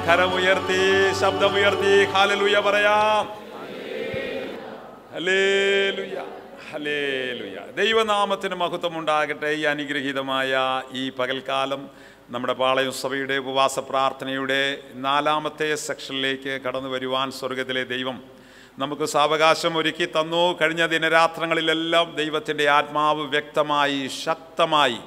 കരമുയർത്തി ശബ്ദമുയർത്തി ഹാലലുയ പറയാം hallelujah hallelujah ദൈവനാമത്തിന് മഹത്വം ഉണ്ടാകട്ടെ ഈ അനുഗ്രഹീതമായ ഈ പകൽക്കാലം നമ്മുടെ പാളയം സഭയുടെ ഉപവാസ പ്രാർത്ഥനയുടെ നാലാമത്തെ സെക്ഷനിലേക്ക് കടന്നു വരുവാൻ സ്വർഗത്തിലെ ദൈവം നമുക്ക് സാവകാശം ഒരുക്കി തന്നു കഴിഞ്ഞ ദിനരാത്രങ്ങളിലെല്ലാം ദൈവത്തിൻ്റെ ആത്മാവ് വ്യക്തമായി ശക്തമായി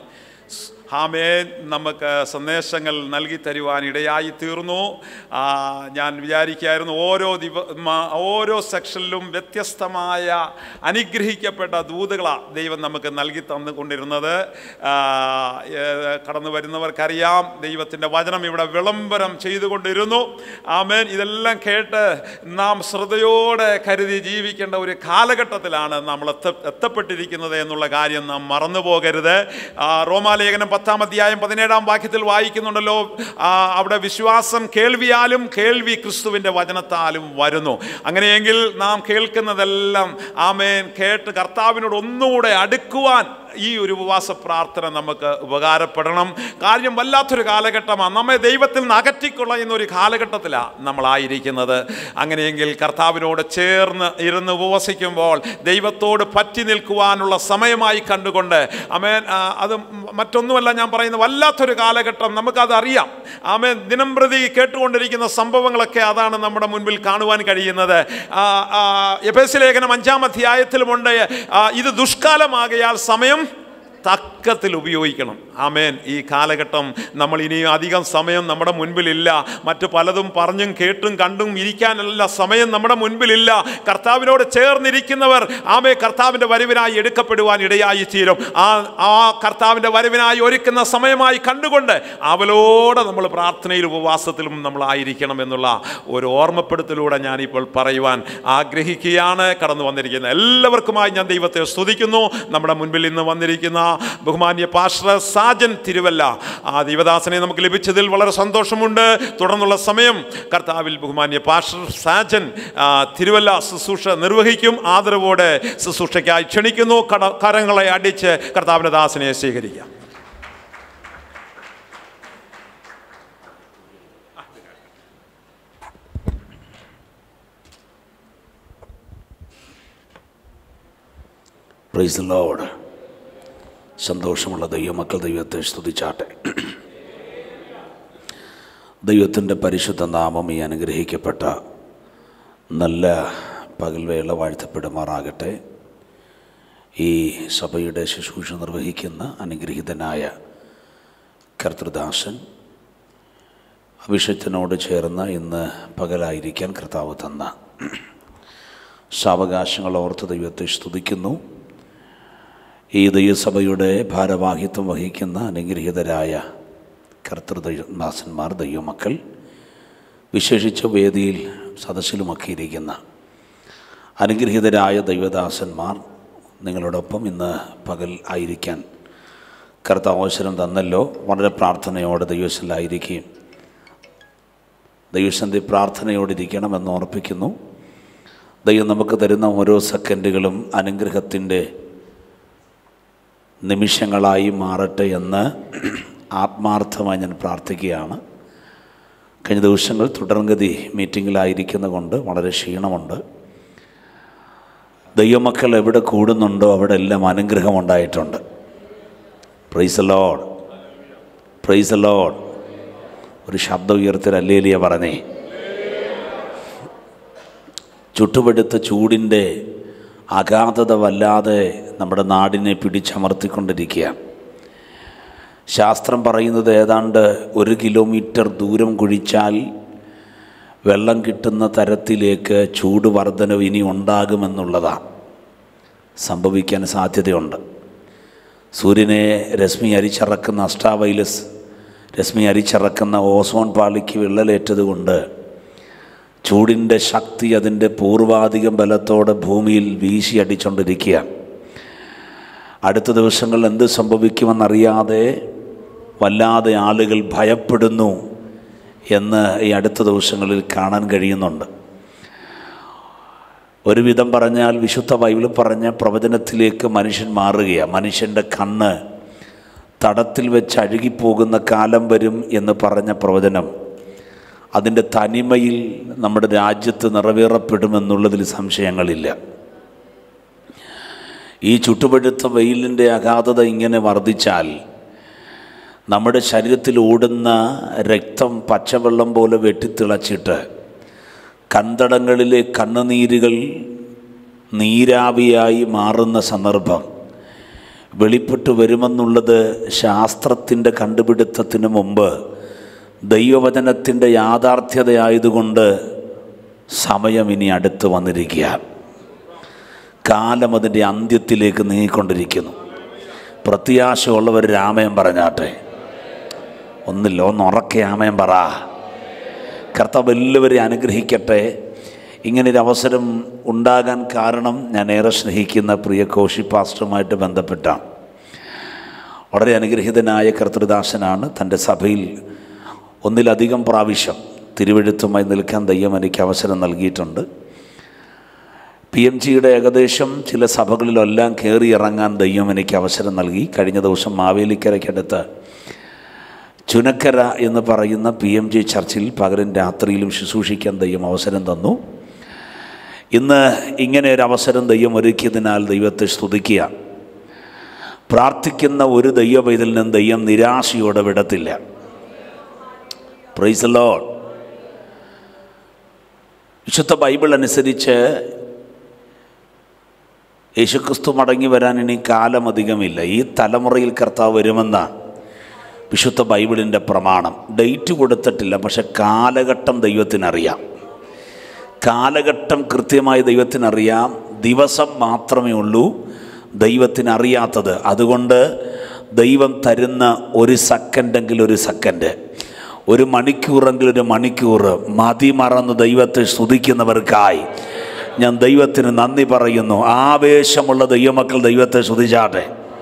ഹാമേൻ നമുക്ക് സന്ദേശങ്ങൾ നൽകി തരുവാൻ ഇടയായി തീർന്നു ആ, ഞാൻ വിചാരിക്കുകയായിരുന്നു ഓരോ ദിവ മ- ഓരോ സെക്ഷനിലും വ്യത്യസ്തമായ അനുഗ്രഹിക്കപ്പെട്ട ദൂതുകളാണ് ദൈവം നമുക്ക് നൽകി തന്നുകൊണ്ടിരുന്നത് ആ, ഏ, കടന്നു വരുന്നവർക്കറിയാം ദൈവത്തിൻ്റെ വചനം ഇവിടെ വിളംബരം ചെയ്തുകൊണ്ടിരുന്നു ആമേൻ ഇതെല്ലാം കേട്ട് നാം ശ്രദ്ധയോടെ കരുതി ജീവിക്കേണ്ട ഒരു കാലഘട്ടത്തിലാണ് നമ്മൾ എത്ത എത്തപ്പെട്ടിരിക്കുന്നത് എന്നുള്ള കാര്യം നാം മറന്നു പോകരുത് ആ, റോമാലേഖനം പത്താം അധ്യായം പതിനേഴാം വാക്യത്തിൽ വായിക്കുന്നുണ്ടല്ലോ ആ, അവിടെ വിശ്വാസം കേൾവിയാലും കേൾവി ക്രിസ്തുവിൻ്റെ വചനത്താലും വരുന്നു അങ്ങനെയെങ്കിൽ നാം കേൾക്കുന്നതെല്ലാം ആമേൻ കേട്ട് കർത്താവിനോട് ഒന്നുകൂടെ അടുക്കുവാൻ ഈ ഒരു ഉപവാസ പ്രാർത്ഥന നമുക്ക് ഉപകാരപ്പെടണം കാര്യം വല്ലാത്തൊരു കാലഘട്ടമാണ് നമ്മെ ദൈവത്തിൽ നിന്ന് അകറ്റിക്കൊള്ളുന്ന ഒരു കാലഘട്ടത്തിലാണ് നമ്മളായിരിക്കുന്നത് അങ്ങനെയെങ്കിൽ കർത്താവിനോട് ചേർന്ന് ഇരുന്ന് ഉപവസിക്കുമ്പോൾ ദൈവത്തോട് പറ്റി നിൽക്കുവാനുള്ള സമയമായി കണ്ടുകൊണ്ട് അമേൻ ആ, അത് മറ്റൊന്നുമല്ല ഞാൻ പറയുന്നത് വല്ലാത്തൊരു കാലഘട്ടം നമുക്കത് അറിയാം ആമേൻ ദിനം പ്രതി കേട്ടുകൊണ്ടിരിക്കുന്ന സംഭവങ്ങളൊക്കെ അതാണ് നമ്മുടെ മുൻപിൽ കാണുവാൻ കഴിയുന്നത് ആ, ആ, എഫേസ്യ ലേഖനം അഞ്ചാം അധ്യായത്തിലുമുണ്ട് ആ, ഇത് ദുഷ്കാലമാകയാൽ സമയം തക്കത്തിൽ ഉപയോഗിക്കണം ആമേൻ ഈ കാലഘട്ടം നമ്മൾ ഇനി അധികം സമയം നമ്മുടെ മുൻപിലില്ല മറ്റു പലതും പറഞ്ഞും കേട്ടും കണ്ടും ഇരിക്കാനുള്ള സമയം നമ്മുടെ മുൻപിലില്ല കർത്താവിനോട് ചേർന്നിരിക്കുന്നവർ ആമേ കർത്താവിൻ്റെ വരവിനായി എടുക്കപ്പെടുവാൻ ഇടയായി തീരും ആ ആ കർത്താവിൻ്റെ വരവിനായി ഒരുക്കുന്ന സമയമായി കണ്ടുകൊണ്ട് അവലോടെ നമ്മൾ പ്രാർത്ഥനയിലും ഉപവാസത്തിലും നമ്മളായിരിക്കണം എന്നുള്ള ഒരു ഓർമ്മപ്പെടുത്തലൂടെ ഞാനിപ്പോൾ പറയുവാൻ ആഗ്രഹിക്കുകയാണ് കടന്നു വന്നിരിക്കുന്നത് എല്ലാവർക്കുമായി ഞാൻ ദൈവത്തെ സ്തുതിക്കുന്നു നമ്മുടെ മുൻപിൽ ഇന്ന് വന്നിരിക്കുന്ന ബഹുമാന്യ പാസ്റ്റർ സാജൻ തിരുവല്ല ആ ദൈവദാസനെ നമുക്ക് ലഭിച്ചതിൽ വളരെ സന്തോഷമുണ്ട് തുടർന്നുള്ള സമയം കർത്താവിൽ ബഹുമാന്യ പാസ്റ്റർ സാജൻ ആ, തിരുവല്ല ശുശ്രൂഷ നിർവഹിക്കും ആദരവോടെ ശുശ്രൂഷയ്ക്കായി ക്ഷണിക്കുന്നു കട കരങ്ങളെ അടിച്ച് കർത്താവിൻ്റെ ദാസനെ സ്വീകരിക്കാം പ്രൈസ് ലോഡ് സന്തോഷമുള്ള ദൈവമക്കൾ ദൈവത്തെ സ്തുതിച്ചാട്ടെ ദൈവത്തിൻ്റെ പരിശുദ്ധ നാമം ഈ അനുഗ്രഹിക്കപ്പെട്ട നല്ല പകൽവേള വാഴ്ത്തപ്പെടുമാറാകട്ടെ ഈ സഭയുടെ ശുശ്രൂഷ നിർവഹിക്കുന്ന അനുഗ്രഹീതനായ കർത്തൃദാസൻ അഭിഷേകത്തിനോട് ചേർന്ന് ഇന്ന് പകലായിരിക്കാൻ കർത്താവ് തന്ന സാവകാശങ്ങൾ ഓർത്ത് ദൈവത്തെ സ്തുതിക്കുന്നു ഈ ദൈവസഭയുടെ ഭാരവാഹിത്വം വഹിക്കുന്ന അനുഗ്രഹീതരായ കർത്തൃദാസന്മാർ ദൈവമക്കൾ വിശേഷിച്ച വേദിയിൽ സദസ്സിലുമൊക്കെ ഇരിക്കുന്ന അനുഗ്രഹീതരായ ദൈവദാസന്മാർ നിങ്ങളോടൊപ്പം ഇന്ന് പകൽ ആയിരിക്കാൻ കർത്താവ് അവസരം തന്നല്ലോ വളരെ പ്രാർത്ഥനയോടെ ദൈവത്തിലായിരിക്കുകയും ദൈവസന്ധി പ്രാർത്ഥനയോടിരിക്കണമെന്ന് ഓർപ്പിക്കുന്നു ദൈവം നമുക്ക് തരുന്ന ഓരോ സെക്കൻഡുകളും അനുഗ്രഹത്തിൻ്റെ നിമിഷങ്ങളായി മാറട്ടെ എന്ന് ആത്മാർത്ഥമായി ഞാൻ പ്രാർത്ഥിക്കുകയാണ് കഴിഞ്ഞ ദിവസങ്ങൾ തുടർഗതി മീറ്റിങ്ങിലായിരിക്കുന്ന കൊണ്ട് വളരെ ക്ഷീണമുണ്ട് ദൈവമക്കൾ എവിടെ കൂടുന്നുണ്ടോ അവിടെ എല്ലാം അനുഗ്രഹം ഉണ്ടായിട്ടുണ്ട് പ്രൈസ് ലോഡ് പ്രൈസ് ലോഡ് ഒരു ശബ്ദം ഉയർത്തി അല്ലേലിയ പറഞ്ഞേ ചുട്ടുപെടുത്ത ചൂടിൻ്റെ അഗാധത വല്ലാതെ നമ്മുടെ നാടിനെ പിടിച്ചമർത്തിക്കൊണ്ടിരിക്കുക ശാസ്ത്രം പറയുന്നത് ഏതാണ്ട് ഒരു കിലോമീറ്റർ ദൂരം കുഴിച്ചാൽ വെള്ളം കിട്ടുന്ന തരത്തിലേക്ക് ചൂട് വർധനവ് ഇനി ഉണ്ടാകുമെന്നുള്ളതാണ് സംഭവിക്കാൻ സാധ്യതയുണ്ട് സൂര്യനെ രശ്മി അരിച്ചിറക്കുന്ന അസ്ട്രാവൈലസ് രശ്മി അരിച്ചിറക്കുന്ന ഓസോൺ പാളിക്ക് വിള്ളലേറ്റതുകൊണ്ട് ചൂടിൻ്റെ ശക്തി അതിൻ്റെ പൂർവാധികം ബലത്തോടെ ഭൂമിയിൽ വീശി അടിച്ചുകൊണ്ടിരിക്കുക അടുത്ത ദിവസങ്ങളിൽ എന്ത് സംഭവിക്കുമെന്നറിയാതെ വല്ലാതെ ആളുകൾ ഭയപ്പെടുന്നു എന്ന് ഈ അടുത്ത ദിവസങ്ങളിൽ കാണാൻ കഴിയുന്നുണ്ട് ഒരുവിധം പറഞ്ഞാൽ വിശുദ്ധ ബൈബിളിൽ പറഞ്ഞ പ്രവചനത്തിലേക്ക് മനുഷ്യൻ മാറുകയാണ് മനുഷ്യൻ്റെ കണ്ണ് തടത്തിൽ വെച്ച് അഴുകിപ്പോകുന്ന കാലം വരും എന്ന് പറഞ്ഞ പ്രവചനം അതിൻ്റെ തനിമയിൽ നമ്മുടെ രാജ്യത്ത് നിറവേറപ്പെടുമെന്നുള്ളതിൽ സംശയങ്ങളില്ല ഈ ചുട്ടുപഴുത്ത വെയിലിൻ്റെ അഗാധത ഇങ്ങനെ വർദ്ധിച്ചാൽ നമ്മുടെ ശരീരത്തിൽ ഓടുന്ന രക്തം പച്ചവെള്ളം പോലെ വെട്ടിത്തിളച്ചിട്ട് കന്തടങ്ങളിലെ കണ്ണുനീരുകൾ നീരാവിയായി മാറുന്ന സന്ദർഭം വെളിപ്പെട്ടു വരുമെന്നുള്ളത് ശാസ്ത്രത്തിൻ്റെ കണ്ടുപിടുത്തത്തിന് മുമ്പ് ദൈവവചനത്തിൻ്റെ യാഥാർത്ഥ്യതയായതുകൊണ്ട് സമയം ഇനി അടുത്ത് വന്നിരിക്കുക കാലം അതിൻ്റെ അന്ത്യത്തിലേക്ക് നീങ്ങിക്കൊണ്ടിരിക്കുന്നു പ്രത്യാശയുള്ളവർ രാമയം പറഞ്ഞാട്ടെ ഒന്നില്ല ഒന്ന് ഉറക്കെ ആമയം പറ കർത്താവ് എല്ലാവരെയും അനുഗ്രഹിക്കട്ടെ ഇങ്ങനൊരു അവസരം ഉണ്ടാകാൻ കാരണം ഞാൻ ഏറെ സ്നേഹിക്കുന്ന പ്രിയ കോശി പാസ്റ്ററുമായിട്ട് ബന്ധപ്പെട്ടാണ് വളരെ അനുഗ്രഹീതനായ കർത്തൃദാസനാണ് തൻ്റെ സഭയിൽ ഒന്നിലധികം പ്രാവശ്യം തിരുവഴുത്തുമായി നിൽക്കാൻ ദൈവം എനിക്ക് അവസരം നൽകിയിട്ടുണ്ട് പി എം ജിയുടെ ഏകദേശം ചില സഭകളിലെല്ലാം കയറി ഇറങ്ങാൻ ദൈവം എനിക്ക് അവസരം നൽകി കഴിഞ്ഞ ദിവസം മാവേലിക്കരയ്ക്കടുത്ത് ചുനക്കര എന്ന് പറയുന്ന പി എം ജി ചർച്ചിൽ പകലും രാത്രിയിലും ശുശ്രൂഷിക്കാൻ ദൈവം അവസരം തന്നു ഇന്ന് ഇങ്ങനെ ഒരു അവസരം ദൈവം ഒരുക്കിയതിനാൽ ദൈവത്തെ സ്തുതിക്കുക പ്രാർത്ഥിക്കുന്ന ഒരു ദൈവ പൈതലിനും ദൈവം നിരാശയോടെ വിടത്തില്ല പ്രൈസ് ലോഡ് വിശുദ്ധ ബൈബിൾ അനുസരിച്ച് യേശുക്രിസ്തു മടങ്ങി വരാൻ ഇനി കാലം അധികമില്ല ഈ തലമുറയിൽ കർത്താവ് വരുമെന്നാണ് വിശുദ്ധ ബൈബിളിൻ്റെ പ്രമാണം ഡേറ്റ് കൊടുത്തിട്ടില്ല പക്ഷെ കാലഘട്ടം ദൈവത്തിനറിയാം കാലഘട്ടം കൃത്യമായി ദൈവത്തിനറിയാം ദിവസം മാത്രമേ ഉള്ളൂ ദൈവത്തിനറിയാത്തത് അതുകൊണ്ട് ദൈവം തരുന്ന ഒരു സെക്കൻഡെങ്കിൽ ഒരു സെക്കൻഡ് ഒരു മണിക്കൂറെങ്കിൽ ഒരു മണിക്കൂർ മതി മറന്ന് ദൈവത്തെ സ്തുതിക്കുന്നവർക്കായി ഞാൻ ദൈവത്തിന് നന്ദി പറയുന്നു ആവേശമുള്ള ദൈവമക്കൾ ദൈവത്തെ സ്തുതിച്ചാട്ടെ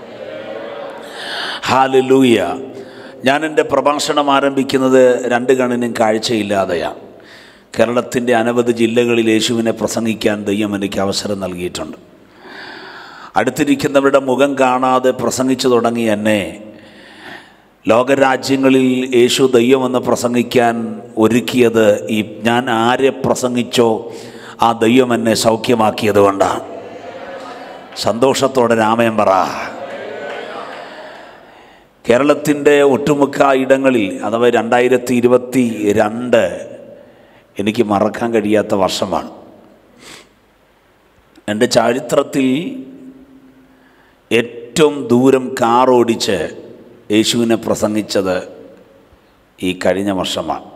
ഹാലലൂയ ഞാൻ എൻ്റെ പ്രഭാഷണം ആരംഭിക്കുന്നത് രണ്ട് കണ്ണിനും കാഴ്ചയില്ലാതെയാണ് കേരളത്തിൻ്റെ അനവധി ജില്ലകളിൽ യേശുവിനെ പ്രസംഗിക്കാൻ ദൈവം എനിക്ക് അവസരം നൽകിയിട്ടുണ്ട് അടുത്തിരിക്കുന്നവരുടെ മുഖം കാണാതെ പ്രസംഗിച്ചു തുടങ്ങി എന്നെ ലോകരാജ്യങ്ങളിൽ യേശു ദൈവമെന്ന് പ്രസംഗിക്കാൻ ഒരുക്കിയത് ഈ ഞാൻ ആരെ പ്രസംഗിച്ചോ ആ ദൈവം എന്നെ സൗഖ്യമാക്കിയത് കൊണ്ടാണ് സന്തോഷത്തോടെ രാമയം പറ കേരളത്തിൻ്റെ ഒട്ടുമുക്ക ഇടങ്ങളിൽ അഥവാ രണ്ടായിരത്തി ഇരുപത്തി രണ്ട് എനിക്ക് മറക്കാൻ കഴിയാത്ത വർഷമാണ് എൻ്റെ ചരിത്രത്തിൽ ഏറ്റവും ദൂരം കാർ ഓടിച്ച് യേശുവിനെ പ്രസംഗിച്ചത് ഈ കഴിഞ്ഞ വർഷമാണ്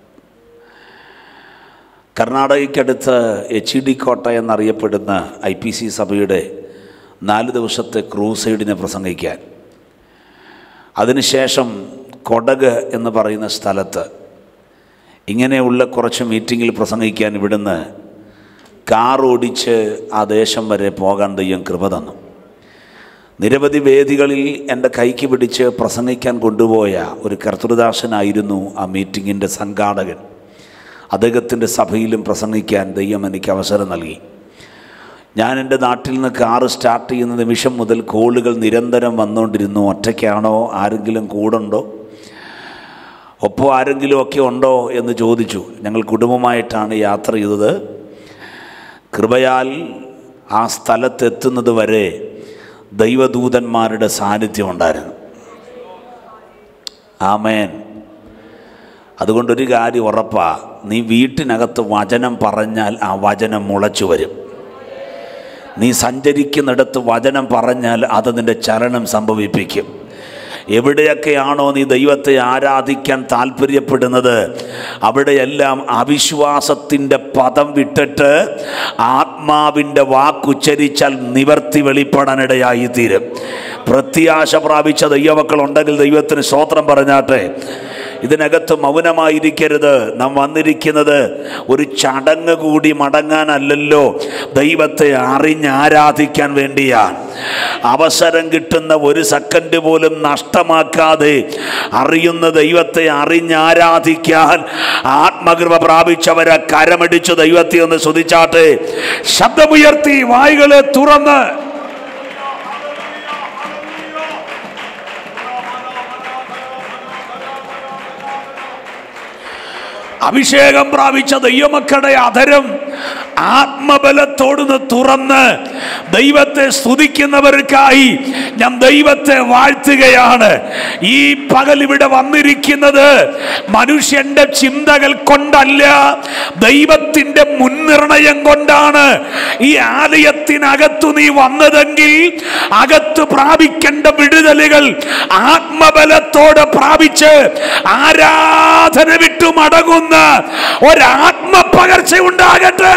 കർണാടകയ്ക്കടുത്ത് എച്ച് ഡി കോട്ട എന്നറിയപ്പെടുന്ന ഐ പി സി സഭയുടെ നാല് ദിവസത്തെ ക്രൂസൈഡിനെ പ്രസംഗിക്കാൻ അതിനുശേഷം കൊടക് എന്ന് പറയുന്ന സ്ഥലത്ത് ഇങ്ങനെയുള്ള കുറച്ച് മീറ്റിങ്ങിൽ പ്രസംഗിക്കാൻ ഇവിടുന്ന് കാർ ഓടിച്ച് ആ ദേശം വരെ പോകാൻ ദൈവം കൃപ തന്നു നിരവധി വേദികളിൽ എൻ്റെ കൈക്ക് പിടിച്ച് പ്രസംഗിക്കാൻ കൊണ്ടുപോയ ഒരു കർത്തൃദാസനായിരുന്നു ആ മീറ്റിങ്ങിൻ്റെ സംഘാടകൻ അദ്ദേഹത്തിൻ്റെ സഭയിലും പ്രസംഗിക്കാൻ ദൈവം എനിക്ക് അവസരം നൽകി ഞാൻ എൻ്റെ നാട്ടിൽ നിന്ന് കാറ് സ്റ്റാർട്ട് ചെയ്യുന്ന നിമിഷം മുതൽ കോളുകൾ നിരന്തരം വന്നുകൊണ്ടിരുന്നു ഒറ്റയ്ക്കാണോ ആരെങ്കിലും കൂടുണ്ടോ ഒപ്പം ആരെങ്കിലും ഒക്കെ ഉണ്ടോ എന്ന് ചോദിച്ചു ഞങ്ങൾ കുടുംബമായിട്ടാണ് യാത്ര ചെയ്തത് കൃപയാൽ ആ സ്ഥലത്തെത്തുന്നത് വരെ ദൈവദൂതന്മാരുടെ സാന്നിധ്യം ഉണ്ടായിരുന്നു ആമേൻ അതുകൊണ്ടൊരു കാര്യം ഉറപ്പാ നീ വീട്ടിനകത്ത് വചനം പറഞ്ഞാൽ ആ വചനം മുളച്ചു വരും നീ സഞ്ചരിക്കുന്നിടത്ത് വചനം പറഞ്ഞാൽ അത് നിൻ്റെ ചലനം സംഭവിപ്പിക്കും എവിടെയൊക്കെയാണോ നീ ദൈവത്തെ ആരാധിക്കാൻ താല്പര്യപ്പെടുന്നത് അവിടെയെല്ലാം അവിശ്വാസത്തിൻ്റെ പദം വിട്ടിട്ട് ആത്മാവിൻ്റെ വാക്കുച്ചരിച്ചാൽ നിവർത്തി വെളിപ്പെടാനിടയായി തീരും പ്രത്യാശ പ്രാപിച്ച ദൈവമക്കൾ ഉണ്ടെങ്കിൽ ദൈവത്തിന് സ്തോത്രം പറഞ്ഞാട്ടെ ഇതിനകത്ത് മൗനമായിരിക്കരുത് നാം വന്നിരിക്കുന്നത് ഒരു ചടങ്ങ് കൂടി മടങ്ങാനല്ലല്ലോ ദൈവത്തെ അറിഞ്ഞാരാധിക്കാൻ വേണ്ടിയാണ് അവസരം കിട്ടുന്ന ഒരു സെക്കൻഡ് പോലും നഷ്ടമാക്കാതെ അറിയുന്ന ദൈവത്തെ അറിഞ്ഞാരാധിക്കാൻ ആത്മകൃപ പ്രാപിച്ചവരെ കരമടിച്ചു ദൈവത്തെ ഒന്ന് സ്തുതിച്ചാട്ടെ ശബ്ദമുയർത്തി വായികളെ തുറന്ന് അഭിഷേകം പ്രാപിച്ച ദൈവമക്കളുടെ അധരം ആത്മബലത്തോടുന്ന് തുറന്ന് ദൈവത്തെ സ്തുതിക്കുന്നവർക്കായി ഞാൻ ദൈവത്തെ വാഴ്ത്തുകയാണ് ഈ പകൽ ഇവിടെ വന്നിരിക്കുന്നത് മനുഷ്യന്റെ ചിന്തകൾ കൊണ്ടല്ല ദൈവത്തിന്റെ മുൻനിർണയം കൊണ്ടാണ് ഈ ആലയത്തിനകത്തു നീ വന്നതെങ്കിൽ അകത്ത് പ്രാപിക്കേണ്ട വിടുതലുകൾ ആത്മബലത്തോടെ പ്രാപിച്ച് ആരാധന വിട്ടു മടങ്ങുന്ന ഒരാത്മപകർച്ച ഉണ്ടാകട്ടെ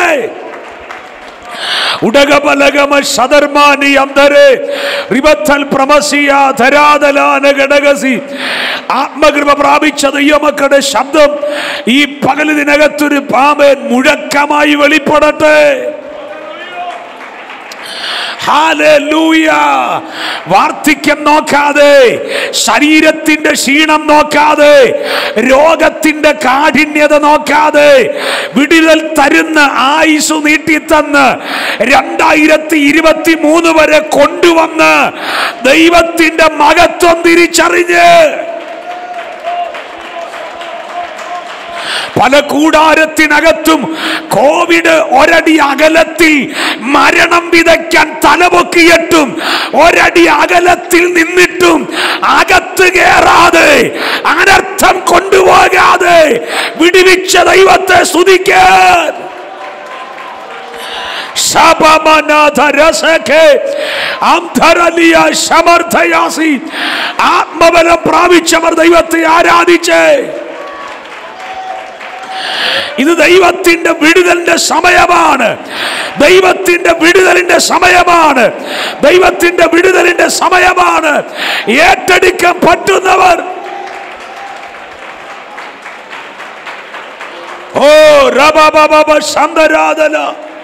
ഉടകബലഗമ ശതർമാനി അന്തരെ റിബത്തൽ പ്രമസിയ ധരാതലാന ഘടകസി ആത്മകൃപ പ്രാപിച്ച ദൈവമക്കളുടെ ശബ്ദം ഈ പകലിനകത്തൊരു പാമ്പൻ മുഴക്കമായി വെളിപ്പെടട്ടെ ഹാലൂയ വാർദ്ധക്യം നോക്കാതെ ശരീരത്തിന്റെ ക്ഷീണം നോക്കാതെ രോഗത്തിന്റെ കാഠിന്യത നോക്കാതെ വിടുതൽ തരുന്ന ആയുസ് നീട്ടിത്തന്ന് രണ്ടായിരത്തി ഇരുപത്തി മൂന്ന് വരെ കൊണ്ടുവന്ന് ദൈവത്തിന്റെ മഹത്വം തിരിച്ചറിഞ്ഞ് പല കൂടാരത്തിനകത്തും കോവിഡ് ഒരടി അകലത്തിൽ മരണം വിതയ്ക്കാൻ തലപൊക്കിയിട്ടും ഒരടി അകലത്തിൽ നിന്നിട്ടും അകത്ത് കയറാതെ അനർത്ഥം കൊണ്ടുപോകാതെ വിടുവിച്ച ദൈവത്തെ സ്തുതിക്കാൻ ശപമനാഥരസഖേ അംധരലിയ സമർത്ഥയാസി ആത്മബലം പ്രാപിച്ചവർ ദൈവത്തെ ആരാധിച്ചേ ഇത് ദൈവത്തിന്റെ വിടുതലിന്റെ സമയമാണ് ദൈവത്തിന്റെ വിടുതലിന്റെ സമയമാണ് ദൈവത്തിന്റെ വിടുതലിന്റെ സമയമാണ് ഏറ്റെടുക്കാൻ പറ്റുന്നവർ ഓ റബബബബ ശന്തരാധന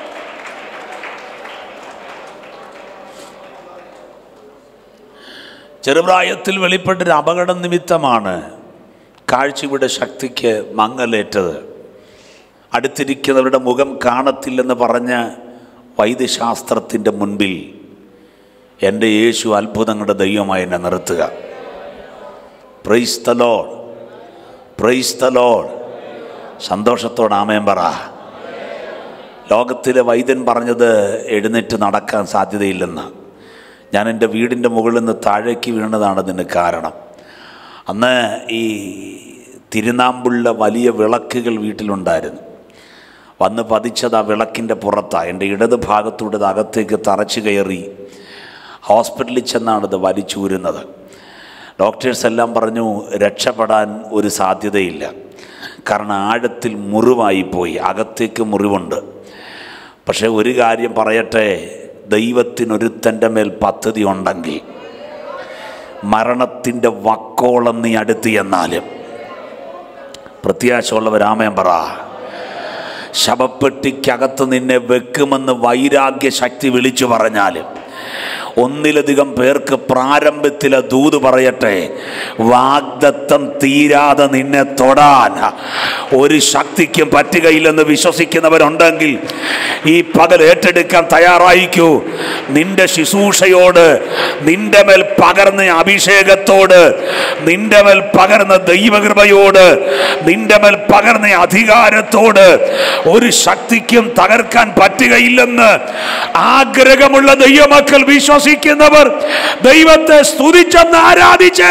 ചെറുപ്രായത്തിൽ വെളിപ്പെട്ടൊരു അപകട നിമിത്തമാണ് കാഴ്ചയുടെ ശക്തിക്ക് മങ്ങലേറ്റത് അടുത്തിരിക്കുന്നവരുടെ മുഖം കാണത്തില്ലെന്ന് പറഞ്ഞ വൈദ്യശാസ്ത്രത്തിൻ്റെ മുൻപിൽ എൻ്റെ യേശു അത്ഭുതങ്ങളുടെ ദൈവമായി എന്നെ നിർത്തുക praise the Lord praise the Lord സന്തോഷത്തോടെ ആമേൻ പറ ലോകത്തിലെ വൈദ്യൻ പറഞ്ഞത് എഴുന്നേറ്റ് നടക്കാൻ സാധ്യതയില്ലെന്ന് ഞാൻ എൻ്റെ വീടിൻ്റെ മുകളിൽ നിന്ന് താഴേക്ക് വീണതാണ് അതിന് കാരണം അന്ന് ഈ തിരുനാമ്പുള്ള വലിയ വിളക്കുകൾ വീട്ടിലുണ്ടായിരുന്നു വന്ന് പതിച്ചത് ആ വിളക്കിൻ്റെ പുറത്താണ് എൻ്റെ ഇടത് ഭാഗത്തൂടെ ഇത് അകത്തേക്ക് തറച്ചു കയറി ഹോസ്പിറ്റലിൽ ചെന്നാണ് ഇത് വലിച്ചൂരുന്നത് ഡോക്ടേഴ്സ് എല്ലാം പറഞ്ഞു രക്ഷപ്പെടാൻ ഒരു സാധ്യതയില്ല കാരണം ആഴത്തിൽ മുറിവായി പോയി അകത്തേക്ക് മുറിവുണ്ട് പക്ഷേ ഒരു കാര്യം പറയട്ടെ ദൈവത്തിനൊരുത്തൻ്റെ മേൽ പദ്ധതി ഉണ്ടെങ്കിൽ മരണത്തിൻ്റെ വക്കോളം നീ അടുത്ത് എന്നാലും പ്രത്യാശയുള്ളവരാമയം പറ ശവപ്പെട്ടിക്കകത്ത് നിന്നെ വെക്കുമെന്ന് വൈരാഗ്യ ശക്തി വിളിച്ചു പറഞ്ഞാലും ഒന്നിലധികം പേർക്ക് പ്രാരംഭത്തിലെ ദൂത് പറയട്ടെ വാഗ്ദത്തം തീരാതെ നിന്നെ തൊടാൻ ഒരു ശക്തിക്കും പറ്റുകയില്ലെന്ന് വിശ്വസിക്കുന്നവരുണ്ടെങ്കിൽ ഈ പകൽ ഏറ്റെടുക്കാൻ തയ്യാറായിക്കൂ നിന്റെ ശുശ്രൂഷയോട് നിന്റെ മേൽ പകർന്ന അഭിഷേകത്തോട് നിന്റെ മേൽ പകർന്ന ദൈവകൃപയോട് നിന്റെ മേൽ പകർന്ന അധികാരത്തോട് ഒരു ശക്തിക്കും തകർക്കാൻ പറ്റുകയില്ലെന്ന് ആഗ്രഹമുള്ള ദൈവമക്കൾ വിശ്വസിക്കുന്നവർ ദൈവത്തെ സ്തുതിച്ചെന്ന് ആരാധിച്ചേ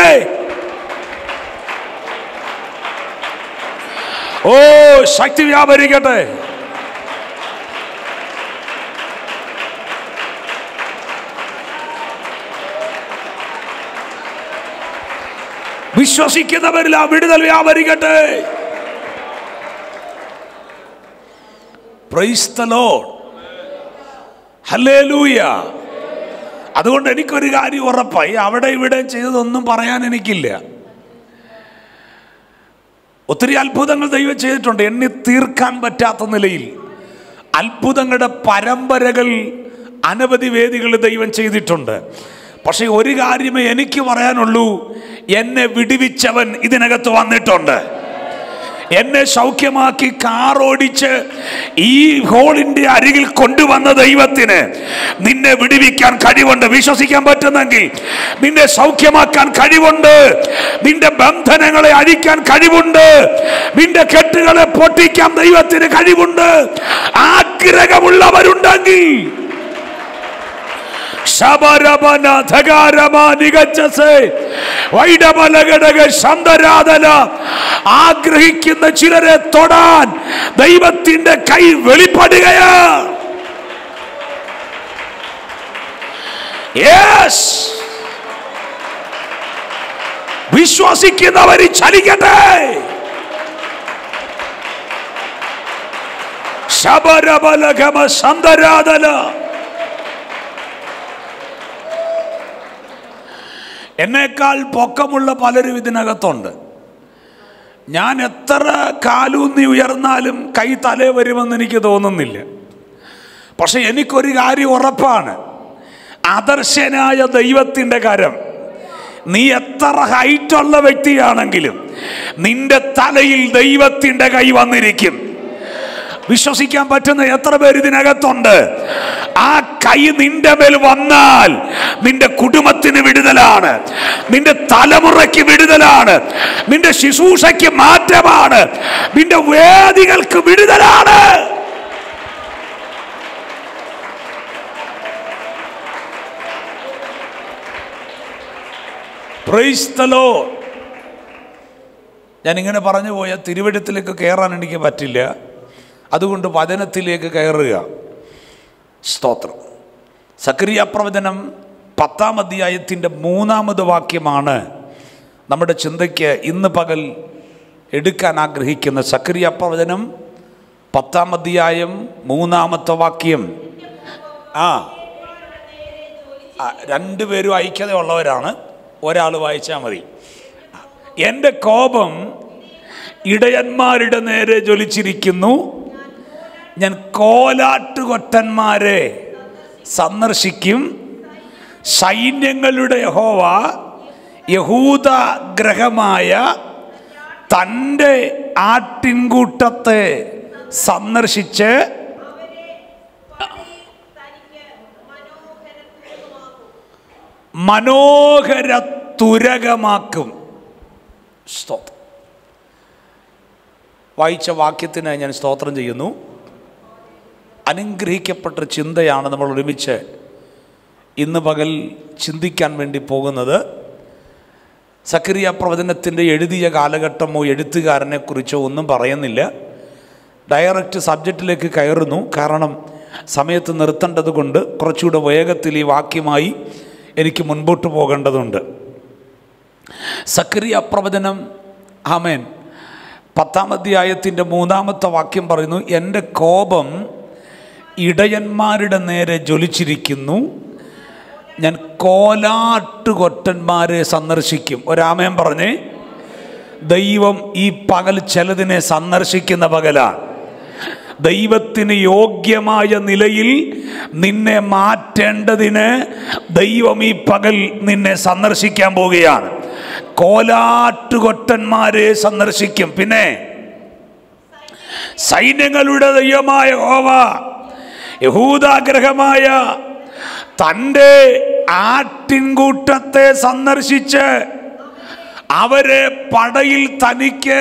ഓ ശക്തി വ്യാപരിക്കട്ടെ വിശ്വസിക്കുന്നവരിൽ ആ വിടുതൽ വ്യാപരിക്കട്ടെ പ്രൈസ് ദ ലോർഡ് ഹല്ലേലൂയ അതുകൊണ്ട് എനിക്കൊരു കാര്യം ഉറപ്പായി അവിടെ ഇവിടെ ചെയ്തതൊന്നും പറയാൻ എനിക്കില്ല ഒത്തിരി അത്ഭുതങ്ങൾ ദൈവം ചെയ്തിട്ടുണ്ട് എണ്ണി തീർക്കാൻ പറ്റാത്ത നിലയിൽ അത്ഭുതങ്ങളുടെ പരമ്പരകൾ അനവധി വേദികൾ ദൈവം ചെയ്തിട്ടുണ്ട് പക്ഷേ ഒരു കാര്യമേ എനിക്ക് പറയാനുള്ളൂ എന്നെ വിടുവിച്ചവൻ ഇതിനകത്ത് വന്നിട്ടുണ്ട് എന്നെ സൗഖ്യമാക്കി കാർ ഓടിച്ച് ഈ ഹോളിന്റെ അരികിൽ കൊണ്ടുവന്ന ദൈവത്തിന് നിന്നെ വിടുവിക്കാൻ കഴിവുണ്ട് വിശ്വസിക്കാൻ പറ്റുന്നെങ്കിൽ നിന്നെ സൗഖ്യമാക്കാൻ കഴിവുണ്ട് നിന്റെ ബന്ധനങ്ങളെ അഴിക്കാൻ കഴിവുണ്ട് നിന്റെ കെട്ടുകളെ പൊട്ടിക്കാൻ ദൈവത്തിന് കഴിവുണ്ട് ആഗ്രഹമുള്ളവരുണ്ടെങ്കിൽ ശബരമന ധകാരമ നികച്ചസേ വൈഡമലഘടക ശന്തരാധന ആഗ്രഹിക്കുന്ന ചിലരെ തൊടാൻ ദൈവത്തിന്റെ കൈ വെളിപ്പെടുകയാ യെസ് വിശ്വസിക്കുന്നവർ ചലിക്കട്ടെ ശബരബലഗമ സന്തരാധന എന്നേക്കാൾ പൊക്കമുള്ള പലരും ഇതിനകത്തുണ്ട് ഞാൻ എത്ര കാലൂന്നി ഉയർന്നാലും കൈ തലേ വരുമെന്ന് എനിക്ക് തോന്നുന്നില്ല പക്ഷെ എനിക്കൊരു കാര്യം ഉറപ്പാണ് ആദർശനായ ദൈവത്തിൻ്റെ കരം നീ എത്ര ഹൈറ്റുള്ള വ്യക്തിയാണെങ്കിലും നിന്റെ തലയിൽ ദൈവത്തിൻ്റെ കൈ വന്നിരിക്കും വിശ്വസിക്കാൻ പറ്റുന്ന എത്ര പേര് ഇതിനകത്തുണ്ട് ആ കൈ നിന്റെ മേൽ വന്നാൽ നിന്റെ കുടുംബത്തിന് വിടുതലാണ് നിന്റെ തലമുറയ്ക്ക് വിടുതലാണ് നിന്റെ ശുശ്രൂഷയ്ക്ക് മാറ്റമാണ് നിന്റെ വേദികൾക്ക് വിടുതലാണ് Praise the Lord. ഞാനിങ്ങനെ പറഞ്ഞു പോയ തിരുവഴുത്തിലേക്ക് കയറാൻ എനിക്ക് പറ്റില്ല അതുകൊണ്ട് വചനത്തിലേക്ക് കയറുക സ്തോത്രം സക്രിയ പ്രവചനം പത്താം അധ്യായത്തിൻ്റെ മൂന്നാമത് വാക്യമാണ് നമ്മുടെ ചിന്തയ്ക്ക് ഇന്ന് പകൽ എടുക്കാൻ ആഗ്രഹിക്കുന്ന സക്രിയ പ്രവചനം പത്താം അധ്യായം മൂന്നാമത്തെ വാക്യം ആ ആ, രണ്ടുപേരും ഐക്യതയുള്ളവരാണ് ഒരാൾ വായിച്ചാൽ മതി എൻ്റെ കോപം ഇടയന്മാരുടെ നേരെ ജ്വലിച്ചിരിക്കുന്നു ഞാൻ കോലാട്ടുകൊറ്റന്മാരെ സന്ദർശിക്കും സൈന്യങ്ങളുടെ യഹോവ യഹൂദ ഗ്രഹമായ തൻ്റെ ആട്ടിൻകൂട്ടത്തെ സന്ദർശിച്ച് മനോഹര തുരകമാക്കും സ്തോത്രം വായിച്ച വാക്യത്തിന് ഞാൻ സ്തോത്രം ചെയ്യുന്നു അനുഗ്രഹിക്കപ്പെട്ട ചിന്തയാണ് നമ്മൾ ഒരുമിച്ച് ഇന്ന് പകൽ ചിന്തിക്കാൻ വേണ്ടി പോകുന്നത് സക്രിയ പ്രവചനത്തിൻ്റെ എഴുതിയ കാലഘട്ടമോ എഴുത്തുകാരനെക്കുറിച്ചോ ഒന്നും പറയുന്നില്ല ഡയറക്റ്റ് സബ്ജക്റ്റിലേക്ക് കയറുന്നു കാരണം സമയത്ത് നിർത്തേണ്ടത് കൊണ്ട് കുറച്ചുകൂടെ വേഗത്തിൽ ഈ വാക്യമായി എനിക്ക് മുൻപോട്ട് പോകേണ്ടതുണ്ട് സക്രിയ പ്രവചനം ആമേൻ പത്താം അധ്യായത്തിൻ്റെ മൂന്നാമത്തെ വാക്യം പറയുന്നു എൻ്റെ കോപം ഇടയന്മാരുടെ നേരെ ജ്വലിച്ചിരിക്കുന്നു ഞാൻ കോലാട്ടുകൊറ്റന്മാരെ സന്ദർശിക്കും ഒരാമയം പറഞ്ഞേ ദൈവം ഈ പകൽ ചിലതിനെ സന്ദർശിക്കുന്ന പകലാണ് ദൈവത്തിന് യോഗ്യമായ നിലയിൽ നിന്നെ മാറ്റേണ്ടതിന് ദൈവം ഈ പകൽ നിന്നെ സന്ദർശിക്കാൻ പോവുകയാണ് കോലാട്ടുകൊറ്റന്മാരെ സന്ദർശിക്കും പിന്നെ സൈന്യങ്ങളുടെ ദൈവമായ ഹോവ യഹൂദാഗ്രഹമായ തൻ്റെ ആട്ടിൻകൂട്ടത്തെ സന്ദർശിച്ച് അവരെ പടയിൽ തനിക്ക്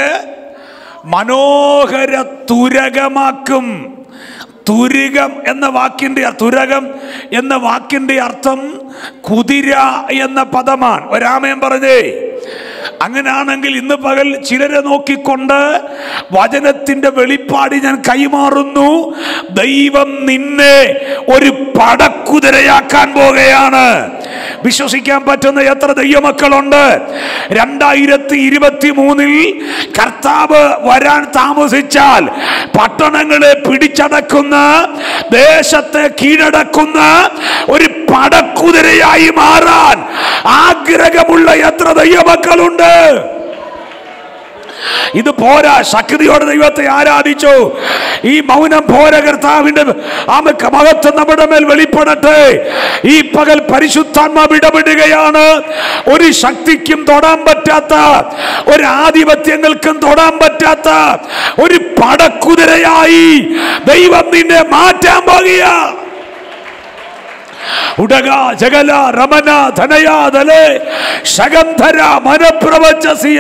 മനോഹര തുരകമാക്കും തുരകം എന്ന വാക്കിൻ്റെ തുരകം എന്ന വാക്കിൻ്റെ അർത്ഥം കുതിര എന്ന പദമാണ് ഒരാമയം പറഞ്ഞേ അങ്ങനെയാണെങ്കിൽ ഇന്ന് പകൽ ചിലരെ നോക്കിക്കൊണ്ട് വചനത്തിന്റെ വെളിപ്പാടി ഞാൻ കൈമാറുന്നു ദൈവം നിന്നെ ഒരു പടക്കുതിരയാക്കാൻ പോകുകയാണ് വിശ്വസിക്കാൻ പറ്റുന്ന എത്ര ദൈവമക്കളുണ്ട് രണ്ടായിരത്തി ഇരുപത്തി മൂന്നിൽ കർത്താവ് വരാൻ താമസിച്ചാൽ പട്ടണങ്ങളെ പിടിച്ചടക്കുന്ന ദേശത്തെ കീഴടക്കുന്ന ഒരു പടക്കുതിരയായി മാറാൻ ആഗ്രഹമുള്ള എത്ര ദൈവമക്കളുണ്ട് ഇത് പോരാ ശക്തിയോടെ ദൈവത്തെ ആരാധിച്ചു ഈ മൗനം പോര കർത്താവിന്റെ ആമക്ക് മഹത്വം നമ്മുടെ മേൽ വെളിപ്പെടട്ടെ ഈ പകൽ പരിശുദ്ധാത്മാവ് ഇടപെടുകയാണ് ഒരു ശക്തിക്കും തൊടാൻ പറ്റാത്ത ഒരു ആധിപത്യങ്ങൾക്കും തൊടാൻ പറ്റാത്ത ഒരു പടക്കുതിരയായി ദൈവം നിന്നെ മാറ്റാൻ പോകുക ഉടക ജഗല രമന ധനയാതലെ ശകന്ധര മനപ്രവചസിയ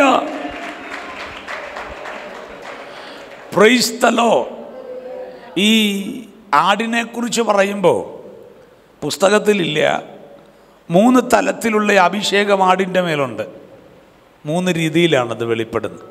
പ്രൈസ്തലോ ഈ ആടിനെ കുറിച്ച് പറയുമ്പോൾ പുസ്തകത്തിലില്ല മൂന്ന് തലത്തിലുള്ള അഭിഷേകം ആടിൻ്റെ മേലുണ്ട് മൂന്ന് രീതിയിലാണത് വെളിപ്പെടുന്നത്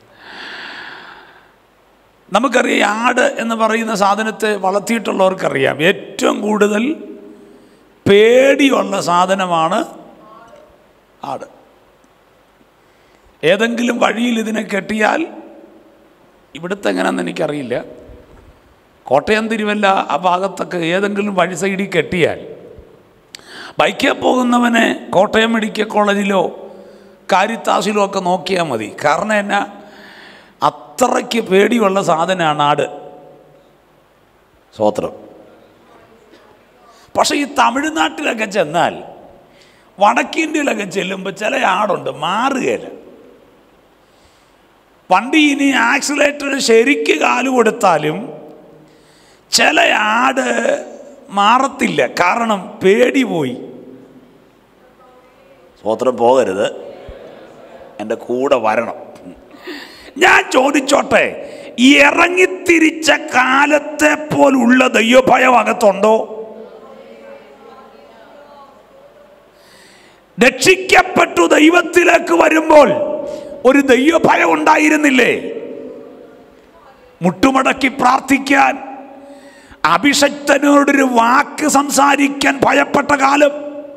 നമുക്കറിയാം ഈ ആട് എന്ന് പറയുന്ന സാധനത്തെ വളർത്തിയിട്ടുള്ളവർക്കറിയാം ഏറ്റവും കൂടുതൽ പേടിയുള്ള സാധനമാണ് ആട് ഏതെങ്കിലും വഴിയിൽ ഇതിനെ കെട്ടിയാൽ ഇവിടുത്തെ എങ്ങനെയാണെന്ന് എനിക്കറിയില്ല കോട്ടയം തിരുവല്ല ആ ഭാഗത്തൊക്കെ ഏതെങ്കിലും വഴി സൈഡിൽ കെട്ടിയാൽ ബൈക്കിൽ പോകുന്നവനെ കോട്ടയം മെഡിക്കൽ കോളേജിലോ കാരിത്താസിലോ ഒക്കെ നോക്കിയാൽ മതി കാരണം എന്നാ അത്രയ്ക്ക് പേടിയുള്ള സാധനമാണ് ആട് സ്വോത്രം പക്ഷേ ഈ തമിഴ്നാട്ടിലൊക്കെ ചെന്നാൽ വടക്കിന്ത്യയിലൊക്കെ ചെല്ലുമ്പോൾ ചില ആടുണ്ട് മാറുകയില്ല വണ്ടി ഇനി ആക്സിലേറ്റർ ശരിക്ക് കാല് കൊടുത്താലും ചില ആട് മാറത്തില്ല കാരണം പേടി പോയി സ്വോത്രം പോകരുത് എൻ്റെ കൂടെ വരണം ഞാൻ ചോദിച്ചോട്ടെ ഈ ഇറങ്ങിത്തിരിച്ച കാലത്തെ പോലുള്ള ദൈവഭയം അകത്തുണ്ടോ രക്ഷിക്കപ്പെട്ടു ദൈവത്തിലേക്ക് വരുമ്പോൾ ഒരു ദൈവഭയം ഉണ്ടായിരുന്നില്ലേ മുട്ടുമടക്കി പ്രാർത്ഥിക്കാൻ അഭിഷക്തനോടൊരു വാക്ക് സംസാരിക്കാൻ ഭയപ്പെട്ട കാലം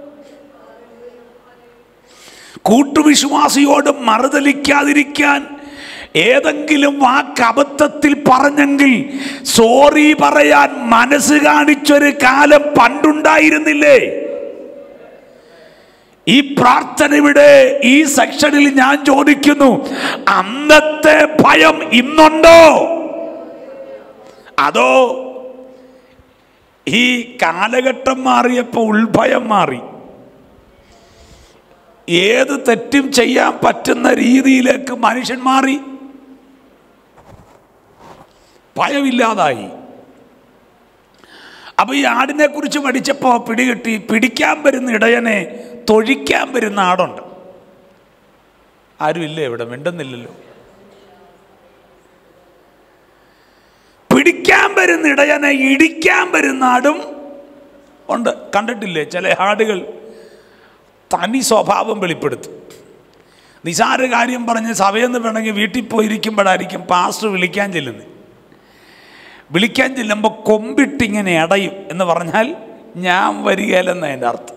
കൂട്ടുവിശ്വാസിയോട് മറുതലിക്കാതിരിക്കാൻ ഏതെങ്കിലും വാക്ക് അബദ്ധത്തിൽ പറഞ്ഞെങ്കിൽ സോറി പറയാൻ മനസ്സ് കാണിച്ചൊരു കാലം പണ്ടുണ്ടായിരുന്നില്ലേ ഈ പ്രാർത്ഥനയുടെ ഈ സെക്ഷനിൽ ഞാൻ ചോദിക്കുന്നു അന്നത്തെ ഭയം ഇന്നുണ്ടോ അതോ ഈ കാലഘട്ടം മാറിയപ്പോൾ ഉൾഭയം മാറി ഏത് തെറ്റും ചെയ്യാൻ പറ്റുന്ന രീതിയിലേക്ക് മനുഷ്യൻ മാറി ഭയമില്ലാതായി അപ്പൊ ഈ ആടിനെ കുറിച്ച് പഠിച്ചപ്പോൾ പിടികിട്ടി പിടിക്കാൻ വരുന്ന ഇടയനെ തൊഴിക്കാൻ വരുന്ന ആടുണ്ട് ആരുമില്ലേ ഇവിടെ മിണ്ടുന്നില്ലല്ലോ പിടിക്കാൻ വരുന്ന ഇടയനെ ഇടിക്കാൻ വരുന്ന ആടും ഉണ്ട് കണ്ടിട്ടില്ലേ ചില ആടുകൾ തനി സ്വഭാവം വെളിപ്പെടുത്തും നിസാര കാര്യം പറഞ്ഞ് സഭയെന്ന് വേണമെങ്കിൽ വീട്ടിൽ പോയിരിക്കുമ്പോഴായിരിക്കും പാസ്റ്റർ വിളിക്കാൻ ചെല്ലുന്നത് വിളിക്കാൻ ചെല്ലുമ്പോൾ കൊമ്പിട്ടിങ്ങനെ അടയും എന്ന് പറഞ്ഞാൽ ഞാൻ വരികയില്ലെന്ന് അതിൻ്റെ അർത്ഥം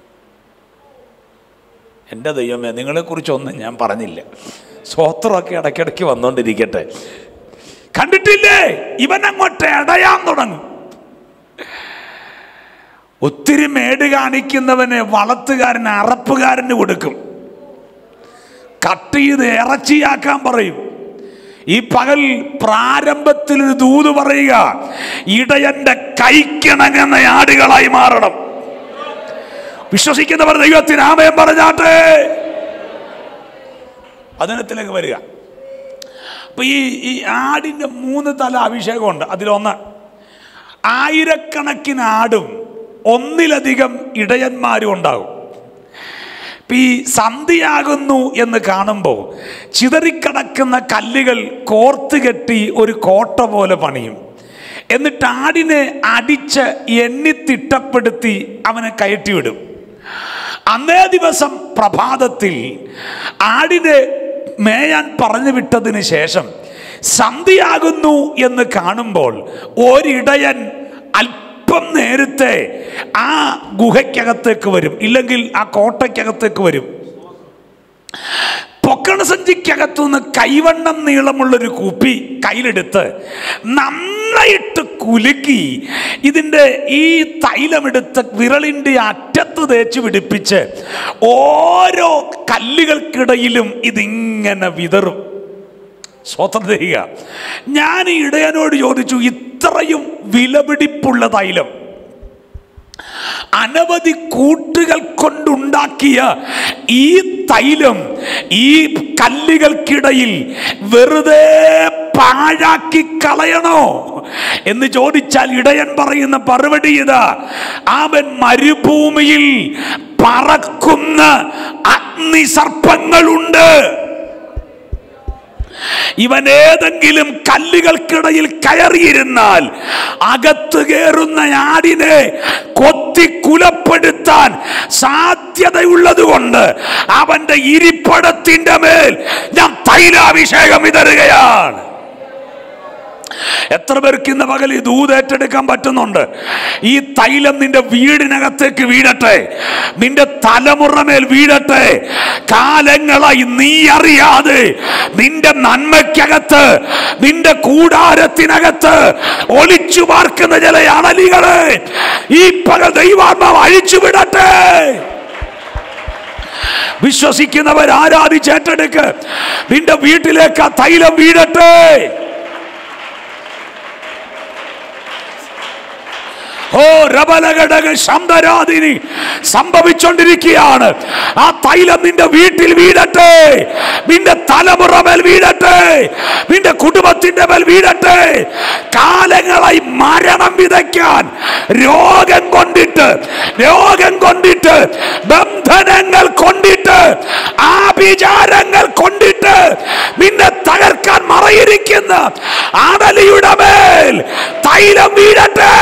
എൻ്റെ ദൈവമേ നിങ്ങളെക്കുറിച്ചൊന്നും ഞാൻ പറഞ്ഞില്ല സ്വോത്രമൊക്കെ ഇടയ്ക്കിടയ്ക്ക് വന്നുകൊണ്ടിരിക്കട്ടെ കണ്ടിട്ടില്ലേ ഇവൻ അങ്ങോട്ട് അടയാൻ തുടങ്ങും ഒത്തിരി മേട് കാണിക്കുന്നവന് വളത്തുകാരന് അറപ്പുകാരന് കൊടുക്കും കട്ട് ചെയ്ത് ഇറച്ചിയാക്കാൻ പറയും ഈ പകൽ പ്രാരംഭത്തിൽ ഒരു ദൂത് പറയുക ഇടയന്റെ കൈക്കിണങ്ങുന്ന ആടുകളായി മാറണം വിശ്വസിക്കുന്നവർ ദൈവത്തിന് ആമയം പറഞ്ഞാട്ടെ അതിനത്തിലേക്ക് വരിക അപ്പൊ ഈ ഈ ആടിന്റെ മൂന്ന് തല അഭിഷേകമുണ്ട് അതിലൊന്ന് ആയിരക്കണക്കിന് ആടും ഒന്നിലധികം ഇടയന്മാരും ഉണ്ടാകും ഇപ്പൊ ഈ സന്ധിയാകുന്നു എന്ന് കാണുമ്പോൾ ചിതറിക്കിടക്കുന്ന കല്ലുകൾ കോർത്ത് കെട്ടി ഒരു കോട്ട പോലെ പണിയും എന്നിട്ട് ആടിനെ അടിച്ച് എണ്ണിത്തിട്ടപ്പെടുത്തി അവനെ കയറ്റിവിടും അന്നേ ദിവസം പ്രഭാതത്തിൽ ആടിനെ മേയാൻ പറഞ്ഞു വിട്ടതിന് ശേഷം സന്ധിയാകുന്നു എന്ന് കാണുമ്പോൾ ഒരിടയൻ അല്പം നേരത്തെ ആ ഗുഹയ്ക്കകത്തേക്ക് വരും ഇല്ലെങ്കിൽ ആ കോട്ടയ്ക്കകത്തേക്ക് വരും പൊക്കണ സഞ്ചിക്കകത്തുനിന്ന് കൈവണ്ണം നീളമുള്ളൊരു കുപ്പി കയ്യിലെടുത്ത് നന്നായിട്ട് കുലുക്കി ഇതിൻ്റെ ഈ തൈലമെടുത്ത് വിരളിൻ്റെ അറ്റത്ത് തേച്ച് പിടിപ്പിച്ച് ഓരോ കല്ലുകൾക്കിടയിലും ഇതിങ്ങനെ വിതറും സ്വതന്ത്രം ചെയ്യുക ഞാൻ ഈ ഇടയനോട് ചോദിച്ചു ഇത്രയും വിലപിടിപ്പുള്ള തൈലം അനവധി കൂട്ടുകൾ കൊണ്ടുണ്ടാക്കിയ ഈ തൈലം ഈ കല്ലുകൾക്കിടയിൽ വെറുതെ പാഴാക്കി കളയണോ എന്ന് ചോദിച്ചാൽ ഇടയൻ പറയുന്ന മറുപടി ഇതാ അവൻ മരുഭൂമിയിൽ പറക്കുന്ന അഗ്നിസർപ്പങ്ങളുണ്ട് ഇവൻ ഏതെങ്കിലും കല്ലുകൾക്കിടയിൽ കയറിയിരുന്നാൽ അകത്ത് കയറുന്ന ആടിനെ കൊത്തി കുലപ്പെടുത്താൻ സാധ്യതയുള്ളത് കൊണ്ട് അവന്റെ ഇരിപ്പടത്തിന്റെ മേൽ ഞാൻ തൈലാഭിഷേകം വിതറുകയാണ് എത്ര പേർക്ക് ഇന്ന് പകൽ ഈ ദൂത് ഏറ്റെടുക്കാൻ പറ്റുന്നുണ്ട് ഈ തൈലം നിന്റെ വീടിനകത്തേക്ക് വീഴട്ടെ നിന്റെ തലമുറ മേൽ വീഴട്ടെ കാലങ്ങളായി നീ അറിയാതെ നിന്റെ നന്മയ്ക്കകത്ത് നിന്റെ കൂടാരത്തിനകത്ത് ഒലിച്ചു പാർക്കുന്ന ചില അണലികളെ ഈ പകൽ ദൈവാത്മാവ് അഴിച്ചു വിടട്ടെ വിശ്വസിക്കുന്നവർ ആരാധിച്ചേറ്റെടുക്ക് നിന്റെ വീട്ടിലേക്ക് ആ തൈലം വീഴട്ടെ ഓ രബലഘടക ശബ്ദരാതിനി സംഭവിച്ചുകൊണ്ടിരിക്കുകയാണ് ആ തൈലം നിന്റെ വീട്ടിൽ വീഴട്ടെ നിന്റെ തലമുറ മേൽ വീഴട്ടെ നിന്റെ കുടുംബത്തിന്റെ മേൽ വീഴട്ടെ കാലങ്ങളായി മരണം വിതയ്ക്കാൻ രോഗം കൊണ്ടിട്ട് രോഗം കൊണ്ടിട്ട് ബന്ധനങ്ങൾ കൊണ്ടിട്ട് ആഭിചാരങ്ങൾ കൊണ്ടിട്ട് നിന്നെ തകർക്കാൻ മറയിരിക്കുന്ന ആടലിയുടെ മേൽ തൈലം വീഴട്ടെ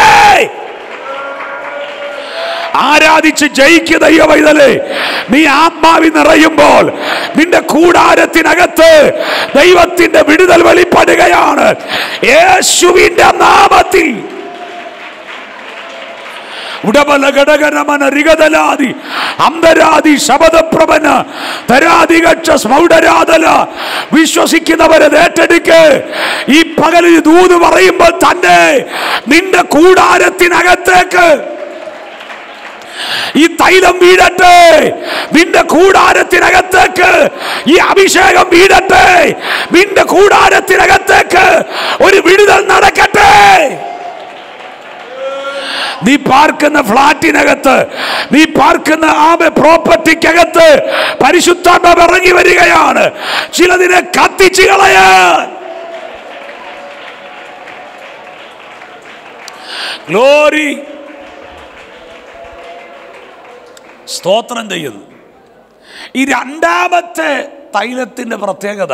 ആരാധിച്ച് ജയിക്കുക ദൈവവൈതലേ നീ ആത്മാവി നിറയുമ്പോൾ നിന്റെ കൂടാരത്തിനകത്ത് ദൈവത്തിന്റെ വിടുതൽ വെളിപ്പെടുകയാണ് യേശുവിന്റെ നാമത്തിൽ ഉടബല ഘടകരമന രിഗതലാതി അന്തരാതി ശബദപ്രഭന തരാതികക്ഷ സ്മൗഢരാതല വിശ്വസിക്കുന്നവരെ ഏറ്റെടുക്ക് ഈ പകലിൽ ദൂത് പറയുമ്പോൾ തന്നെ നിന്റെ കൂടാരത്തിനകത്തേക്ക് ഈ തൈലം വീഴട്ടെ നിന്റെ കൂടാരത്തിനകത്തേക്ക് ഈ അഭിഷേകം വീഴട്ടെ നിന്റെ കൂടാരത്തിനകത്തേക്ക് ഒരു വിടുതൽ നടക്കട്ടെ നീ പാർക്കുന്ന ഫ്ലാറ്റിനകത്ത് നീ പാർക്കുന്ന ആമ പ്രോപ്പർട്ടിക്കകത്ത് പരിശുദ്ധാത്മ ഇറങ്ങി വരികയാണ് ചിലതിനെ കത്തിച്ചു കളയാൻ ഗ്ലോറി സ്തോത്രം ചെയ്യുന്നു ഈ രണ്ടാമത്തെ തൈലത്തിൻ്റെ പ്രത്യേകത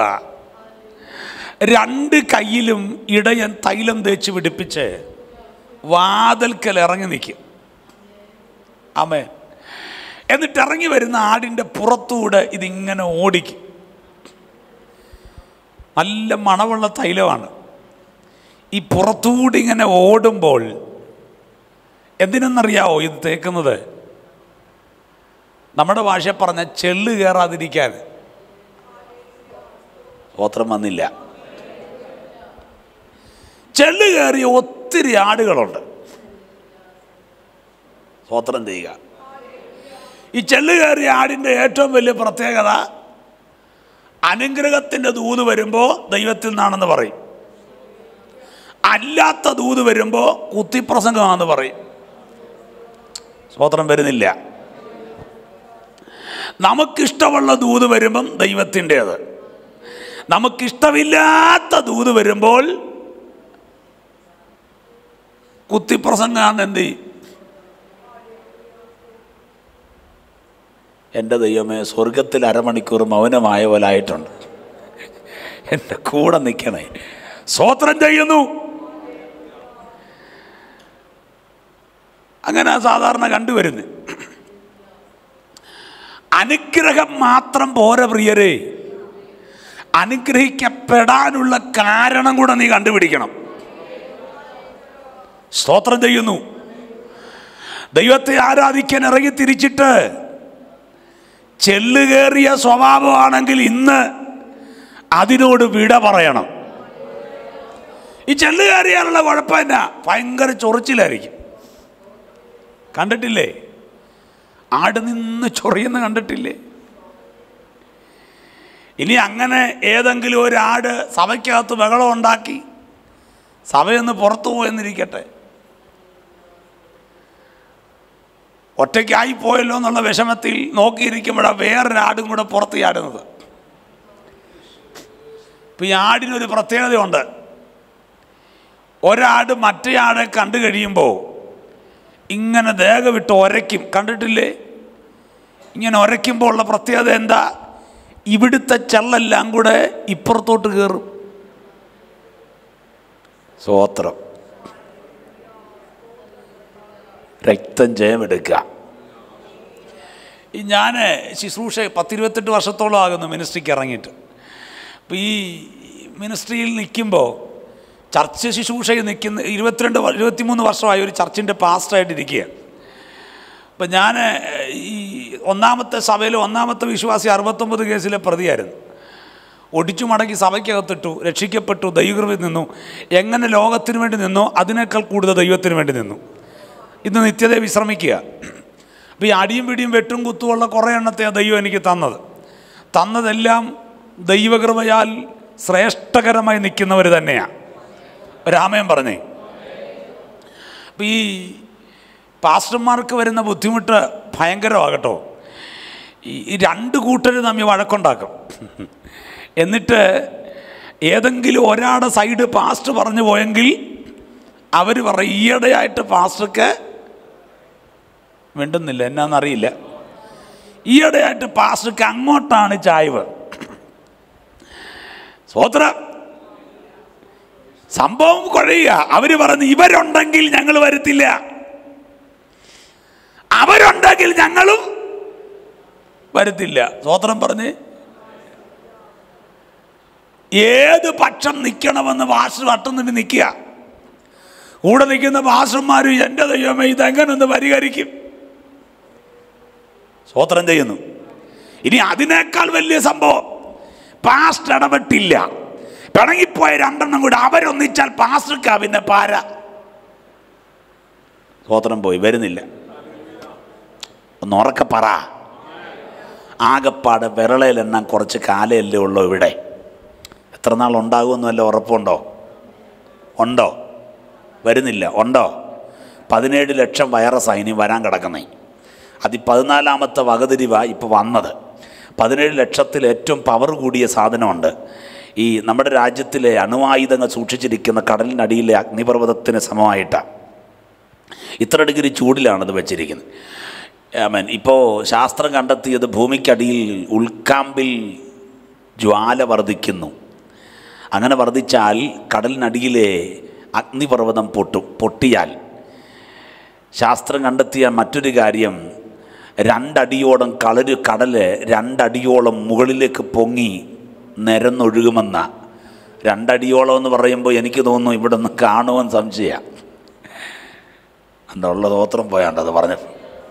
രണ്ട് കയ്യിലും ഇടയൻ തൈലം തേച്ച് പിടിപ്പിച്ച് വാതിൽക്കൽ ഇറങ്ങി നിൽക്കും ആമേ എന്നിട്ട് ഇറങ്ങി വരുന്ന ആടിൻ്റെ പുറത്തൂടെ ഇതിങ്ങനെ ഓടിക്കും നല്ല മണമുള്ള തൈലമാണ് ഈ പുറത്തൂടെ ഇങ്ങനെ ഓടുമ്പോൾ എന്തിനെന്നറിയാവോ ഇത് തേക്കുന്നത് നമ്മുടെ ഭാഷ പറഞ്ഞ ചെള്ള് കയറാതിരിക്കാൻ സ്തോത്രം വന്നില്ല ചെള്ള് കയറിയ ഒത്തിരി ആടുകളുണ്ട് സ്തോത്രം ചെയ്യുക ഈ ചെള്ള് കയറിയ ആടിൻ്റെ ഏറ്റവും വലിയ പ്രത്യേകത അനുഗ്രഹത്തിൻ്റെ ദൂത് വരുമ്പോൾ ദൈവത്തിൽ നിന്നാണെന്ന് പറയും അല്ലാത്ത ദൂത് വരുമ്പോൾ കുത്തിപ്രസംഗമാണെന്ന് പറയും സ്തോത്രം വരുന്നില്ല നമുക്കിഷ്ടമുള്ള ദൂത് വരുമ്പം ദൈവത്തിൻ്റേത് നമുക്കിഷ്ടമില്ലാത്ത ദൂത് വരുമ്പോൾ കുത്തിപ്രസംഗാന്ന് എന്ത് ചെയ്യും എൻ്റെ ദൈവമേ സ്വർഗത്തിൽ അരമണിക്കൂർ മൗനമായ പോലായിട്ടുണ്ട് എൻ്റെ കൂടെ നിൽക്കണേ സ്വോത്രം ചെയ്യുന്നു അങ്ങനെ സാധാരണ കണ്ടുവരുന്നു അനുഗ്രഹം മാത്രം പോര പ്രിയരെ അനുഗ്രഹിക്കപ്പെടാനുള്ള കാരണം കൂടെ നീ കണ്ടുപിടിക്കണം സ്തോത്രം ചെയ്യുന്നു ദൈവത്തെ ആരാധിക്കാൻ ഇറങ്ങി തിരിച്ചിട്ട് ചെല്ലുകേറിയ സ്വഭാവമാണെങ്കിൽ ഇന്ന് അതിനോട് വിട പറയണം ഈ ചെല്ലുകേറിയാലുള്ള കുഴപ്പമില്ല ഭയങ്കര ചൊറിച്ചിലായിരിക്കും കണ്ടിട്ടില്ലേ ആട് നിന്ന് ചൊറിയുന്ന കണ്ടിട്ടില്ലേ ഇനി അങ്ങനെ ഏതെങ്കിലും ഒരാട് സഭയ്ക്കകത്ത് ബഹളം ഉണ്ടാക്കി സഭയൊന്ന് പുറത്തു പോയെന്നിരിക്കട്ടെ ഒറ്റയ്ക്കായി പോയല്ലോ എന്നുള്ള വിഷമത്തിൽ നോക്കിയിരിക്കുമ്പോഴാണ് വേറൊരാടും കൂടെ പുറത്ത് ചാടുന്നത് ഇപ്പം ഈ ആടിനൊരു പ്രത്യേകതയുണ്ട് ഒരാട് മറ്റേ ആടെ കണ്ടു കഴിയുമ്പോൾ ഇങ്ങനെ ദേഹം വിട്ട് ഒരയ്ക്കും കണ്ടിട്ടില്ലേ ഇങ്ങനെ ഒരയ്ക്കുമ്പോൾ ഉള്ള പ്രത്യേകത എന്താ ഇവിടുത്തെ ചെള്ളെല്ലാം കൂടെ ഇപ്പുറത്തോട്ട് കയറും സ്വോത്രം രക്തം ജയമെടുക്കുക ഈ ഞാൻ ശുശ്രൂഷ പത്തിരുപത്തെട്ട് വർഷത്തോളം ആകുന്നു മിനിസ്ട്രിക്ക് ഇറങ്ങിയിട്ട് അപ്പോൾ ഈ മിനിസ്ട്രിയിൽ നിൽക്കുമ്പോൾ ചർച്ച് ശുശ്രൂഷയിൽ നിൽക്കുന്ന ഇരുപത്തിരണ്ട് വ- ഇരുപത്തിമൂന്ന് വർഷമായി ഒരു ചർച്ചിൻ്റെ പാസ്റ്ററായിട്ട് ഇരിക്കുക അപ്പം ഞാൻ ഈ ഒന്നാമത്തെ സഭയിൽ ഒന്നാമത്തെ വിശ്വാസി അറുപത്തൊമ്പത് കേസിലെ പ്രതിയായിരുന്നു ഒടിച്ചു മടക്കി സഭയ്ക്കകത്തിട്ടു രക്ഷിക്കപ്പെട്ടു ദൈവകൃപയിൽ നിന്നു എങ്ങനെ ലോകത്തിന് വേണ്ടി നിന്നോ അതിനേക്കാൾ കൂടുതൽ ദൈവത്തിന് വേണ്ടി നിന്നു ഇന്ന് നിത്യതയെ വിശ്രമിക്കുക അപ്പോൾ ഈ അടിയും പിടിയും വെട്ടും കുത്തുമുള്ള കുറേ എണ്ണത്തെയാണ് ദൈവം എനിക്ക് തന്നത് തന്നതെല്ലാം ദൈവകൃപയാൽ ശ്രേഷ്ഠകരമായി നിൽക്കുന്നവർ തന്നെയാണ് രാമയൻ പറഞ്ഞേ അപ്പം ഈ പാസ്റ്റർമാർക്ക് വരുന്ന ബുദ്ധിമുട്ട് ഭയങ്കരമാകട്ടോ ഈ ഈ രണ്ട് കൂട്ടർ തമ്മിൽ വഴക്കുണ്ടാക്കും എന്നിട്ട് ഏതെങ്കിലും ഒരാളുടെ സൈഡ് പാസ്റ്റ് പറഞ്ഞു പോയെങ്കിൽ അവർ പറയും ഈയിടെയായിട്ട് പാസ്റ്റർക്ക് മിണ്ടുന്നില്ല എന്നാന്നറിയില്ല ഈയിടെയായിട്ട് പാസ്റ്റർക്ക് അങ്ങോട്ടാണ് ചായ്വ് സ്വോത്ര സംഭവം കുഴയുക അവര് പറഞ്ഞു ഇവരുണ്ടെങ്കിൽ ഞങ്ങൾ വരുത്തില്ല അവരുണ്ടെങ്കിൽ ഞങ്ങളും വരുത്തില്ല സ്വോത്രം പറഞ്ഞ് ഏത് പക്ഷം നിൽക്കണമെന്ന് ഭാഷ വട്ടുന്നിട്ട് നിൽക്കുക കൂടെ നിൽക്കുന്ന ഭാഷന്മാരും എൻ്റെ ദൈവമേ ഇതെങ്ങനൊന്ന് പരിഹരിക്കും സ്വോത്രം ചെയ്യുന്നു ഇനി അതിനേക്കാൾ വലിയ സംഭവം പാസ്റ്റ് ഇടപെട്ടില്ല പിണങ്ങിപ്പോയ രണ്ടെണ്ണം കൂടെ അവരൊന്നിച്ചാൽ പാസ്റ്റർക്കാ പിന്നെ പാര സ്വോത്രം പോയി വരുന്നില്ല ഒന്ന് ഉറക്കെ പറ ആകപ്പാട് വിരളയിലെണ്ണം കുറച്ച് കാലയല്ലേ ഉള്ളൂ ഇവിടെ എത്ര നാൾ ഉണ്ടാകുമെന്ന് വല്ല ഉറപ്പുണ്ടോ ഉണ്ടോ വരുന്നില്ല ഉണ്ടോ പതിനേഴ് ലക്ഷം വൈറസ് ഇനി വരാൻ കിടക്കുന്നേ അതി പതിനാലാമത്തെ വകതിരിവ ഇപ്പോൾ വന്നത് പതിനേഴ് ലക്ഷത്തിൽ ഏറ്റവും പവർ കൂടിയ സാധനമുണ്ട് ഈ നമ്മുടെ രാജ്യത്തിലെ അണുവായുധങ്ങൾ സൂക്ഷിച്ചിരിക്കുന്ന കടലിനടിയിലെ അഗ്നിപർവ്വതത്തിന് സമമായിട്ടാണ് ഇത്ര ഡിഗ്രി ചൂടിലാണത് വെച്ചിരിക്കുന്നത് ആമേൻ ഇപ്പോൾ ശാസ്ത്രം കണ്ടെത്തിയത് ഭൂമിക്കടിയിൽ ഉൾക്കാമ്പിൽ ജ്വാല വർദ്ധിക്കുന്നു അങ്ങനെ വർദ്ധിച്ചാൽ കടലിനടിയിലെ അഗ്നിപർവ്വതം പൊട്ടും പൊട്ടിയാൽ ശാസ്ത്രം കണ്ടെത്തിയ മറ്റൊരു കാര്യം രണ്ടടിയോളം കളര് കടല് രണ്ടടിയോളം മുകളിലേക്ക് പൊങ്ങി നിരന്നൊഴുകുമെന്ന രണ്ടടിയോളം എന്ന് പറയുമ്പോൾ എനിക്ക് തോന്നുന്നു ഇവിടെ നിന്ന് കാണുമെന്ന് സംശയ എന്താ ഉള്ള തോത്രം പോയാണ്ട് അത് പറഞ്ഞത്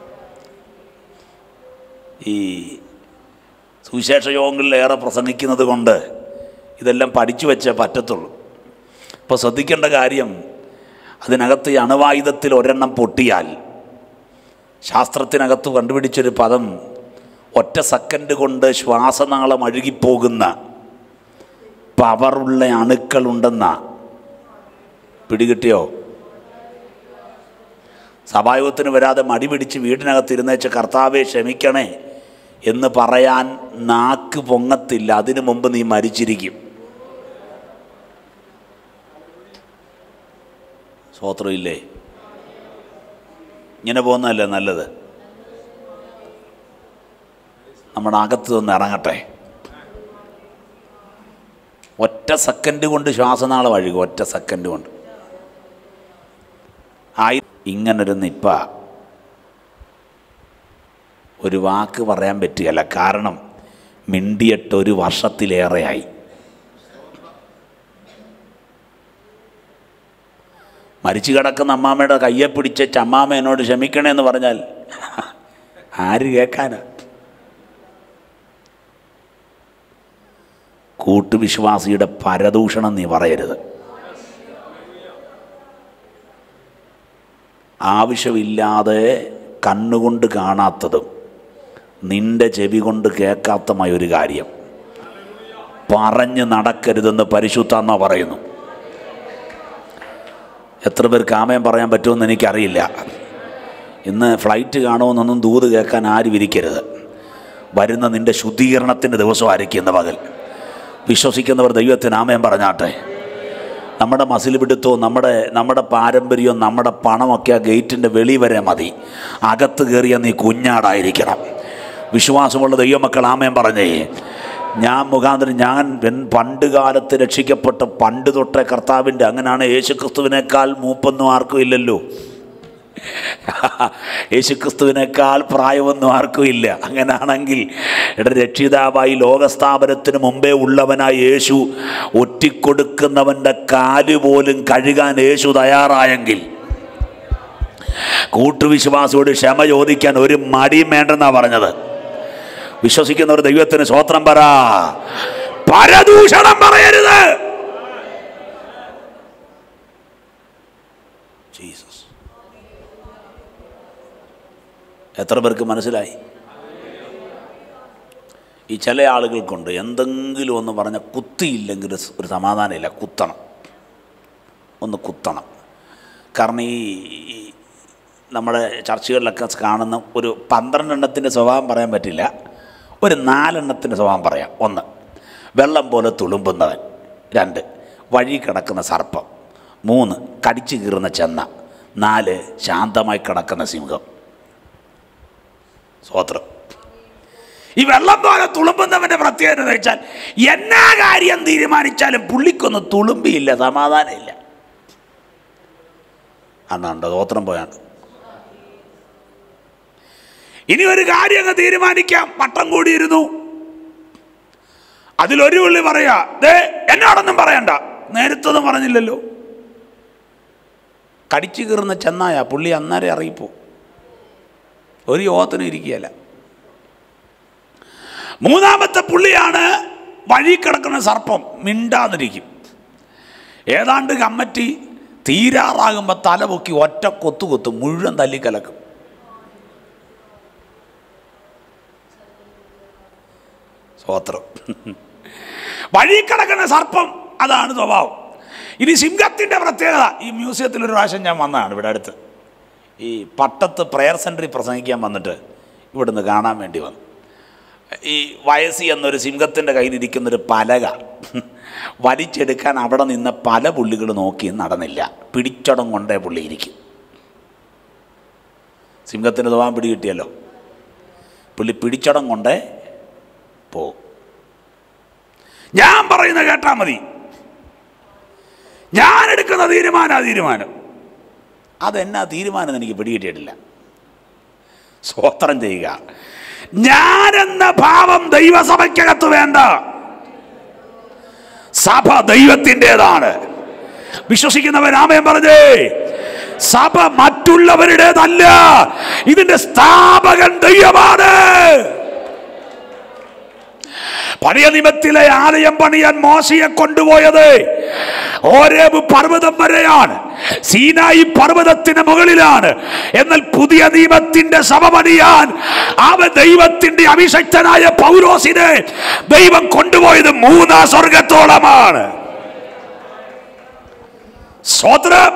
ഈ സുവിശേഷ യോഗങ്ങളിൽ ഏറെ പ്രസംഗിക്കുന്നത് കൊണ്ട് ഇതെല്ലാം പഠിച്ചു വെച്ചേ പറ്റത്തുള്ളൂ ഇപ്പോൾ ശ്രദ്ധിക്കേണ്ട കാര്യം അതിനകത്ത് ഈ അണുവായുധത്തിൽ ഒരെണ്ണം പൊട്ടിയാൽ ശാസ്ത്രത്തിനകത്ത് കണ്ടുപിടിച്ചൊരു പദം ഒറ്റ സെക്കൻഡ് കൊണ്ട് ശ്വാസനാളം അഴുകിപ്പോകുന്ന പവറുള്ള അണുക്കളുണ്ടെന്ന പിടികിട്ടിയോ സഭായോഗത്തിന് വരാതെ മടി പിടിച്ച് വീടിനകത്ത് ഇരുന്നേച്ച് കർത്താവെ ക്ഷമിക്കണേ എന്ന് പറയാൻ നാക്ക് പൊങ്ങത്തില്ല അതിനു മുമ്പ് നീ മരിച്ചിരിക്കും സ്വോത്രം ഇല്ലേ ഇങ്ങനെ പോകുന്നതല്ലേ നല്ലത് നമ്മുടെ അകത്ത് നിന്ന് ഇറങ്ങട്ടെ ഒറ്റ സെക്കൻഡ് കൊണ്ട് ശ്വാസനാളം അഴുകും ഒറ്റ സെക്കൻഡ് കൊണ്ട് ആയി ഇങ്ങനൊരു നിപ്പ ഒരു വാക്ക് പറയാൻ പറ്റുകയല്ല കാരണം മിണ്ടിയിട്ട് ഒരു വർഷത്തിലേറെയായി മരിച്ചു കിടക്കുന്ന അമ്മാമ്മയുടെ കയ്യെ പിടിച്ച് അമ്മാമ്മ എന്നോട് ക്ഷമിക്കണേ എന്ന് പറഞ്ഞാൽ ആര് കേൾക്കാനാ കൂട്ടുവിശ്വാസിയുടെ പരദൂഷണം നീ പറയരുത് ആവശ്യമില്ലാതെ കണ്ണുകൊണ്ട് കാണാത്തതും നിന്റെ ചെവി കൊണ്ട് കേൾക്കാത്തമായ ഒരു കാര്യം പറഞ്ഞ് നടക്കരുതെന്ന് പരിശുദ്ധാത്മ പറയുന്നു എത്ര പേർക്ക് ആമയം പറയാൻ പറ്റുമെന്ന് എനിക്കറിയില്ല ഇന്ന് ഫ്ലൈറ്റ് കാണുമെന്നൊന്നും ദൂത് കേൾക്കാൻ ആരും ഇരിക്കരുത് വരുന്ന നിന്റെ ശുദ്ധീകരണത്തിൻ്റെ ദിവസമായിരിക്കും ഇന്ന് പകൽ വിശ്വസിക്കുന്നവർ ദൈവത്തിന് ആമയം പറഞ്ഞാട്ടെ നമ്മുടെ മസിൽ പിടുത്തവും നമ്മുടെ നമ്മുടെ പാരമ്പര്യവും നമ്മുടെ പണമൊക്കെ ആ ഗേറ്റിൻ്റെ വെളി വരെ മതി അകത്ത് കയറിയ നീ കുഞ്ഞാടായിരിക്കണം വിശ്വാസമുള്ള ദൈവമക്കൾ ആമയം പറഞ്ഞേ ഞാൻ മുഖാന്തരം ഞാൻ എൻ പണ്ട് കാലത്ത് രക്ഷിക്കപ്പെട്ട പണ്ട് തൊട്ടേ കർത്താവിൻ്റെ അങ്ങനെയാണ് യേശുക്രിസ്തുവിനേക്കാൾ മൂപ്പൊന്നും ആർക്കും ഇല്ലല്ലോ യേശുക്രിസ്തുവിനേക്കാൾ പ്രായമൊന്നും ആർക്കും ഇല്ല അങ്ങനാണെങ്കിൽ എടാ രക്ഷിതാവായി ലോകസ്ഥാപനത്തിന് മുമ്പേ ഉള്ളവനായി യേശു ഒറ്റിക്കൊടുക്കുന്നവൻ്റെ കാല് പോലും കഴുകാൻ യേശു തയ്യാറായെങ്കിൽ കൂട്ടുവിശ്വാസിയോട് ക്ഷമ ചോദിക്കാൻ ഒരു മടിയും വേണ്ടെന്നാ പറഞ്ഞത് വിശ്വസിക്കുന്നവർ ദൈവത്തിന് സ്വോത്രം പറ പരദൂഷണം പറയരുത് ജീസസ് എത്ര പേർക്ക് മനസ്സിലായി ഈ ചില ആളുകൾക്കുണ്ട് എന്തെങ്കിലും ഒന്ന് പറഞ്ഞ കുത്തിയില്ലെങ്കിൽ ഒരു സമാധാനമില്ല കുത്തണം ഒന്ന് കുത്തണം കാരണം ഈ ഈ നമ്മുടെ ചർച്ചകളിലൊക്കെ കാണുന്ന ഒരു പന്ത്രണ്ടെണ്ണത്തിൻ്റെ സ്വഭാവം പറയാൻ പറ്റില്ല ഒരു നാലെണ്ണത്തിൻ്റെ സ്വഭാവം പറയാം ഒന്ന് വെള്ളം പോലെ തുളുമ്പുന്നവൻ രണ്ട് വഴി കിടക്കുന്ന സർപ്പം മൂന്ന് കടിച്ചു കീറുന്ന ചെന്ന നാല് ശാന്തമായി കിടക്കുന്ന സിംഹം സ്വോത്രം ഈ വെള്ളം പോലെ തുളുമ്പുന്നവൻ്റെ പ്രത്യേകത എന്ന് വെച്ചാൽ എന്നാ കാര്യം തീരുമാനിച്ചാലും പുള്ളിക്കൊന്നും തുളുമ്പിയില്ല സമാധാനമില്ല അണ്ണാണ്ട് സ്വോത്രം പോയാണ് ഇനി ഒരു കാര്യം അങ്ങ് തീരുമാനിക്കാം വട്ടം കൂടിയിരുന്നു അതിലൊരു പുള്ളി പറയാ ദേ എന്നോടൊന്നും പറയണ്ട നേരത്തൊന്നും പറഞ്ഞില്ലല്ലോ കടിച്ചു കീറുന്ന ചെന്നായ പുള്ളി അന്നേരം അറിയിപ്പോ ഒരു യോഗത്തിനും ഇരിക്കുകയല്ല മൂന്നാമത്തെ പുള്ളിയാണ് വഴി കിടക്കുന്ന സർപ്പം മിണ്ടാതിരിക്കും ഏതാണ്ട് കമ്മറ്റി തീരാറാകുമ്പോൾ തല പൊക്കി ഒറ്റ കൊത്തു കൊത്തും മുഴുവൻ തല്ലിക്കലക്കും സ്വോത്രം വഴി കിടക്കുന്ന സർപ്പം അതാണ് സ്വഭാവം ഇനി സിംഹത്തിൻ്റെ പ്രത്യേകത ഈ മ്യൂസിയത്തിൽ ഒരു പ്രാവശ്യം ഞാൻ വന്നതാണ് ഇവിടെ അടുത്ത് ഈ പട്ടത്ത് പ്രെയർ സെൻറ്ററിൽ പ്രസംഗിക്കാൻ വന്നിട്ട് ഇവിടുന്ന് കാണാൻ വേണ്ടി വന്നു ഈ വയസ്സി എന്നൊരു സിംഹത്തിൻ്റെ കയ്യിലിരിക്കുന്നൊരു പലക വലിച്ചെടുക്കാൻ അവിടെ നിന്ന് പല പുള്ളികൾ നോക്കി നടന്നില്ല പിടിച്ചടം കൊണ്ടേ പുള്ളി ഇരിക്കും സിംഹത്തിന് തോവാൻ പിടി കിട്ടിയല്ലോ പുള്ളി പിടിച്ചടം കൊണ്ടേ പോവും ഞാൻ പറയുന്ന കേട്ടാ മതി ഞാൻ എടുക്കുന്ന തീരുമാനം തീരുമാനം അതെന്നാ തീരുമാനം എന്ന് എനിക്ക് പിടികിട്ടിയിട്ടില്ല സ്വോത്രം ചെയ്യുക ഞാനെന്ന ഭാവം ദൈവസഭയ്ക്കകത്ത് വേണ്ട സഭ ദൈവത്തിൻ്റെതാണ് വിശ്വസിക്കുന്നവൻ ആമയം പറഞ്ഞേ സഭ മറ്റുള്ളവരുടേതല്ല ഇതിന്റെ സ്ഥാപകൻ ദൈവമാണ് പഴയ നിമത്തിലെ ആലയം പണിയാൻ മോശയെ കൊണ്ടുപോയത് ഓരേബ് പർവ്വതം വരെയാണ് സീനായി പർവ്വതത്തിന് മുകളിലാണ് എന്നാൽ പുതിയ നിയമത്തിന്റെ സഭ പണിയാൻ അവ ദൈവത്തിന്റെ അഭിഷക്തനായ പൗരോസിനെ ദൈവം കൊണ്ടുപോയത് മൂന്നാം സ്വർഗത്തോളമാണ് സ്വത്രം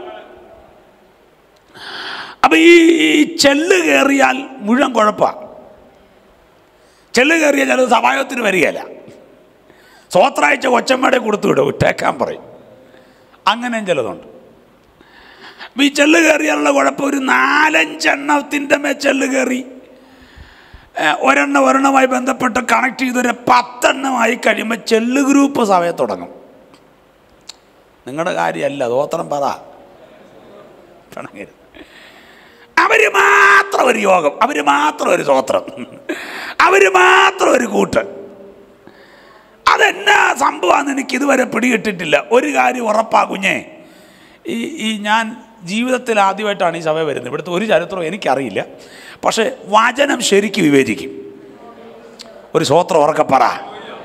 അപ്പൊ ഈ ഈ ചെല്ല് കയറിയാൽ മുഴുവൻ കുഴപ്പമാണ് ചെല്ല് കയറിയ ചിലത് സഭായത്തിന് വരികയല്ല സ്വത്രാഴ്ച കൊച്ചമ്മയുടെ കൊടുത്തു വിടും ഇട്ടേക്കാൻ പറയും അങ്ങനെയും ചിലതുണ്ട് അപ്പൊ ഈ ചെല്ല് കയറിയാലുള്ള കുഴപ്പം ഒരു നാലഞ്ചെണ്ണത്തിൻ്റെ മേ ചെല്ല് കയറി ഏഹ്, ഒരെണ്ണം ഒരെണ്ണമായി ബന്ധപ്പെട്ട് കണക്ട് ചെയ്തൊരു പത്തെണ്ണമായി കഴിയുമ്പോൾ ചെല്ല് ഗ്രൂപ്പ് സഭയെ തുടങ്ങും നിങ്ങളുടെ കാര്യമല്ല ദോത്രം പറ പിണങ്ങരുത് അവര് മാത്രം ഒരു യോഗം അവര് മാത്രം ഒരു സ്വോത്രം അവര് മാത്രം ഒരു കൂട്ട് അതെന്നാ സംഭവമാണെന്ന് എനിക്ക് ഇതുവരെ പിടികിട്ടിട്ടില്ല ഒരു കാര്യം ഉറപ്പാ കുഞ്ഞേ ഈ ഈ ഞാൻ ജീവിതത്തിൽ ആദ്യമായിട്ടാണ് ഈ സഭ വരുന്നത് ഇവിടുത്തെ ഒരു ചരിത്രവും എനിക്കറിയില്ല പക്ഷേ വചനം ശരിക്ക് വിവേചിക്കും ഒരു സ്വോത്രം ഉറക്കെ പറ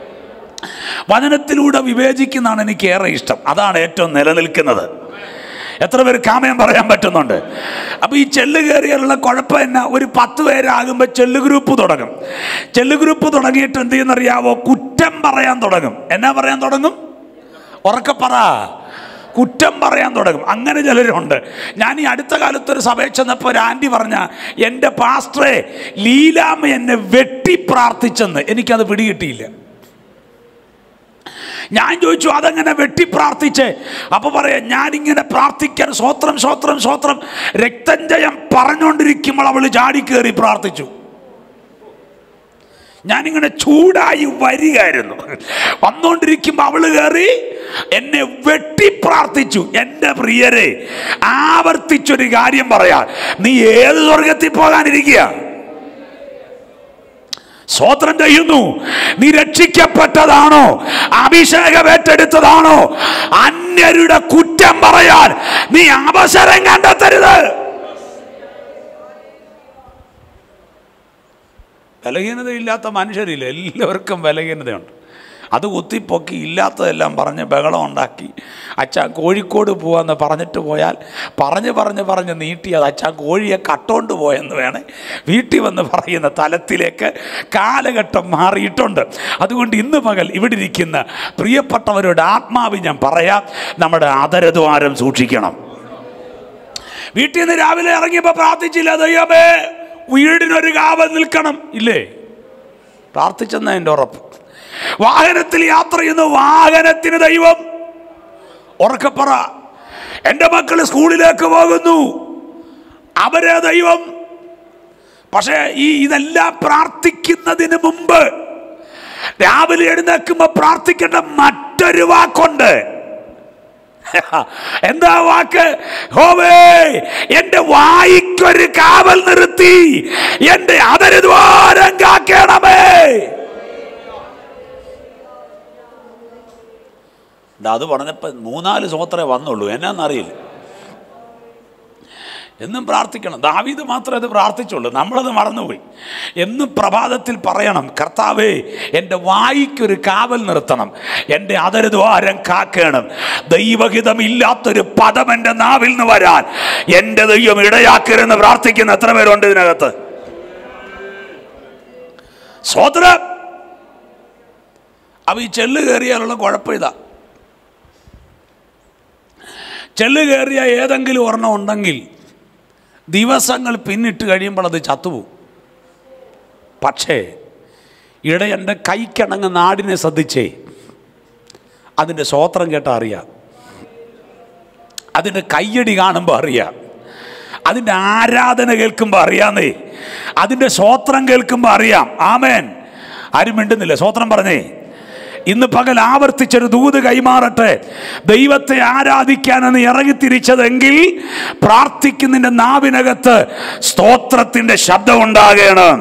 വചനത്തിലൂടെ വിവേചിക്കുന്നതാണ് എനിക്ക് ഏറെ ഇഷ്ടം അതാണ് ഏറ്റവും നിലനിൽക്കുന്നത് എത്ര പേര് കാമയം പറയാൻ പറ്റുന്നുണ്ട് അപ്പൊ ഈ ചെല്ല് കയറിയുള്ള കുഴപ്പം എന്നാ ഒരു പത്ത് പേരാകുമ്പോൾ ചെല്ല് ഗ്രൂപ്പ് തുടങ്ങും ചെല്ല് ഗ്രൂപ്പ് തുടങ്ങിയിട്ട് എന്ത് ചെയ്യുന്നറിയാവോ കുറ്റം പറയാൻ തുടങ്ങും എന്നാ പറയാൻ തുടങ്ങും ഉറക്കെ പറ കുറ്റം പറയാൻ തുടങ്ങും അങ്ങനെ ചിലരുണ്ട് ഞാൻ ഈ അടുത്ത കാലത്ത് ഒരു സഭയിൽ ചെന്നപ്പോൾ ഒരു ആൻറ്റി പറഞ്ഞ എൻ്റെ പാസ്റ്ററെ ലീലാമ്മ എന്നെ വെട്ടി പ്രാർത്ഥിച്ചെന്ന് എനിക്കത് പിടികിട്ടിയില്ല ഞാൻ ചോദിച്ചു അതെങ്ങനെ വെട്ടി പ്രാർത്ഥിച്ച് അപ്പൊ പറയാം ഞാനിങ്ങനെ പ്രാർത്ഥിക്കാൻ സ്വോത്രം സ്വോത്രം സ്വോത്രം രക്തഞ്ജയം പറഞ്ഞുകൊണ്ടിരിക്കുമ്പോൾ അവൾ ചാടിക്കേറി പ്രാർത്ഥിച്ചു ഞാനിങ്ങനെ ചൂടായി വരികയായിരുന്നു വന്നുകൊണ്ടിരിക്കുമ്പോൾ അവള് കയറി എന്നെ വെട്ടി പ്രാർത്ഥിച്ചു എൻ്റെ പ്രിയരെ ആവർത്തിച്ചൊരു കാര്യം പറയാ നീ ഏത് സ്വർഗത്തിൽ പോകാനിരിക്കുക സ്വോത്രം ചെയ്യുന്നു നീ രക്ഷിക്കപ്പെട്ടതാണോ അഭിഷേകം ഏറ്റെടുത്തതാണോ അന്യരുടെ കുറ്റം പറയാൻ നീ അവസരം കണ്ടെത്തരുത് ബലഹീനതയില്ലാത്ത മനുഷ്യരില്ല എല്ലാവർക്കും ബലഹീനതയുണ്ട് അത് കുത്തിപ്പൊക്കി ഇല്ലാത്തതെല്ലാം പറഞ്ഞ് ബഹളം ഉണ്ടാക്കി അച്ഛാ കോഴിക്കോട് പോവാന്ന് പറഞ്ഞിട്ട് പോയാൽ പറഞ്ഞ് പറഞ്ഞ് പറഞ്ഞ് നീട്ടിയത് അച്ഛാ കോഴിയെ കട്ടോണ്ട് പോയെന്ന് വേണേ വീട്ടിൽ വന്ന് പറയുന്ന തലത്തിലേക്ക് കാലഘട്ടം മാറിയിട്ടുണ്ട് അതുകൊണ്ട് ഇന്ന് പകൽ ഇവിടെ ഇരിക്കുന്ന പ്രിയപ്പെട്ടവരുടെ ആത്മാവ് ഞാൻ പറയാം നമ്മുടെ ആദരദ്വാരം സൂക്ഷിക്കണം വീട്ടിൽ നിന്ന് രാവിലെ ഇറങ്ങിയപ്പോൾ പ്രാർത്ഥിച്ചില്ല ദൈവമേ വീടിനൊരു കാവൽ നിൽക്കണം ഇല്ലേ പ്രാർത്ഥിച്ചെന്ന എൻ്റെ ഉറപ്പ് വാഹനത്തിൽ യാത്ര ചെയ്യുന്ന വാഹനത്തിന് ദൈവം ഉറക്കപ്പറ എൻ്റെ മക്കൾ സ്കൂളിലേക്ക് പോകുന്നു അവരെ ദൈവം പക്ഷേ ഈ ഇതെല്ലാം പ്രാർത്ഥിക്കുന്നതിന് മുമ്പ് രാവിലെ എഴുന്നേൽക്കുമ്പോൾ പ്രാർത്ഥിക്കേണ്ട മറ്റൊരു വാക്കുണ്ട് എന്താ വാക്ക് ഹോവേ എന്റെ വായിക്കൊരു കാവൽ നിർത്തി എന്റെ അതരദ്വാരം കാക്കണമേ ദാ അത് പറഞ്ഞപ്പോൾ മൂന്നാല് സ്വോത്രേ വന്നുള്ളൂ എന്നാന്നറിയില്ല എന്നും പ്രാർത്ഥിക്കണം ദാവീദ് മാത്രമേ അത് പ്രാർത്ഥിച്ചുള്ളൂ നമ്മളത് മറന്നുപോയി എന്നും പ്രഭാതത്തിൽ പറയണം കർത്താവേ എൻ്റെ വായിക്കൊരു കാവൽ നിർത്തണം എൻ്റെ അതരദ്വാരം കാക്കണം ദൈവഹിതം ഇല്ലാത്തൊരു പദം എൻ്റെ നാവിൽ നിന്ന് വരാൻ എൻ്റെ ദൈവം ഇടയാക്കരുന്ന് പ്രാർത്ഥിക്കുന്ന എത്ര പേരുണ്ട് ഇതിനകത്ത് സ്വോത്രം അവ ഈ ചെല്ല് കയറിയാലുള്ള കുഴപ്പം ഇതാ ചെല്ല് കയറിയ ഏതെങ്കിലും ഒരെണ്ണം ഉണ്ടെങ്കിൽ ദിവസങ്ങൾ പിന്നിട്ട് കഴിയുമ്പോൾ അത് ചത്തുപോകും പക്ഷേ ഇടയൻ്റെ കൈക്കണങ്ങ് നാടിനെ ശ്രദ്ധിച്ചേ അതിൻ്റെ സ്വോത്രം കേട്ടാൽ അറിയാം അതിൻ്റെ കയ്യടി കാണുമ്പോൾ അറിയാം അതിൻ്റെ ആരാധന കേൾക്കുമ്പോൾ അറിയാന്നേ അതിൻ്റെ സ്വോത്രം കേൾക്കുമ്പോൾ അറിയാം ആമേൻ ആരും മിണ്ടുന്നില്ല സ്വോത്രം പറഞ്ഞേ ഇന്ന് പകൽ ആവർത്തിച്ചൊരു ദൂത് കൈമാറട്ടെ ദൈവത്തെ ആരാധിക്കാനെന്ന് ഇറങ്ങിത്തിരിച്ചതെങ്കിൽ പ്രാർത്ഥിക്കുന്നതിൻ്റെ നാവിനകത്ത് സ്തോത്രത്തിൻ്റെ ശബ്ദം ഉണ്ടാകണം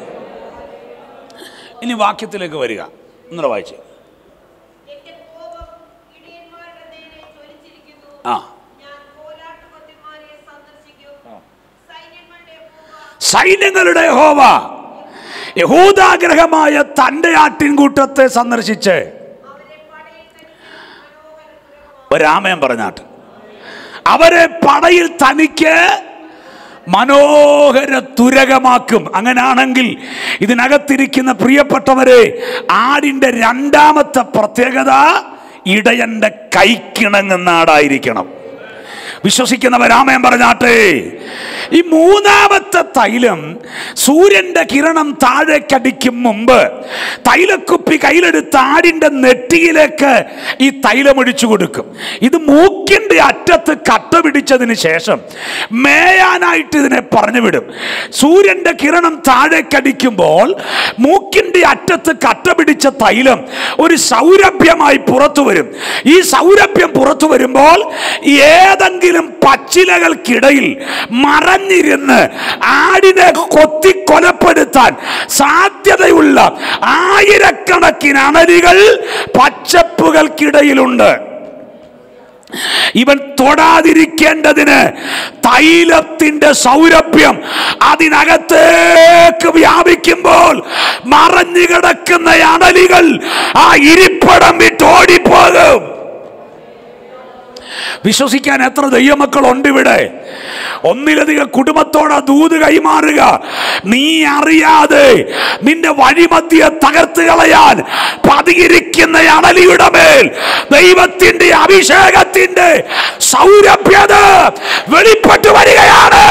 ഇനി വാക്യത്തിലേക്ക് വരിക ഒന്നുകൂടെ വായിച്ചു എന്റെ കോപം ഇടിയന്മാരുടെ നേരെ ജ്വലിച്ചിരിക്കുന്നു. ആ ഞാൻ കോലാട്ടുകൊറ്റന്മാരെ സന്ദർശിക്കും. സൈന്യങ്ങളുടെ യഹോവ സൈന്യങ്ങളുടെ ഹോവ യഹൂദാഗ്രഹമായ തൻ്റെ ആട്ടിൻകൂട്ടത്തെ സന്ദർശിച്ച് അവരെ പടയിൽ തനിക്ക് മനോഹരപുരമാക്കും. ഒരാമയം പറഞ്ഞാട്ട് അവരെ പടയിൽ തനിക്ക് മനോഹര തുരകമാക്കും അങ്ങനാണെങ്കിൽ ഇതിനകത്തിരിക്കുന്ന പ്രിയപ്പെട്ടവരെ ആടിൻ്റെ രണ്ടാമത്തെ പ്രത്യേകത ഇടയന്റെ കൈക്കിണങ്ങുന്ന ആടായിരിക്കണം വിശ്വസിക്കുന്നവരാമയം പറഞ്ഞാട്ടെ ഈ മൂന്നാമത്തെ തൈലം സൂര്യന്റെ കിരണം താഴേക്കടിക്കും മുമ്പ് തൈലക്കുപ്പി കയ്യിലെടുത്ത് ആടിന്റെ നെറ്റിയിലേക്ക് ഈ തൈലം ഒഴിച്ചു കൊടുക്കും ഇത് മൂക്കിന്റെ അറ്റത്ത് കട്ട പിടിച്ചതിന് ശേഷം മേയാനായിട്ട് ഇതിനെ പറഞ്ഞു വിടും സൂര്യന്റെ കിരണം താഴേക്കടിക്കുമ്പോൾ മൂക്കിന്റെ അറ്റത്ത് കട്ട പിടിച്ച തൈലം ഒരു സൗരഭ്യമായി പുറത്തു വരും ഈ സൗരഭ്യം പുറത്തു വരുമ്പോൾ ഏതെങ്കിലും പച്ചിലകൾക്കിടയിൽ മറഞ്ഞിരുന്ന് ആടിനെ കൊത്തി കൊലപ്പെടുത്താൻ സാധ്യതയുള്ള ആയിരക്കണക്കിന് അണലികൾ പച്ചപ്പുകൾക്കിടയിലുണ്ട് ഇവൻ തൊടാതിരിക്കേണ്ടതിന് തൈലത്തിന്റെ സൗരഭ്യം അതിനകത്തേക്ക് വ്യാപിക്കുമ്പോൾ മറഞ്ഞു കിടക്കുന്ന അണലികൾ ആ ഇരിപ്പടം വിട്ട് ഓടിപ്പോകും വിശ്വസിക്കാൻ എത്ര ദൈവമക്കളുണ്ട് ഇവിടെ ഒന്നിലധികം കുടുംബത്തോടെ ദൂത് കൈമാറുക നീ അറിയാതെ നിന്റെ വഴിമധ്യ തകർത്ത് കളയാൻ പതിയിരിക്കുന്ന അണലിയുടെ മേൽ ദൈവത്തിന്റെ അഭിഷേകത്തിന്റെ സൗരഭ്യത വെളിപ്പെട്ടു വരികയാണ്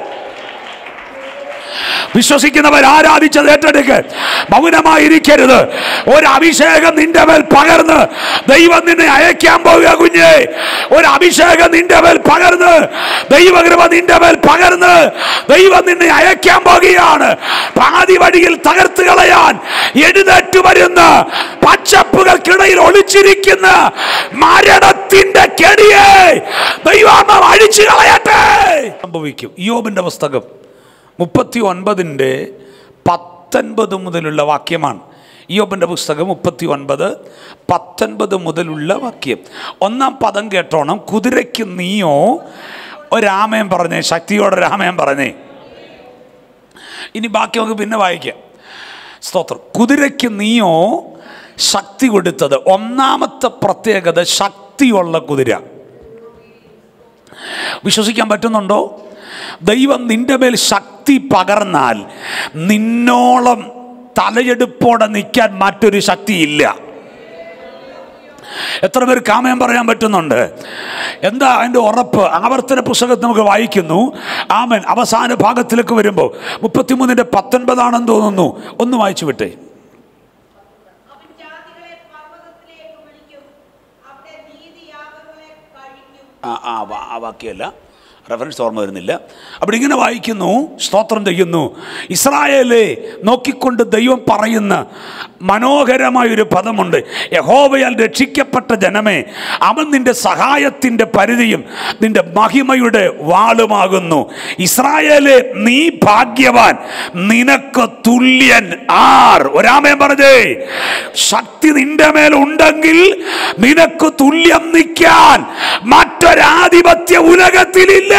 വിശ്വസിക്കുന്നവർ ആരാധിച്ചത് ഏറ്റെടുക്ക് മൗനമായിരിക്കരുത് ഒരു അഭിഷേകം നിന്റെ മേൽ പകർന്ന് ദൈവം നിന്നെ അയക്കാൻ പോകുക കുഞ്ഞ് ഒരു അഭിഷേകം നിന്റെ മേൽ പകർന്ന് ദൈവകൃപ നിന്റെ മേൽ പകർന്ന് ദൈവം നിന്നെ അയക്കാൻ പോകുകയാണ് പാതി വഴിയിൽ തകർത്ത് കളയാൻ എഴുന്നേറ്റ് വരുന്ന പച്ചപ്പുകൾക്കിടയിൽ ഒളിച്ചിരിക്കുന്ന മരണത്തിന്റെ കെടിയെ ദൈവാത്മാവ് അഴിച്ചു കളയട്ടെ സംഭവിക്കും യോബിന്റെ പുസ്തകം മുപ്പത്തി ഒൻപതിൻ്റെ പത്തൊൻപത് മുതലുള്ള വാക്യമാണ് യോബിൻ്റെ പുസ്തകം മുപ്പത്തി ഒൻപത് പത്തൊൻപത് മുതലുള്ള വാക്യം ഒന്നാം പദം കേട്ടോണം കുതിരയ്ക്ക് നീയോ ഒരാമയം പറഞ്ഞേ ശക്തിയോടെ രാമയം പറഞ്ഞേ ഇനി ബാക്കി നമുക്ക് പിന്നെ വായിക്കാം സ്തോത്രം കുതിരയ്ക്ക് നീയോ ശക്തി കൊടുത്തത് ഒന്നാമത്തെ പ്രത്യേകത ശക്തിയുള്ള കുതിര വിശ്വസിക്കാൻ പറ്റുന്നുണ്ടോ ദൈവം നിന്റെ മേൽ ശക്തി പകർന്നാൽ നിന്നോളം തലയെടുപ്പോടെ നിൽക്കാൻ മറ്റൊരു ശക്തിയില്ല എത്ര പേർ കാമയം പറയാൻ പറ്റുന്നുണ്ട് എന്താ അതിൻ്റെ ഉറപ്പ് ആവർത്തന പുസ്തകത്തിൽ നമുക്ക് വായിക്കുന്നു ആമൻ അവസാന ഭാഗത്തിലേക്ക് വരുമ്പോൾ മുപ്പത്തിമൂന്നിൻ്റെ പത്തൊൻപതാണെന്ന് തോന്നുന്നു ഒന്ന് വായിച്ചു വിട്ടേ അവൻ ജാതികളെ പർവ്വതത്തിലേക്ക് വിളിക്കും അവിടെ നീതിയാഗങ്ങളെ കഴിക്കും ആ ആ വാ- ആ വാക്യമല്ല റെഫറൻസ് ഓർമ്മ വരുന്നില്ല അവിടെ ഇങ്ങനെ വായിക്കുന്നു സ്തോത്രം ചെയ്യുന്നു ഇസ്രായേലെ നോക്കിക്കൊണ്ട് ദൈവം പറയുന്ന മനോഹരമായൊരു പദമുണ്ട് യഹോവയാൽ രക്ഷിക്കപ്പെട്ട ജനമേ അവൻ നിന്റെ സഹായത്തിൻ്റെ പരിധിയും നിന്റെ മഹിമയുടെ വാളുമാകുന്നു ഇസ്രായേലെ നീ ഭാഗ്യവാൻ നിനക്ക് തുല്യൻ ആർ ഒരാമേ പറഞ്ഞേ ശക്തി നിന്റെ മേൽ ഉണ്ടെങ്കിൽ നിനക്ക് തുല്യം നിൽക്കാൻ മറ്റൊരാധിപത്യ ഉലകത്തിലില്ല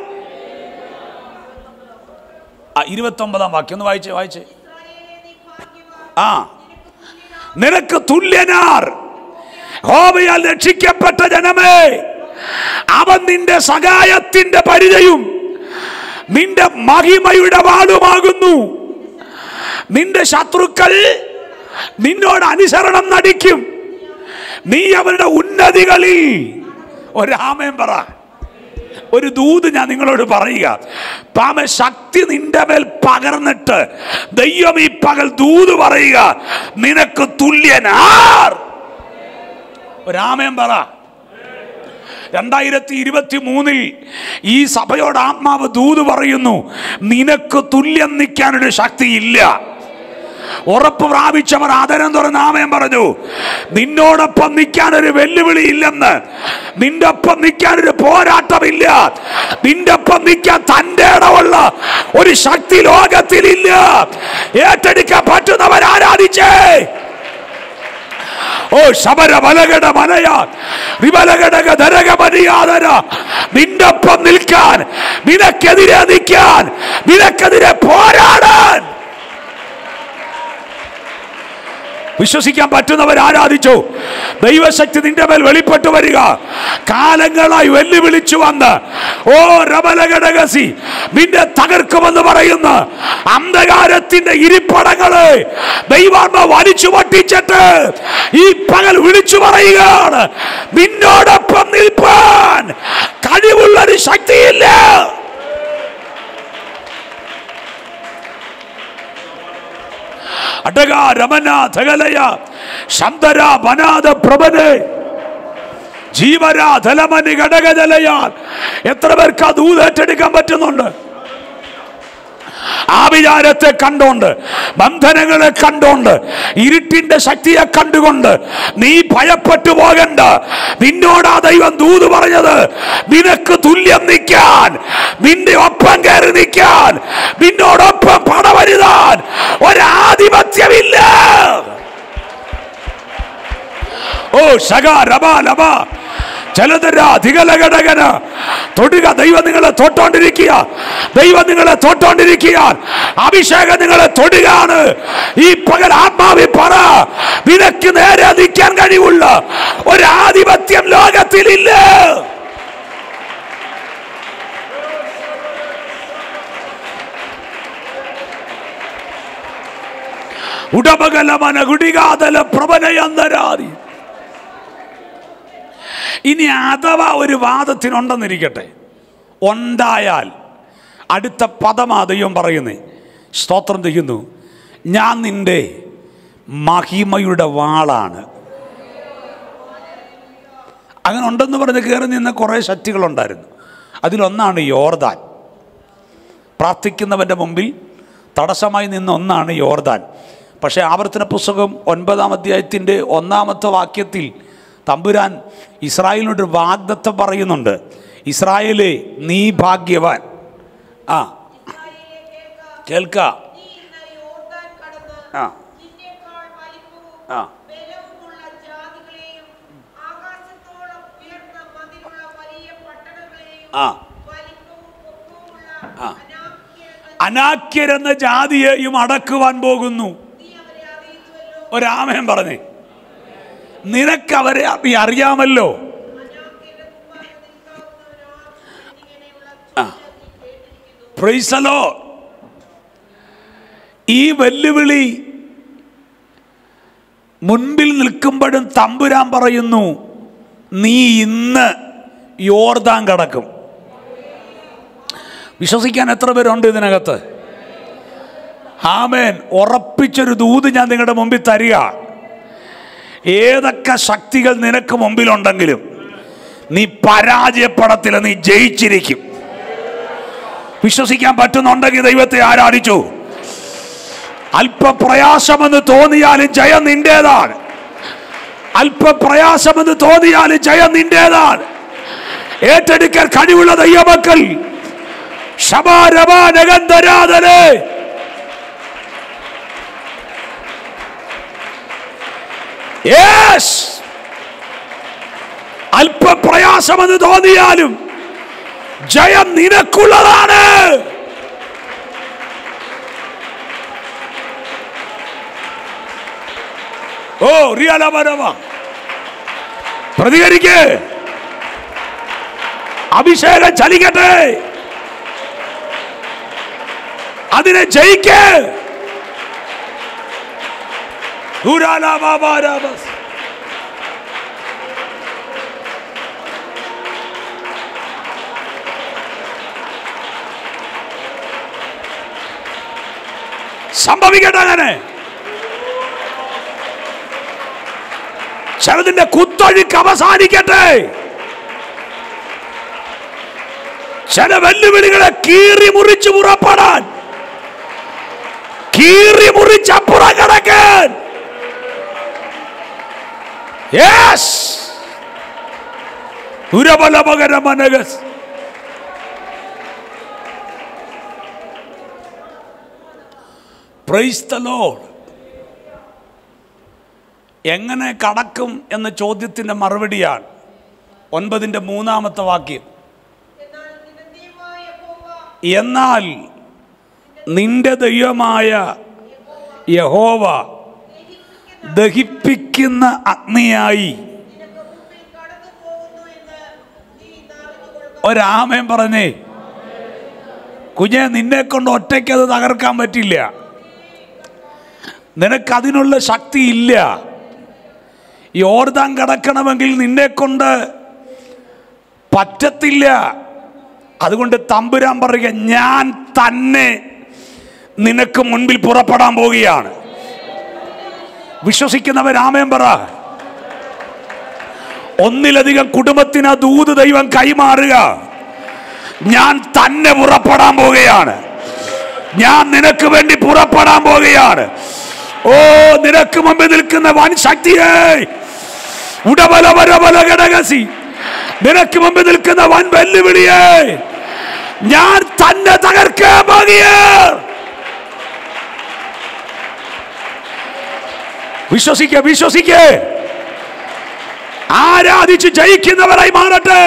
ആ ഇരുപത്തൊമ്പതാം വാക്യം ഒന്ന് വായിച്ചേ വായിച്ചേ ഇസ്രായേലേ നീ ഭാഗ്യവാൻ ആ നിനക്ക് തുല്യനാർ ഹോബയാൽ രക്ഷിക്കപ്പെട്ട ജനമേ അവൻ നിന്റെ സഹായത്തിന്റെ പരിചയും നിന്റെ മഹിമയുടെ വാളുമാകുന്നു നിന്റെ ശത്രുക്കൾ നിന്നോട് അനുസരണം നടിക്കും നീ അവരുടെ ഉന്നതികളിൽ ഒരാമയം പറ ഒരു ദൂത് ഞാൻ നിങ്ങളോട് പറയുക പാമ ശക്തി നിന്റെ മേൽ പകർന്നിട്ട് ദൈവം ഈ പകൽ ദൂത് പറയുക നിനക്ക് തുല്യനാർ ഒരാമയം പറ രണ്ടായിരത്തി ഇരുപത്തി മൂന്നിൽ ഈ സഭയോട് ആത്മാവ് ദൂത് പറയുന്നു നിനക്ക് തുല്യം നിൽക്കാനൊരു ശക്തിയില്ല ഉറപ്പ് പ്രാപിച്ചവർ ആദരം തുറന്ന് ആമയം പറഞ്ഞു നിന്നോടൊപ്പം നിൽക്കാൻ ഒരു വെല്ലുവിളി ഇല്ലെന്ന് നിന്റെ ഒപ്പം നിൽക്കാൻ ഒരു പോരാട്ടമില്ല നിന്റെ ഒപ്പം നിൽക്കാൻ തൻ്റെ ഇടമുള്ള ഒരു ശക്തി ലോകത്തിലില്ല ഏറ്റെടുക്കാൻ പറ്റുന്നവർ ആരാധിച്ചേ ഓ ശബര ബലകട മനയ വിബലഘടക ധരകമനിയാതര നിന്റെ ഒപ്പം നിൽക്കാൻ നിനക്കെതിരെ നിൽക്കാൻ നിനക്കെതിരെ പോരാടാൻ വിശ്വസിക്കാൻ പറ്റുന്നവർ ആരാധിച്ചു ദൈവശക്തി നിന്റെ മേൽ വെളിപ്പെട്ടു വരിക കാലങ്ങളായി വെല്ലുവിളിച്ചു വന്ന് ഓ രമലഘടകസി നിന്നെ തകർക്കുമെന്ന് പറയുന്ന അന്ധകാരത്തിന്റെ ഇരിപ്പടങ്ങളെ ദൈവാത്മ വലിച്ചു പൊട്ടിച്ചിട്ട് ഈ പകൽ വിളിച്ചു പറയുകയാണ് നിന്നോടൊപ്പം നിൽപ്പാൻ കഴിവുള്ളൊരു ശക്തിയില്ല അടക രമന ധകലയ ശന്തര വനാദ പ്രഭനെ ജീവര ധലമനി ഘടകജലയാൽ എത്ര പേർക്ക് ആ ദൂത് ഏറ്റെടുക്കാൻ പറ്റുന്നുണ്ട് ആവിചാരത്തെ കണ്ടോണ്ട് ബന്ധനങ്ങളെ കണ്ടോണ്ട് ഇരുട്ടിന്റെ ശക്തിയെ കണ്ടുകൊണ്ട് നീ ഭയപ്പെട്ടു പോകണ്ട നിന്നോടാ ദൈവം ദൂത് പറഞ്ഞത് നിനക്ക് തുല്യം നിൽക്കാൻ നിന്റെ ഒപ്പം കയറി നിൽക്കാൻ നിന്നോടൊപ്പം പടവരുതാൻ ഒരാധിപത്യമില്ല ഓ ശക രബ ലബ ജലധര ധികലഘടകന തൊടുക ദൈവം നിങ്ങളെ തൊട്ടോണ്ടിരിക്കുക ദൈവം നിങ്ങളെ തൊട്ടോണ്ടിരിക്കുക അഭിഷേകം നിങ്ങളെ തൊടുകയാണ് ഈ പകൽ ആത്മാവി പറ നിനക്ക് നേരെ നിൽക്കാൻ കഴിവുള്ള ഒരാധിപത്യം ലോകത്തിലില്ല ഉടമകലമന കുടികാതല പ്രബലയന്തരാതി ഇനി അഥവാ ഒരു വാദത്തിനുണ്ടെന്നിരിക്കട്ടെ ഉണ്ടായാൽ അടുത്ത പദമാ ദൈവം പറയുന്നേ സ്തോത്രം ചെയ്യുന്നു ഞാൻ നിന്റെ മഹിമയുടെ വാളാണ് അങ്ങനെ ഉണ്ടെന്ന് പറഞ്ഞ് കയറി നിന്ന കുറേ ശക്തികളുണ്ടായിരുന്നു അതിലൊന്നാണ് യോർദാൻ പ്രാർത്ഥിക്കുന്നവൻ്റെ മുമ്പിൽ തടസ്സമായി നിന്ന ഒന്നാണ് യോർദാൻ പക്ഷേ ആവർത്തന പുസ്തകം ഒൻപതാം അധ്യായത്തിൻ്റെ ഒന്നാമത്തെ വാക്യത്തിൽ തമ്പുരാൻ ഇസ്രായേലിനോട് ഒരു വാഗ്ദത്തം പറയുന്നുണ്ട് ഇസ്രായേലേ നീ ഭാഗ്യവാൻ ആ ഇസ്രായേലേ കേൾക്ക കേൾക്ക നീ ഇന്ന് യോർദാൻ കടന്ന് ആ നിന്നേക്കാൾ വലിപ്പവും ആ. ബലവുമുള്ള ജാതികളെയും ആകാശത്തോളം ഉയർന്ന മതിലുള്ള വലിയ പട്ടണങ്ങളെയും ആ വലിപ്പവും പൊക്കവുമുള്ള ആ. അനാക്യരെന്ന് അനാക്യരെന്ന ജാതിയെയും അടക്കുവാൻ പോകുന്നു നീ അവരെ അറിയിച്ചുവല്ലോ ഒരാമയം പറഞ്ഞേ നിനക്ക് അവരെ അറി- അറിയാമല്ലോ അനാക്യരുടെ മുമ്പാകെ നിൽക്കാവുന്നവനാർ എന്നിങ്ങനെയുള്ള ആ. ചൊല്ല് നീ കേട്ടിരിക്കുന്നു പ്രൈസലോ ഈ വെല്ലുവിളി മുൻപിൽ നിൽക്കുമ്പോഴും തമ്പുരാൻ പറയുന്നു നീ ഇന്ന് യോർദാൻ കടക്കും വിശ്വസിക്കാൻ എത്ര പേരുണ്ട് ഇതിനകത്ത് ആമേൻ ഉറപ്പിച്ചൊരു ദൂത് ഞാൻ നിങ്ങളുടെ മുമ്പിൽ തരിക ഏതൊക്കെ ശക്തികൾ നിനക്ക് മുമ്പിലുണ്ടെങ്കിലും നീ പരാജയപ്പെടത്തില്ല നീ ജയിച്ചിരിക്കും വിശ്വസിക്കാൻ പറ്റുന്നുണ്ടെങ്കിൽ ദൈവത്തെ ആരാധിച്ചു അല്പപ്രയാസമെന്ന് തോന്നിയാലും ജയം നിന്റേതാണ് അല്പപ്രയാസമെന്ന് തോന്നിയാലും ജയം നിന്റേതാണ് ഏറ്റെടുക്കൽ കഴിവുള്ള ദൈവമക്കൾ ശബാരമാനഗന്ധരാധനെ യേസ് അല്പപ്രയാസമെന്ന് തോന്നിയാലും ജയം നിനക്കുള്ളതാണ് ഓ റിയലപരമ പ്രതികരിക്കേ അഭിഷേകം ചലിക്കട്ടെ അതിനെ ജയിക്കേ ഊരാലാബാബാരാബസ് സംഭവിക്കട്ടെ അങ്ങനെ ചിലതിന്റെ കുത്തൊഴുക്ക് അവസാനിക്കട്ടെ ചില വെല്ലുവിളികളെ കീറി മുറിച്ച് പുറപ്പെടാൻ കീറി മുറിച്ച് അപ്പുറം കിടക്കാൻ യെസ് ഉരബലമകരമനഗസ് പ്രൈസ് ദ ലോർഡ് എങ്ങനെ കടക്കും എന്ന ചോദ്യത്തിൻ്റെ മറുപടിയാണ് ഒൻപതിൻ്റെ മൂന്നാമത്തെ വാക്യം എന്നാൽ നിന്റെ ദൈവമായ യഹോവ എന്നാൽ നിന്റെ ദൈവമായ യഹോവ ദഹിപ്പിക്കുന്ന അഗ്നിയായി നിനക്ക് മുമ്പിൽ കടന്നു പോകുന്നു എന്ന് നീ ഇന്ന് അറിഞ്ഞുകൊള്ളുക ഒരാമൻ പറഞ്ഞേ കുഞ്ഞെ നിന്നെ കൊണ്ട് ഒറ്റയ്ക്ക് അത് തകർക്കാൻ പറ്റില്ല നിനക്കതിനുള്ള ശക്തി ഇല്ല യോർദാൻ കടക്കണമെങ്കിൽ നിന്നെ കൊണ്ട് പറ്റത്തില്ല അതുകൊണ്ട് തമ്പുരാൻ പറയുക ഞാൻ തന്നെ നിനക്ക് മുൻപിൽ പുറപ്പെടാൻ പോവുകയാണ് വിശ്വസിക്കുന്നവർ ആമേൻ പറ ഒന്നിലധികം കുടുംബത്തിന് ആ ദൂത് ദൈവം കൈമാറുക ഞാൻ തന്നെ പുറപ്പെടാൻ പോവുകയാണ് ഞാൻ നിനക്ക് വേണ്ടി പുറപ്പെടാൻ പോവുകയാണ് ഓ നിനക്ക് മുമ്പിൽ നിൽക്കുന്ന വൻ ശക്തിയെ ഉടബലപരബല ഘടകസി നിനക്ക് മുമ്പിൽ നിൽക്കുന്ന വൻ വെല്ലുവിളിയെ ഞാൻ തന്നെ തകർക്കാൻ പോകിയ വിശ്വസിക്ക വിശ്വസിക്കേ ആരാധിച്ച് ജയിക്കുന്നവരായി മാറട്ടെ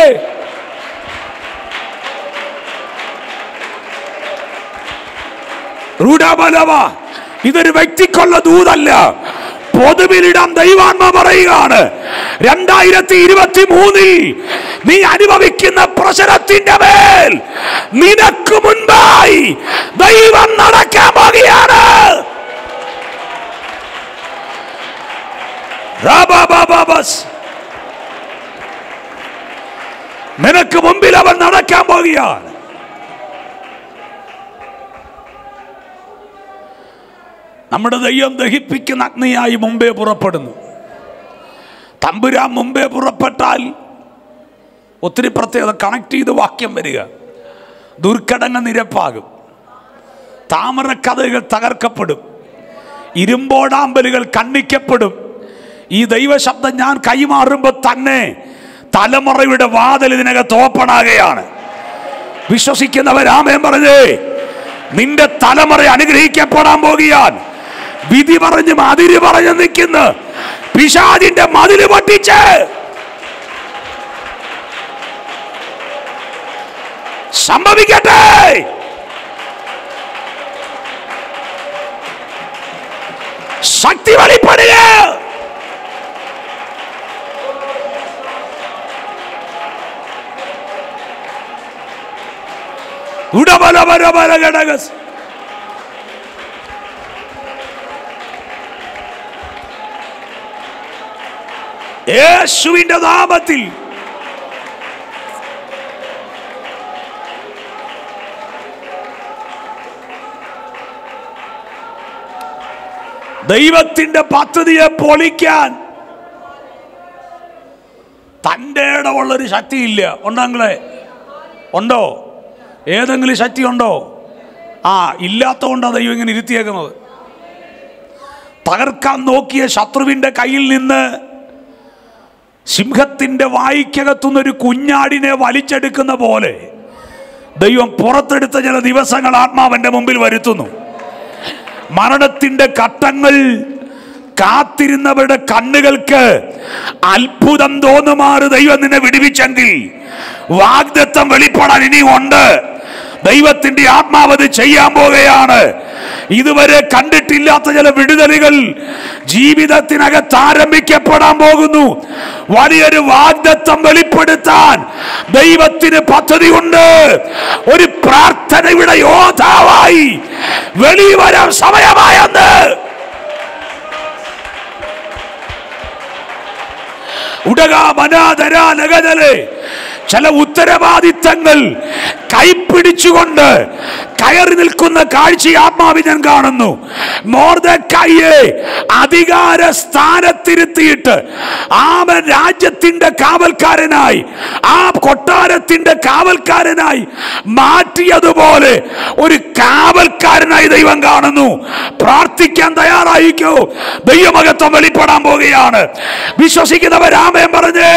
റൂഢബലവ ഇതൊരു വ്യക്തിക്കുള്ള ദൂതല്ല പൊതുവിലിടാൻ ദൈവാത്മ പറയുകയാണ് രണ്ടായിരത്തി ഇരുപത്തി മൂന്നിൽ നീ അനുഭവിക്കുന്ന പ്രശ്നത്തിന്റെ മേൽ നിനക്ക് മുൻപായി ദൈവം നടക്കാൻ പോകുകയാണ് പോകുകയാണ് നമ്മുടെ ദൈവം ദഹിപ്പിക്കുന്ന അഗ്നിയായി മുമ്പേ പുറപ്പെടുന്നു തമ്പുരാൻ മുമ്പേ പുറപ്പെട്ടാൽ ഒത്തിരി പ്രത്യേകത കണക്ട് ചെയ്ത് വാക്യം വരിക ദുർഘടന നിരപ്പാകും താമരക്കഥകൾ തകർക്കപ്പെടും ഇരുമ്പോടാമ്പലുകൾ കണ്ണിക്കപ്പെടും ഈ ദൈവശബ്ദം ഞാൻ കൈമാറുമ്പോൾ തന്നെ തലമുറയുടെ വാതിൽ ഇതിനകത്ത് ഓപ്പണാകുകയാണ് വിശ്വസിക്കുന്നവരാമേൻ പറഞ്ഞേ നിന്റെ തലമുറ അനുഗ്രഹിക്കപ്പെടാൻ പോകുകയാൽ വിധി പറഞ്ഞ് അതിര് പറഞ്ഞ് നിൽക്കുന്ന പിശാദിന്റെ മതില് പൊട്ടിച്ച് സംഭവിക്കട്ടെ ശക്തി വെളിപ്പെടുക ഉടബലപരപര ഘടകസ് യേശുവിന്റെ നാമത്തിൽ ദൈവത്തിന്റെ പദ്ധതിയെ പൊളിക്കാൻ തൻ്റെ ഇടമുള്ളൊരു ശക്തിയില്ല ഉണ്ടോ നിങ്ങളെ ഉണ്ടോ ഏതെങ്കിലും ശക്തി ഉണ്ടോ ആ ഇല്ലാത്തതുകൊണ്ടാണ് ദൈവം ഇങ്ങനെ ഇരുത്തിയേക്കുന്നത് തകർക്കാൻ നോക്കിയ ശത്രുവിൻ്റെ കയ്യിൽ നിന്ന് സിംഹത്തിൻ്റെ വായിക്കകത്തുനിന്നൊരു കുഞ്ഞാടിനെ വലിച്ചെടുക്കുന്ന പോലെ ദൈവം പുറത്തെടുത്ത ചില ദിവസങ്ങൾ ആത്മാവന്റെ മുമ്പിൽ വരുത്തുന്നു മരണത്തിന്റെ ഘട്ടങ്ങൾ കാത്തിരുന്നവരുടെ കണ്ണുകൾക്ക് അത്ഭുതം തോന്നുമാറ് ദൈവം നിന്നെ വിടുവിച്ചെങ്കിൽ വാഗ്ദത്തം വെളിപ്പെടാൻ ഇനിയുണ്ട് ദൈവത്തിന്റെ ആത്മാവത് ചെയ്യാൻ പോകുകയാണ് ഇതുവരെ കണ്ടിട്ടില്ലാത്ത ചില വിടുതലുകൾ ജീവിതത്തിനകത്ത് ആരംഭിക്കപ്പെടാൻ പോകുന്നു വലിയൊരു വാഗ്ദത്തം വെളിപ്പെടുത്താൻ ദൈവത്തിന് പദ്ധതിയുണ്ട് ഒരു പ്രാർത്ഥനയുടെ യോദ്ധാവായി വെളിവരാൻ സമയമായെന്ന് ഉടക മനാധര നഗതല് ചില ഉത്തരവാദിത്തങ്ങൾ കൈപ്പിടിച്ചുകൊണ്ട് കയറി നിൽക്കുന്ന കാഴ്ച ആത്മാവി ഞാൻ കാണുന്നു മോർദക്കായെ അധികാര സ്ഥാനത്തിരുത്തിയിട്ട് ആമൻ രാജ്യത്തിന്റെ കാവൽക്കാരനായി ആ കൊട്ടാരത്തിന്റെ കാവൽക്കാരനായി മാറ്റിയതുപോലെ ഒരു കാവൽക്കാരനായി ദൈവം കാണുന്നു പ്രാർത്ഥിക്കാൻ തയ്യാറായിക്കോ ദൈവമകത്വം വെളിപ്പെടാൻ പോകുകയാണ് വിശ്വസിക്കുന്നവരാമയം പറഞ്ഞേ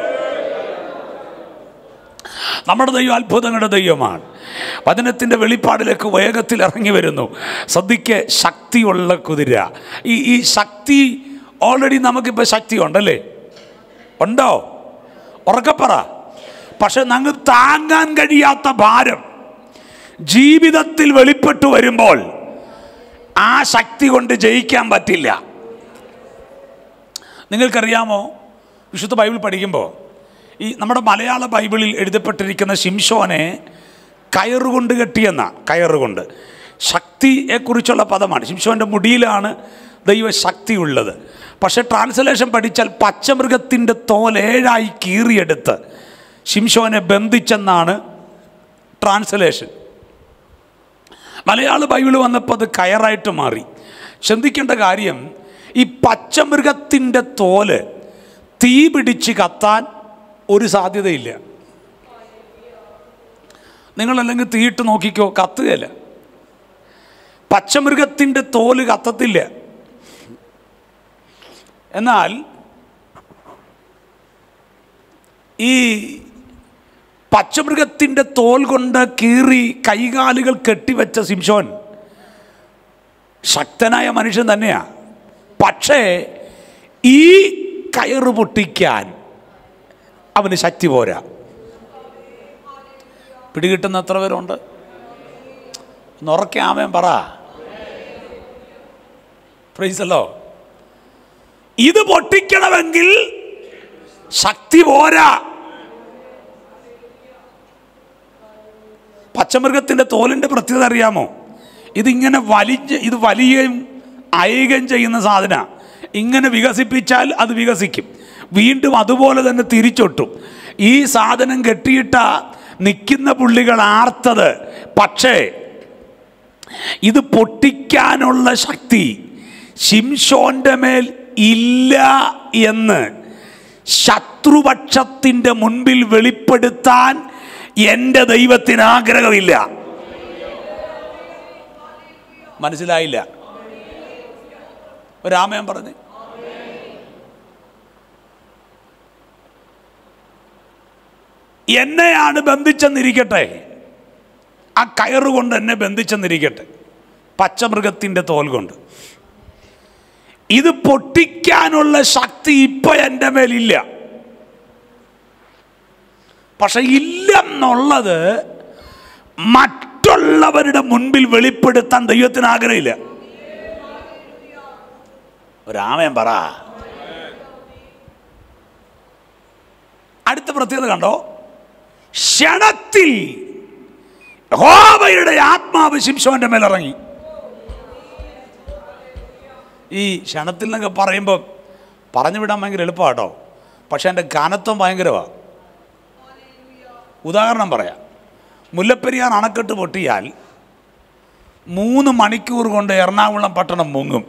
നമ്മുടെ ദൈവം അത്ഭുതങ്ങളുടെ ദൈവമാണ് വചനത്തിൻ്റെ വെളിപ്പാടിലേക്ക് വേഗത്തിൽ ഇറങ്ങി വരുന്നു ശ്രദ്ധിക്ക് ശക്തിയുള്ള കുതിര ഈ ഈ ശക്തി ഓൾറെഡി നമുക്കിപ്പോൾ ശക്തി ഉണ്ടല്ലേ ഉണ്ടോ ഉറക്കപ്പറ പക്ഷെ ഞങ്ങൾ താങ്ങാൻ കഴിയാത്ത ഭാരം ജീവിതത്തിൽ വെളിപ്പെട്ടു വരുമ്പോൾ ആ ശക്തി കൊണ്ട് ജയിക്കാൻ പറ്റില്ല നിങ്ങൾക്കറിയാമോ വിശുദ്ധ ബൈബിൾ പഠിക്കുമ്പോൾ ഈ നമ്മുടെ മലയാള ബൈബിളിൽ എഴുതപ്പെട്ടിരിക്കുന്ന ശിംഷോനെ കയറുകൊണ്ട് കെട്ടിയെന്ന കയറുകൊണ്ട് ശക്തിയെക്കുറിച്ചുള്ള പദമാണ് ശിംഷോൻ്റെ മുടിയിലാണ് ദൈവശക്തി ഉള്ളത് പക്ഷേ ട്രാൻസ്ലേഷൻ പഠിച്ചാൽ പച്ചമൃഗത്തിൻ്റെ തോൽ ഏഴായി കീറിയെടുത്ത് ശിംഷോനെ ബന്ധിച്ചെന്നാണ് ട്രാൻസ്ലേഷൻ മലയാള ബൈബിൾ വന്നപ്പോൾ അത് കയറായിട്ട് മാറി ചിന്തിക്കേണ്ട കാര്യം ഈ പച്ചമൃഗത്തിൻ്റെ തോല് തീ പിടിച്ച് കത്താൻ ഒരു സാധ്യതയില്ല നിങ്ങളല്ലെങ്കിൽ തീയിട്ട് നോക്കിക്കോ കത്തുകയല്ല പച്ചമൃഗത്തിൻ്റെ തോല് കത്തത്തില്ല എന്നാൽ ഈ പച്ചമൃഗത്തിൻ്റെ തോൽ കൊണ്ട് കീറി കൈകാലുകൾ കെട്ടിവെച്ച സിംഷോൻ ശക്തനായ മനുഷ്യൻ തന്നെയാണ് പക്ഷേ ഈ കയറ് പൊട്ടിക്കാൻ അവന് ശക്തി പോരാ പിടികിട്ടുന്ന എത്ര പേരുണ്ട് നുറക്കാമേൻ പറ പ്രൈസല്ലോ ഇത് പൊട്ടിക്കണമെങ്കിൽ ശക്തി പോരാ പച്ചമൃഗത്തിൻ്റെ തോലിൻ്റെ പ്രത്യേകത അറിയാമോ ഇതിങ്ങനെ വലിച്ച് ഇത് വലിയുകയും അയയുകയും ചെയ്യുന്ന സാധന ഇങ്ങനെ വികസിപ്പിച്ചാൽ അത് വികസിക്കും വീണ്ടും അതുപോലെ തന്നെ തിരിച്ചൊട്ടും ഈ സാധനം കെട്ടിയിട്ട നിൽക്കുന്ന പുള്ളികൾ ആർത്തത് പക്ഷേ ഇത് പൊട്ടിക്കാനുള്ള ശക്തി ശിംഷോന്റെ മേൽ ഇല്ല എന്ന് ശത്രുപക്ഷത്തിൻ്റെ മുൻപിൽ വെളിപ്പെടുത്താൻ എൻ്റെ ദൈവത്തിന് ആഗ്രഹമില്ല മനസ്സിലായില്ല ഒരാമയം പറഞ്ഞു എന്നെയാണ് ബന്ധിച്ചെന്നിരിക്കട്ടെ ആ കയറുകൊണ്ട് എന്നെ ബന്ധിച്ചെന്നിരിക്കട്ടെ പച്ചമൃഗത്തിൻ്റെ തോൽ കൊണ്ട് ഇത് പൊട്ടിക്കാനുള്ള ശക്തി ഇപ്പൊ എൻ്റെ മേലില്ല പക്ഷെ ഇല്ലെന്നുള്ളത് മറ്റുള്ളവരുടെ മുൻപിൽ വെളിപ്പെടുത്താൻ ദൈവത്തിന് ആഗ്രഹമില്ല ഒരാമയം പറ അടുത്ത പ്രത്യേകത കണ്ടോ ക്ഷണത്തിൽ യഹോവയുടെ ആത്മാവ് ശിംശോന്റെ മേലിറങ്ങി ഈ ക്ഷണത്തിൽ എന്നൊക്കെ പറയുമ്പോൾ പറഞ്ഞു വിടാൻ ഭയങ്കര എളുപ്പമാട്ടോ പക്ഷെ എൻ്റെ കനത്വം ഭയങ്കരമാണ് ഉദാഹരണം പറയാം മുല്ലപ്പെരിയാർ അണക്കെട്ട് പൊട്ടിയാൽ മൂന്ന് മണിക്കൂർ കൊണ്ട് എറണാകുളം പട്ടണം മുങ്ങും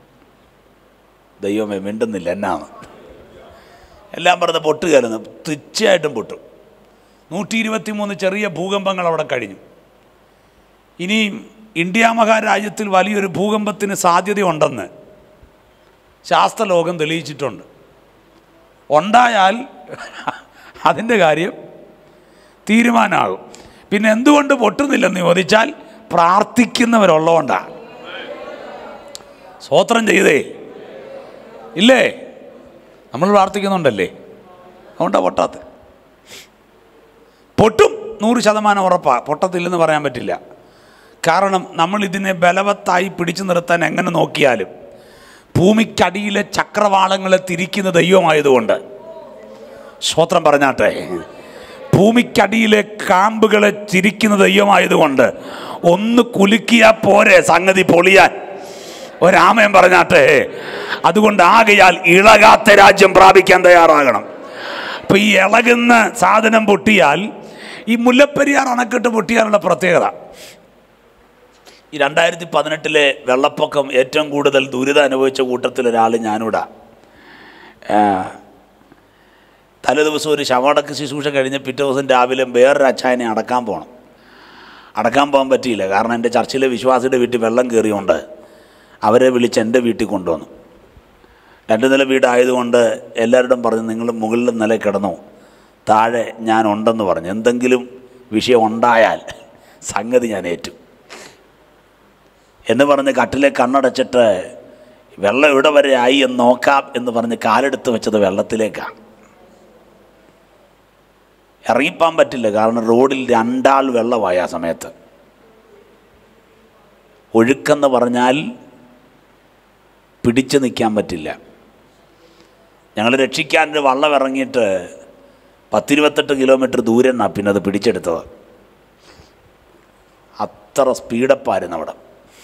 ദൈവമേ മിണ്ടുന്നില്ല എന്നാണ് എല്ലാം പറഞ്ഞ് പൊട്ടുകയറുന്നു തീർച്ചയായിട്ടും പൊട്ടും നൂറ്റി ഇരുപത്തി മൂന്ന് ചെറിയ ഭൂകമ്പങ്ങൾ അവിടെ കഴിഞ്ഞു ഇനി ഇന്ത്യ മഹാരാജ്യത്തിൽ വലിയൊരു ഭൂകമ്പത്തിന് സാധ്യതയുണ്ടെന്ന് ശാസ്ത്രലോകം തെളിയിച്ചിട്ടുണ്ട് ഉണ്ടായാൽ അതിൻ്റെ കാര്യം തീരുമാനമാകും പിന്നെ എന്തുകൊണ്ട് പൊട്ടുന്നില്ലെന്ന് ചോദിച്ചാൽ പ്രാർത്ഥിക്കുന്നവരുള്ളതുകൊണ്ടാണ് സ്വോത്രം ചെയ്തേ ഇല്ലേ നമ്മൾ പ്രാർത്ഥിക്കുന്നുണ്ടല്ലേ അതുകൊണ്ടാണ് പൊട്ടാത്ത പൊട്ടും നൂറ് ശതമാനം ഉറപ്പാണ് പൊട്ടത്തില്ലെന്ന് പറയാൻ പറ്റില്ല കാരണം നമ്മൾ ഇതിനെ ബലവത്തായി പിടിച്ചു നിർത്താൻ എങ്ങനെ നോക്കിയാലും ഭൂമിക്കടിയിലെ ചക്രവാളങ്ങളെ തിരിക്കുന്ന ദൈവമായതുകൊണ്ട് സ്വോത്രം പറഞ്ഞാട്ടെ ഭൂമിക്കടിയിലെ കാമ്പുകളെ തിരിക്കുന്ന ദൈവമായതുകൊണ്ട് ഒന്ന് കുലുക്കിയാൽ പോരെ സംഗതി പൊളിയാൻ ഒരാമയം പറഞ്ഞാട്ടെ അതുകൊണ്ട് ആകയാൽ ഇളകാത്ത രാജ്യം പ്രാപിക്കാൻ തയ്യാറാകണം അപ്പൊ ഈ ഇളകുന്ന സാധനം പൊട്ടിയാൽ ഈ മുല്ലപ്പെരിയാർ അണക്കെട്ട് പൊട്ടിയാലുള്ള പ്രത്യേകത ഈ രണ്ടായിരത്തി പതിനെട്ടിലെ വെള്ളപ്പൊക്കം ഏറ്റവും കൂടുതൽ ദുരിതം അനുഭവിച്ച കൂട്ടത്തിൽ ഒരാൾ ഞാനിവിടെ തലേ ദിവസം ഒരു ശവടക്ക് ശുശ്രൂഷ കഴിഞ്ഞ് പിറ്റേ ദിവസം രാവിലെ വേറൊരു അച്ചായനെ അടക്കാൻ പോകണം അടക്കാൻ പോകാൻ പറ്റിയില്ല കാരണം എൻ്റെ ചർച്ചിലെ വിശ്വാസിയുടെ വീട്ടിൽ വെള്ളം കയറിയോണ്ട് അവരെ വിളിച്ച് എൻ്റെ വീട്ടിൽ കൊണ്ടുവന്നു രണ്ട് നില വീടായതുകൊണ്ട് എല്ലാവരോടും പറഞ്ഞു നിങ്ങൾ മുകളിൽ നില കിടന്നു താഴെ ഞാൻ ഉണ്ടെന്ന് പറഞ്ഞു എന്തെങ്കിലും വിഷയം ഉണ്ടായാൽ സംഗതി ഞാൻ ഏറ്റു എന്ന് പറഞ്ഞ് കട്ടിലെ കണ്ണടച്ചിട്ട് വെള്ളം ഇവിടെ വരെ ആയി എന്ന് നോക്കാം എന്ന് പറഞ്ഞ് കാലെടുത്ത് വെച്ചത് വെള്ളത്തിലേക്കാണ് ഇറങ്ങിപ്പോൻ പറ്റില്ല കാരണം റോഡിൽ രണ്ടാൾ വെള്ളമായി ആ സമയത്ത് ഒഴുക്കെന്ന് പറഞ്ഞാൽ പിടിച്ചു നിൽക്കാൻ പറ്റില്ല ഞങ്ങൾ രക്ഷിക്കാൻ ഒരു വള്ളം ഇറങ്ങിയിട്ട് പത്തിരുപത്തെട്ട് കിലോമീറ്റർ ദൂരെ നിന്നാണ് പിന്നെ അത് പിടിച്ചെടുത്തത് അത്ര സ്പീഡപ്പായിരുന്നു അവിടെ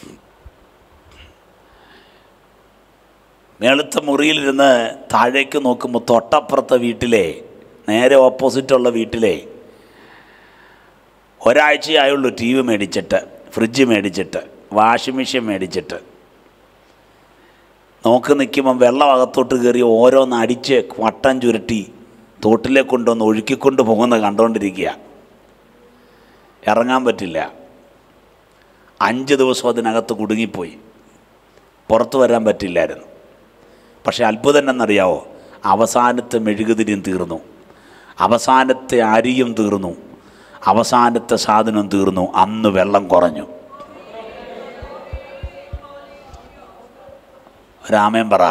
മേളത്തെ മുറിയിലിരുന്ന് താഴേക്ക് നോക്കുമ്പോൾ തൊട്ടപ്പുറത്തെ വീട്ടിലെ നേരെ ഓപ്പോസിറ്റുള്ള വീട്ടിലെ ഒരാഴ്ചയായുള്ളൂ ടി വി മേടിച്ചിട്ട് ഫ്രിഡ്ജ് മേടിച്ചിട്ട് വാഷിംഗ് മെഷീൻ മേടിച്ചിട്ട് നോക്കി നിൽക്കുമ്പം വെള്ളം അകത്തോട്ട് കയറി ഓരോന്ന് അടിച്ച് വട്ടം ചുരുട്ടി തോട്ടിലേക്ക് കൊണ്ടുവന്ന് ഒഴുക്കിക്കൊണ്ട് പോകുന്നത് കണ്ടുകൊണ്ടിരിക്കുക ഇറങ്ങാൻ പറ്റില്ല അഞ്ച് ദിവസം അതിനകത്ത് കുടുങ്ങിപ്പോയി പുറത്തു വരാൻ പറ്റില്ലായിരുന്നു പക്ഷേ അത്ഭുതം എന്നറിയാവോ അവസാനത്തെ മെഴുകുതിരിയും തീർന്നു അവസാനത്തെ അരിയും തീർന്നു അവസാനത്തെ സാധനം തീർന്നു അന്ന് വെള്ളം കുറഞ്ഞു രാമൻ പറ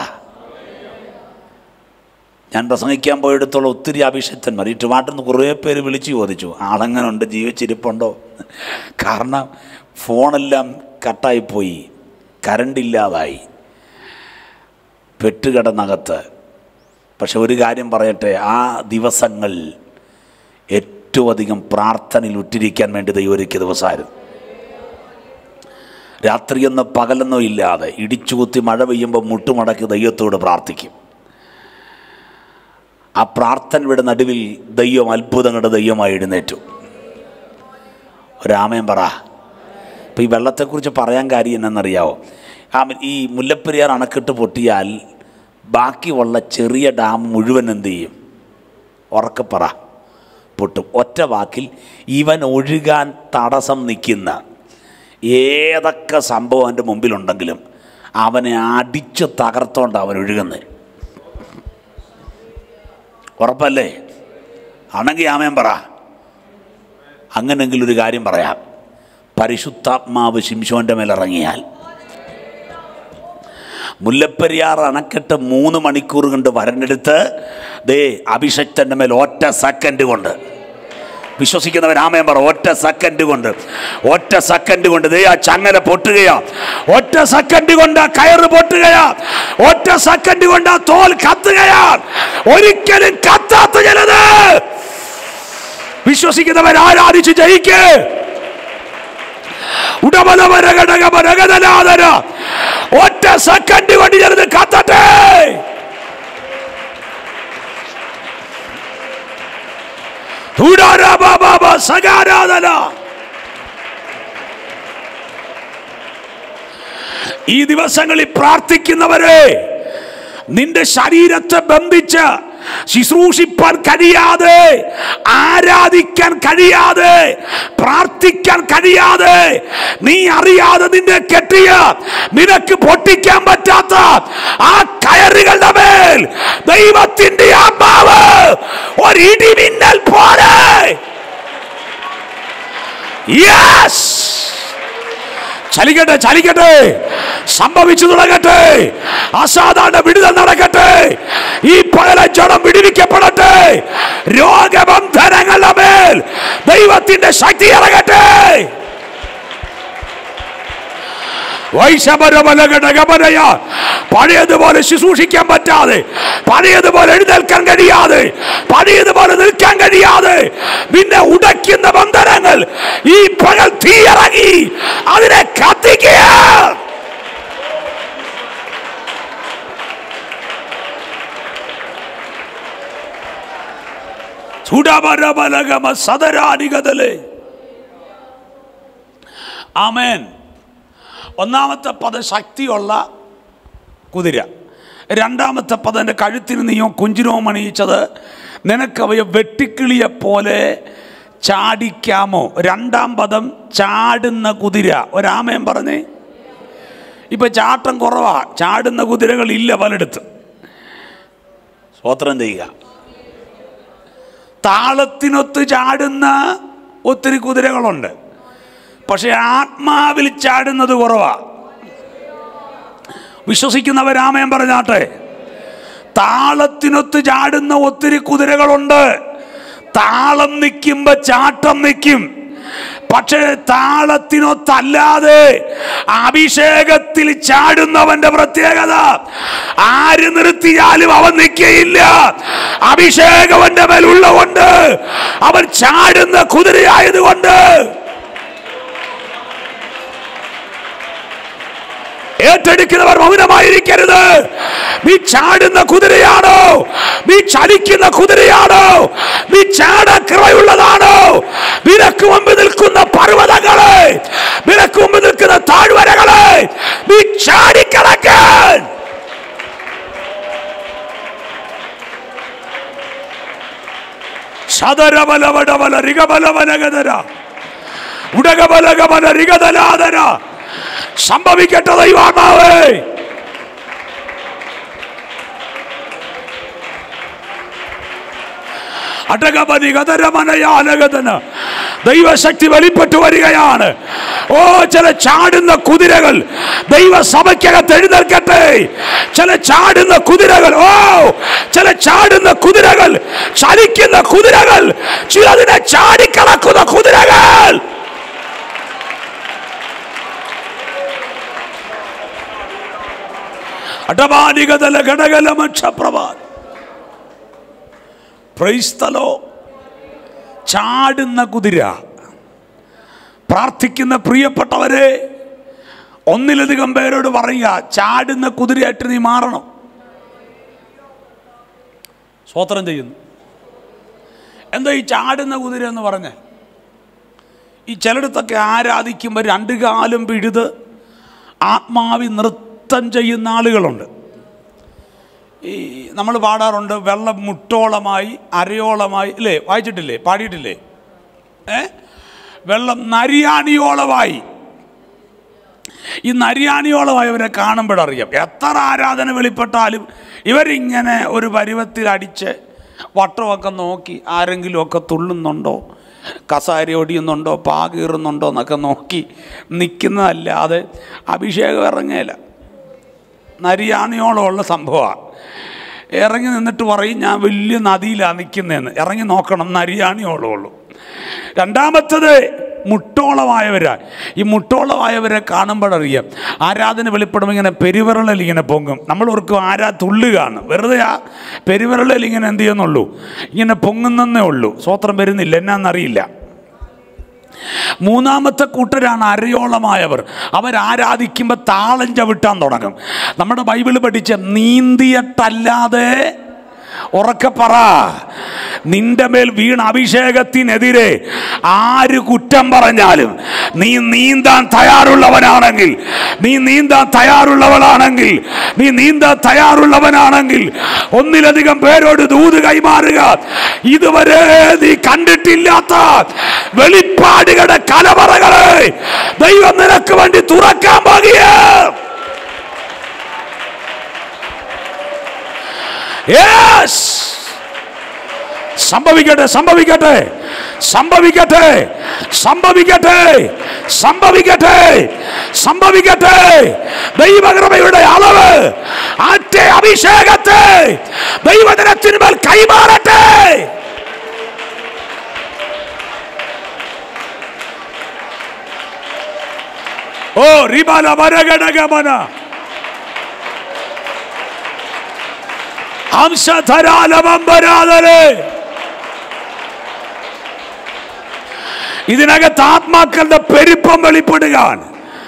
ഞാൻ പ്രസംഗിക്കാൻ പോയെടുത്തോളം ഒത്തിരി അഭിഷക്തന്മാർ ഈ ട്രിവാട്ടിൽ നിന്ന് കുറേ പേര് വിളിച്ചു ചോദിച്ചു ആളെങ്ങനുണ്ട് ജീവിച്ചിരിപ്പുണ്ടോ കാരണം ഫോണെല്ലാം കട്ടായിപ്പോയി കരണ്ടില്ലാതായി പെട്ടുകിടന്നകത്ത് പക്ഷെ ഒരു കാര്യം പറയട്ടെ ആ ദിവസങ്ങൾ ഏറ്റവും അധികം പ്രാർത്ഥനയിൽ ഉറ്റിരിക്കാൻ വേണ്ടി ദൈവം ഒരുക്കിയ ദിവസമായിരുന്നു രാത്രിയെന്നോ പകലെന്നോ ഇല്ലാതെ ഇടിച്ചുകുത്തി മഴ പെയ്യുമ്പോൾ മുട്ടുമടക്കി ദൈവത്തോട് പ്രാർത്ഥിക്കും ആ പ്രാർത്ഥനയുടെ നടുവിൽ ദൈവം അത്ഭുതങ്ങളുടെ ദൈവമായി എഴുന്നേറ്റു ഒരാമയം പറ ഇപ്പം ഈ വെള്ളത്തെക്കുറിച്ച് പറയാൻ കാര്യം എന്നറിയാവോ ആ ഈ മുല്ലപ്പെരിയാർ അണക്കെട്ട് പൊട്ടിയാൽ ബാക്കിയുള്ള ചെറിയ ഡാം മുഴുവൻ എന്ത് ചെയ്യും ഉറക്കപ്പറ പൊട്ടും ഒറ്റ വാക്കിൽ ഇവൻ ഒഴുകാൻ തടസ്സം നിൽക്കുന്ന ഏതൊക്കെ സംഭവം അവൻ്റെ മുമ്പിലുണ്ടെങ്കിലും അവനെ അടിച്ചു തകർത്തോണ്ട് അവൻ ഒഴുകുന്നത് ഉറപ്പല്ലേ ആണെങ്കിൽ ആമേൻ പറ അങ്ങനെങ്കിലും ഒരു കാര്യം പറയാം പരിശുദ്ധാത്മാവ് ശിംശോൻ്റെ മേലിറങ്ങിയാൽ മുല്ലപ്പെരിയാർ അണക്കെട്ട് മൂന്ന് മണിക്കൂർ കൊണ്ട് വരണ്ടെടുത്ത് ദേ അഭിഷക്തൻ്റെ മേൽ ഒറ്റ സെക്കൻഡ് കൊണ്ട് വിശ്വസിക്കുന്നവർ ആമയം പറ ഒറ്റ സെക്കൻഡ് കൊണ്ട് ഒറ്റ സെക്കൻഡ് കൊണ്ട് ദേ ആ ചങ്ങല പൊട്ടുകയാ ഒറ്റ സെക്കൻഡ് കൊണ്ട് ആ കയറ് പൊട്ടുകയാ ഒറ്റ സെക്കൻഡ് കൊണ്ട് ആ തോൽ കത്തുകയാ ഒരിക്കലും കത്താത്ത ചിലത് വിശ്വസിക്കുന്നവർ ആരാധിച്ച് ജയിക്ക് ഉടമലവരഘടകമരകതനാദര ഒറ്റ സെക്കൻഡ് കൊണ്ട് ചിലത് കത്തട്ടെ തുടാരാബാബാബ സകാരാധന ഈ ദിവസങ്ങളിൽ പ്രാർത്ഥിക്കുന്നവരെ നിന്റെ ശരീരത്തെ ബന്ധിച്ച് ശുശ്രൂഷിപ്പാൻ കഴിയാതെ ആരാധിക്കാൻ കഴിയാതെ പ്രാർത്ഥിക്കാൻ കഴിയാതെ നീ അറിയാതെ നിന്നെ കെട്ടിയ നിനക്ക് പൊട്ടിക്കാൻ പറ്റാത്ത ആ കയറുകളുടെ മേൽ ദൈവത്തിന്റെ ആത്മാവ് ഒരു ഇടിമിന്നൽ പോലെ യെസ് ചലിക്കട്ടെ ചലിക്കട്ടെ സംഭവിച്ചു തുടങ്ങട്ടെ അസാധാരണ വിടുതൽ നടക്കട്ടെ ഈ പകല ജഡം വിടുവിക്കപ്പെടട്ടെ രോഗബന്ധനങ്ങളുടെ മേൽ ദൈവത്തിന്റെ ശക്തി ഇറങ്ങട്ടെ വൈശമരമലഘടകമനയ പഴയതുപോലെ ശുശ്രൂഷിക്കാൻ പറ്റാതെ പഴയതുപോലെ എഴുന്നേൽക്കാൻ കഴിയാതെ പഴയതുപോലെ നിൽക്കാൻ കഴിയാതെ നിന്നെ ഉടയ്ക്കുന്ന ബന്ധനങ്ങൾ ഈ പകൽ തീയിറങ്ങി അതിനെ കത്തിക്കുക ചുടമരമലകമ സദരാനികതലേ ആമേൻ ഒന്നാമത്തെ പദം ശക്തിയുള്ള കുതിര രണ്ടാമത്തെ പദം എൻ്റെ കഴുത്തിന് നീയോ കുഞ്ചിരവും അണിയിച്ചത് നിനക്കവയെ വെട്ടിക്കിളിയെ പോലെ ചാടിക്കാമോ രണ്ടാം പദം ചാടുന്ന കുതിര ഒരാമയം പറഞ്ഞേ ഇപ്പൊ ചാട്ടം കുറവാ ചാടുന്ന കുതിരകൾ ഇല്ല പലയിടത്ത് സ്വോത്രം ചെയ്യുക താളത്തിനൊത്ത് ചാടുന്ന ഒത്തിരി കുതിരകളുണ്ട് പക്ഷെ ആത്മാവിൽ ചാടുന്നത് കുറവാ വിശ്വസിക്കുന്നവരാമയം പറഞ്ഞാട്ടെ താളത്തിനൊത്ത് ചാടുന്ന ഒത്തിരി കുതിരകളുണ്ട് താളം നിൽക്കുമ്പോ ചാട്ടം നിൽക്കും പക്ഷേ താളത്തിനൊത്തല്ലാതെ അഭിഷേകത്തിൽ ചാടുന്നവന്റെ പ്രത്യേകത ആര് നിർത്തിയാലും അവൻ നിൽക്കയില്ല അഭിഷേകം അവന്റെ മേലുള്ളതുകൊണ്ട് അവൻ ചാടുന്ന കുതിരയായതുകൊണ്ട് ഏറ്റെടുക്കുന്നവർ മൗനമായിരിക്കരുത് നീ ചാടുന്ന കുതിരയാണോ നീ ചലിക്കുന്ന കുതിരയാണോ നീ ചാടക്കിറയുള്ളതാണോ നിനക്ക് മുമ്പ് നിൽക്കുന്ന പർവ്വതങ്ങളെ നിനക്ക് മുമ്പ് നിൽക്കുന്ന താഴ്വരകളെ നീ ചാടിക്കിടക്കാൻ സദരബലവടബല റിഗബലവനഗതര ഉടകബലഗമന റിഗതലാദന സംഭവിക്കട്ടെ ദൈവാത്മാവേ അടകപതി ഗതരമനയാലകതന് ദൈവശക്തി വെളിപ്പെട്ടു വരികയാണ് ഓ ചില ചാടുന്ന കുതിരകൾ ദൈവസഭയ്ക്കകത്ത് എഴുന്നേൽക്കട്ടെ ചില ചാടുന്ന കുതിരകൾ ഓ ചില ചാടുന്ന കുതിരകൾ ചലിക്കുന്ന കുതിരകൾ ചിലതിനെ ചാടിക്കടക്കുന്ന കുതിരകൾ അടമാനികതല ഘടകലമക്ഷപ്രഭാൻ പ്രൈസ്തലോ ചാടുന്ന കുതിര പ്രാർത്ഥിക്കുന്ന പ്രിയപ്പെട്ടവരെ ഒന്നിലധികം പേരോട് പറയുക ചാടുന്ന കുതിരയായിട്ട് നീ മാറണം സ്വോത്രം ചെയ്യുന്നു എന്താ ഈ ചാടുന്ന കുതിര എന്ന് പറഞ്ഞ ഈ ചിലയിടത്തൊക്കെ ആരാധിക്കുമ്പോൾ രണ്ട് കാലും പിഴുത് ആത്മാവി നൃത്തം ചെയ്യുന്ന ആളുകളുണ്ട് ഈ നമ്മൾ പാടാറുണ്ട് വെള്ളം മുട്ടോളമായി അരയോളമായി ഇല്ലേ വായിച്ചിട്ടില്ലേ പാടിയിട്ടില്ലേ ഏ വെള്ളം നരിയാണിയോളമായി ഈ നരിയാണിയോളമായവരെ കാണുമ്പോഴറിയാം എത്ര ആരാധന വെളിപ്പെട്ടാലും ഇവരിങ്ങനെ ഒരു പരുവത്തിൽ അടിച്ച് വട്ടമൊക്കെ നോക്കി ആരെങ്കിലുമൊക്കെ തുള്ളുന്നുണ്ടോ കസാര ഒടിയുന്നുണ്ടോ പാകീറുന്നുണ്ടോ എന്നൊക്കെ നോക്കി നിൽക്കുന്നതല്ലാതെ അഭിഷേകം ഇറങ്ങേല നരിയാണിയോളമുള്ള സംഭവമാണ് ഇറങ്ങി നിന്നിട്ട് പറയും ഞാൻ വലിയ നദിയിലാണ് നിൽക്കുന്നതെന്ന് ഇറങ്ങി നോക്കണം നരിയാണിയോളമുള്ളൂ രണ്ടാമത്തത് മുട്ടോളമായവരാ ഈ മുട്ടോളമായവരെ കാണുമ്പോഴറിയാം ആരാധന വെളിപ്പെടുമ്പോൾ ഇങ്ങനെ പെരുവിരളിൽ ഇങ്ങനെ പൊങ്ങും നമ്മൾ ഓർക്കും ആരാ തുള്ളുകയാണ് വെറുതെ ആ പെരുവിരളിൽ ഇങ്ങനെ എന്ത് ചെയ്യുന്നുള്ളൂ ഇങ്ങനെ പൊങ്ങുന്നേ ഉള്ളൂ സ്വത്രം വരുന്നില്ല എന്നാന്നറിയില്ല മൂന്നാമത്തെ കൂട്ടരാണ് അരയോളമായവർ അവരാരാധിക്കുമ്പോൾ താളം ചവിട്ടാൻ തുടങ്ങും നമ്മുടെ ബൈബിൾ പഠിച്ച നീന്തിയിട്ടല്ലാതെ ഉറക്കെ പറ നിന്റെ മേൽ വീണ അഭിഷേകത്തിനെതിരെ ആര് കുറ്റം പറഞ്ഞാലും നീ നീന്താൻ തയ്യാറുള്ളവനാണെങ്കിൽ നീ നീന്താൻ തയ്യാറുള്ളവളാണെങ്കിൽ നീ നീന്താൻ തയ്യാറുള്ളവനാണെങ്കിൽ ഒന്നിലധികം പേരോട് ദൂത് കൈമാറുക ഇതുവരെ നീ കണ്ടിട്ടില്ലാത്ത വെളിപ്പാടുകളുടെ കലവറകളെ ദൈവം നിനക്ക് വേണ്ടി തുറക്കാൻ പോകുക Yes! സംഭവിക്കട്ടെ സംഭവിക്കട്ടെ സംഭവിക്കട്ടെ സംഭവിക്കട്ടെ സംഭവിക്കട്ടെ സംഭവിക്കട്ടെ ദൈവകൃപയുടെ അളവ് ആറ്റേ അഭിഷേകത്തെ ദൈവദിനത്തിന്മേൽ കൈമാറട്ടെ ഓ റിബാല വരഗടഗമന അംശധരാലവമ്പരാതലേ ഇതിനകത്ത് ആത്മാക്കളുടെ പെരുപ്പം വെളിപ്പെടുകയാണ്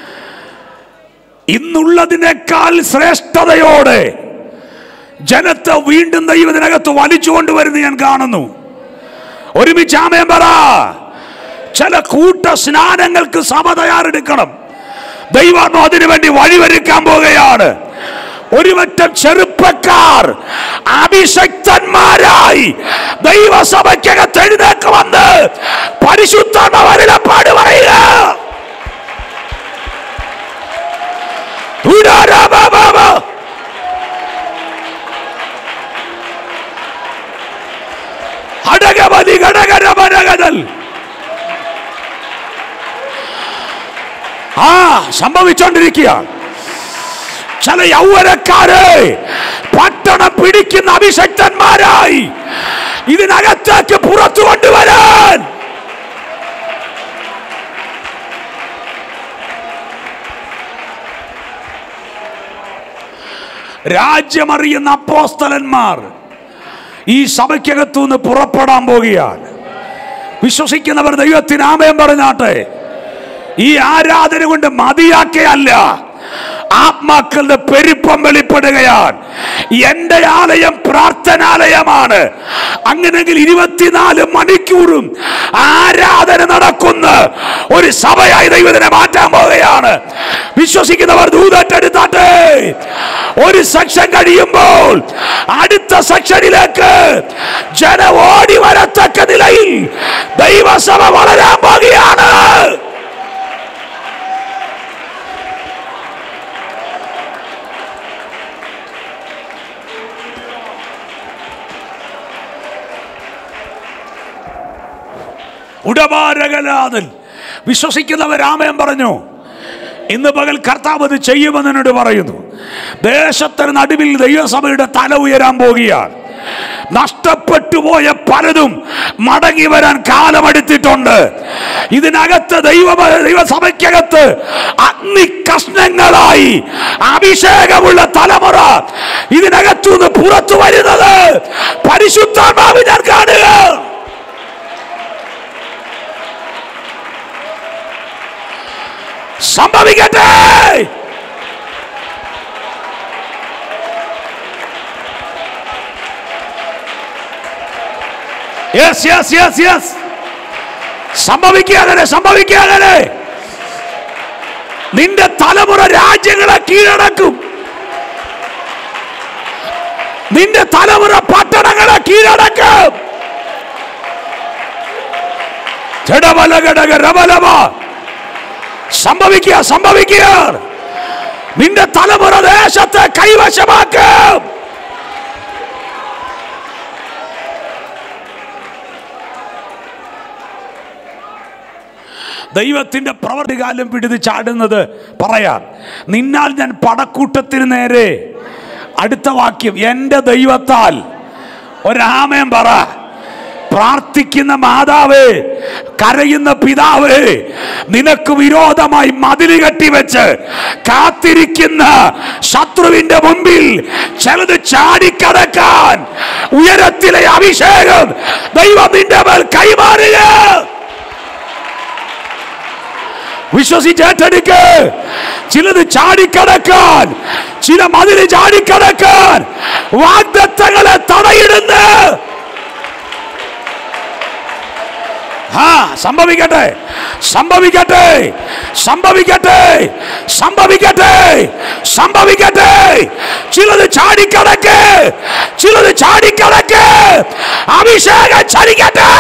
ഇന്നുള്ളതിനേക്കാൾ ശ്രേഷ്ഠതയോടെ ജനത്തെ വീണ്ടും ദൈവം ഇതിനകത്ത് വലിച്ചുകൊണ്ടുവരുന്നത് ഞാൻ കാണുന്നു ഒരുമിച്ച് ആമയം പറ ചില കൂട്ട സ്നാനങ്ങൾക്ക് സഭ തയ്യാറെടുക്കണം ദൈവം അതിനുവേണ്ടി വഴിവരുക്കാൻ പോവുകയാണ് ഒരുപറ്റം ചെറുപ്പക്കാർ അഭിഷക്തന്മാരായി ദൈവസഭയ്ക്കകത്ത് എഴുന്നേക്ക് വന്ന് പരിശുദ്ധമവരുടെ പാട് പറയുക ഉടാരാബാബാബ. അടകമതി ഘടകരമനകതൽ ആ സംഭവിച്ചോണ്ടിരിക്കുകയാണ് ചില യൗവനക്കാരെ പട്ടണം പിടിക്കുന്ന അഭിഷക്തന്മാരായി ഇതിനകത്തേക്ക് പുറത്തു കൊണ്ടുവരാൻ രാജ്യമറിയുന്ന അപ്പോസ്തലന്മാർ ഈ സഭയ്ക്കകത്തുനിന്ന് പുറപ്പെടാൻ പോകുകയാണ് വിശ്വസിക്കുന്നവർ ദൈവത്തിന് ആമയം പറഞ്ഞാട്ടെ ഈ ആരാധന കൊണ്ട് മതിയാക്കയല്ല ആത്മാക്കളുടെ പെരുപ്പം വെളിപ്പെടുകയാണ് എന്റെ ആലയം പ്രാർത്ഥനാലയമാണ് അങ്ങനെങ്കിൽ ഇരുപത്തിനാല് മണിക്കൂറും ആരാധന നടക്കുന്ന ഒരു സഭയായി ദൈവത്തിനെ മാറ്റാൻ പോവുകയാണ് വിശ്വസിക്കുന്നവർ ദൂതറ്റെടുത്താട്ടെ ഒരു സെക്ഷൻ കഴിയുമ്പോൾ അടുത്ത സെക്ഷനിലേക്ക് ജന ഓടി വരത്തക്ക നിലയിൽ ദൈവസഭ വളരാൻ പോകുകയാണ് ഉടമാരകലാതൽ വിശ്വസിക്കുന്നവർ രാമയം പറഞ്ഞു ഇന്ന് പകൽ കർത്താവ് അത് ചെയ്യുമെന്ന് എന്നോട് പറയുന്നു ദേശത്തിന് നടുവിൽ ദൈവസഭയുടെ തല ഉയരാൻ പോകുകയാണ് നഷ്ടപ്പെട്ടു പോയ പലതും മടങ്ങി വരാൻ കാലമെടുത്തിട്ടുണ്ട് ഇതിനകത്ത് ദൈവ ദൈവസഭയ്ക്കകത്ത് അഗ്നി കഷ്ണങ്ങളായി അഭിഷേകമുള്ള തലമുറ ഇതിനകത്തുനിന്ന് പുറത്തു വരുന്നത് പരിശുദ്ധാത്മാവ് ഞാൻ കാണുക സംഭവിക്കട്ടെ യെസ് യെസ് യെസ് യെസ് സംഭവിക്കുക അങ്ങനെ സംഭവിക്കുക അങ്ങനെ നിന്റെ തലമുറ രാജ്യങ്ങളെ കീഴടക്കും നിന്റെ തലമുറ പട്ടണങ്ങളെ കീഴടക്കും ജഡബലഘടക രബലമ. സംഭവിക്കുക സംഭവിക്കുക നിന്റെ തലമുറ ദേശത്തെ കൈവശമാക്കും ദൈവത്തിന്റെ പ്രവർത്തികാലം പിടിത് ചാടുന്നത് പറയാം നിന്നാൽ ഞാൻ പടക്കൂട്ടത്തിന് നേരെ അടുത്ത വാക്യം എൻ്റെ ദൈവത്താൽ ഒരാമയം പറ പ്രാർത്ഥിക്കുന്ന മാതാവ് കരയുന്ന പിതാവ് നിനക്ക് വിരോധമായി മതില് കെട്ടിവെച്ച് കാത്തിരിക്കുന്ന ശത്രുവിന്റെ മുമ്പിൽ ചിലത് ചാടിക്കടക്കാൻ ഉയരത്തിലെ അഭിഷേകം ദൈവം നിന്റെ മേൽ കൈമാറുക വിശ്വസിച്ചേറ്റെടുക്ക് ചിലത് ചാടിക്കടക്കാൻ ചില മതില് ചാടിക്കടക്കാൻ വാഗ്ദത്തങ്ങളെ തടയിടുന്ന ആ സംഭവിക്കട്ടെ സംഭവിക്കട്ടെ സംഭവിക്കട്ടെ സംഭവിക്കട്ടെ സംഭവിക്കട്ടെ ചിലത് ചാടിക്കടക്ക് ചിലത് ചാടിക്കടക്ക് അഭിഷേകം ചലിക്കട്ടെ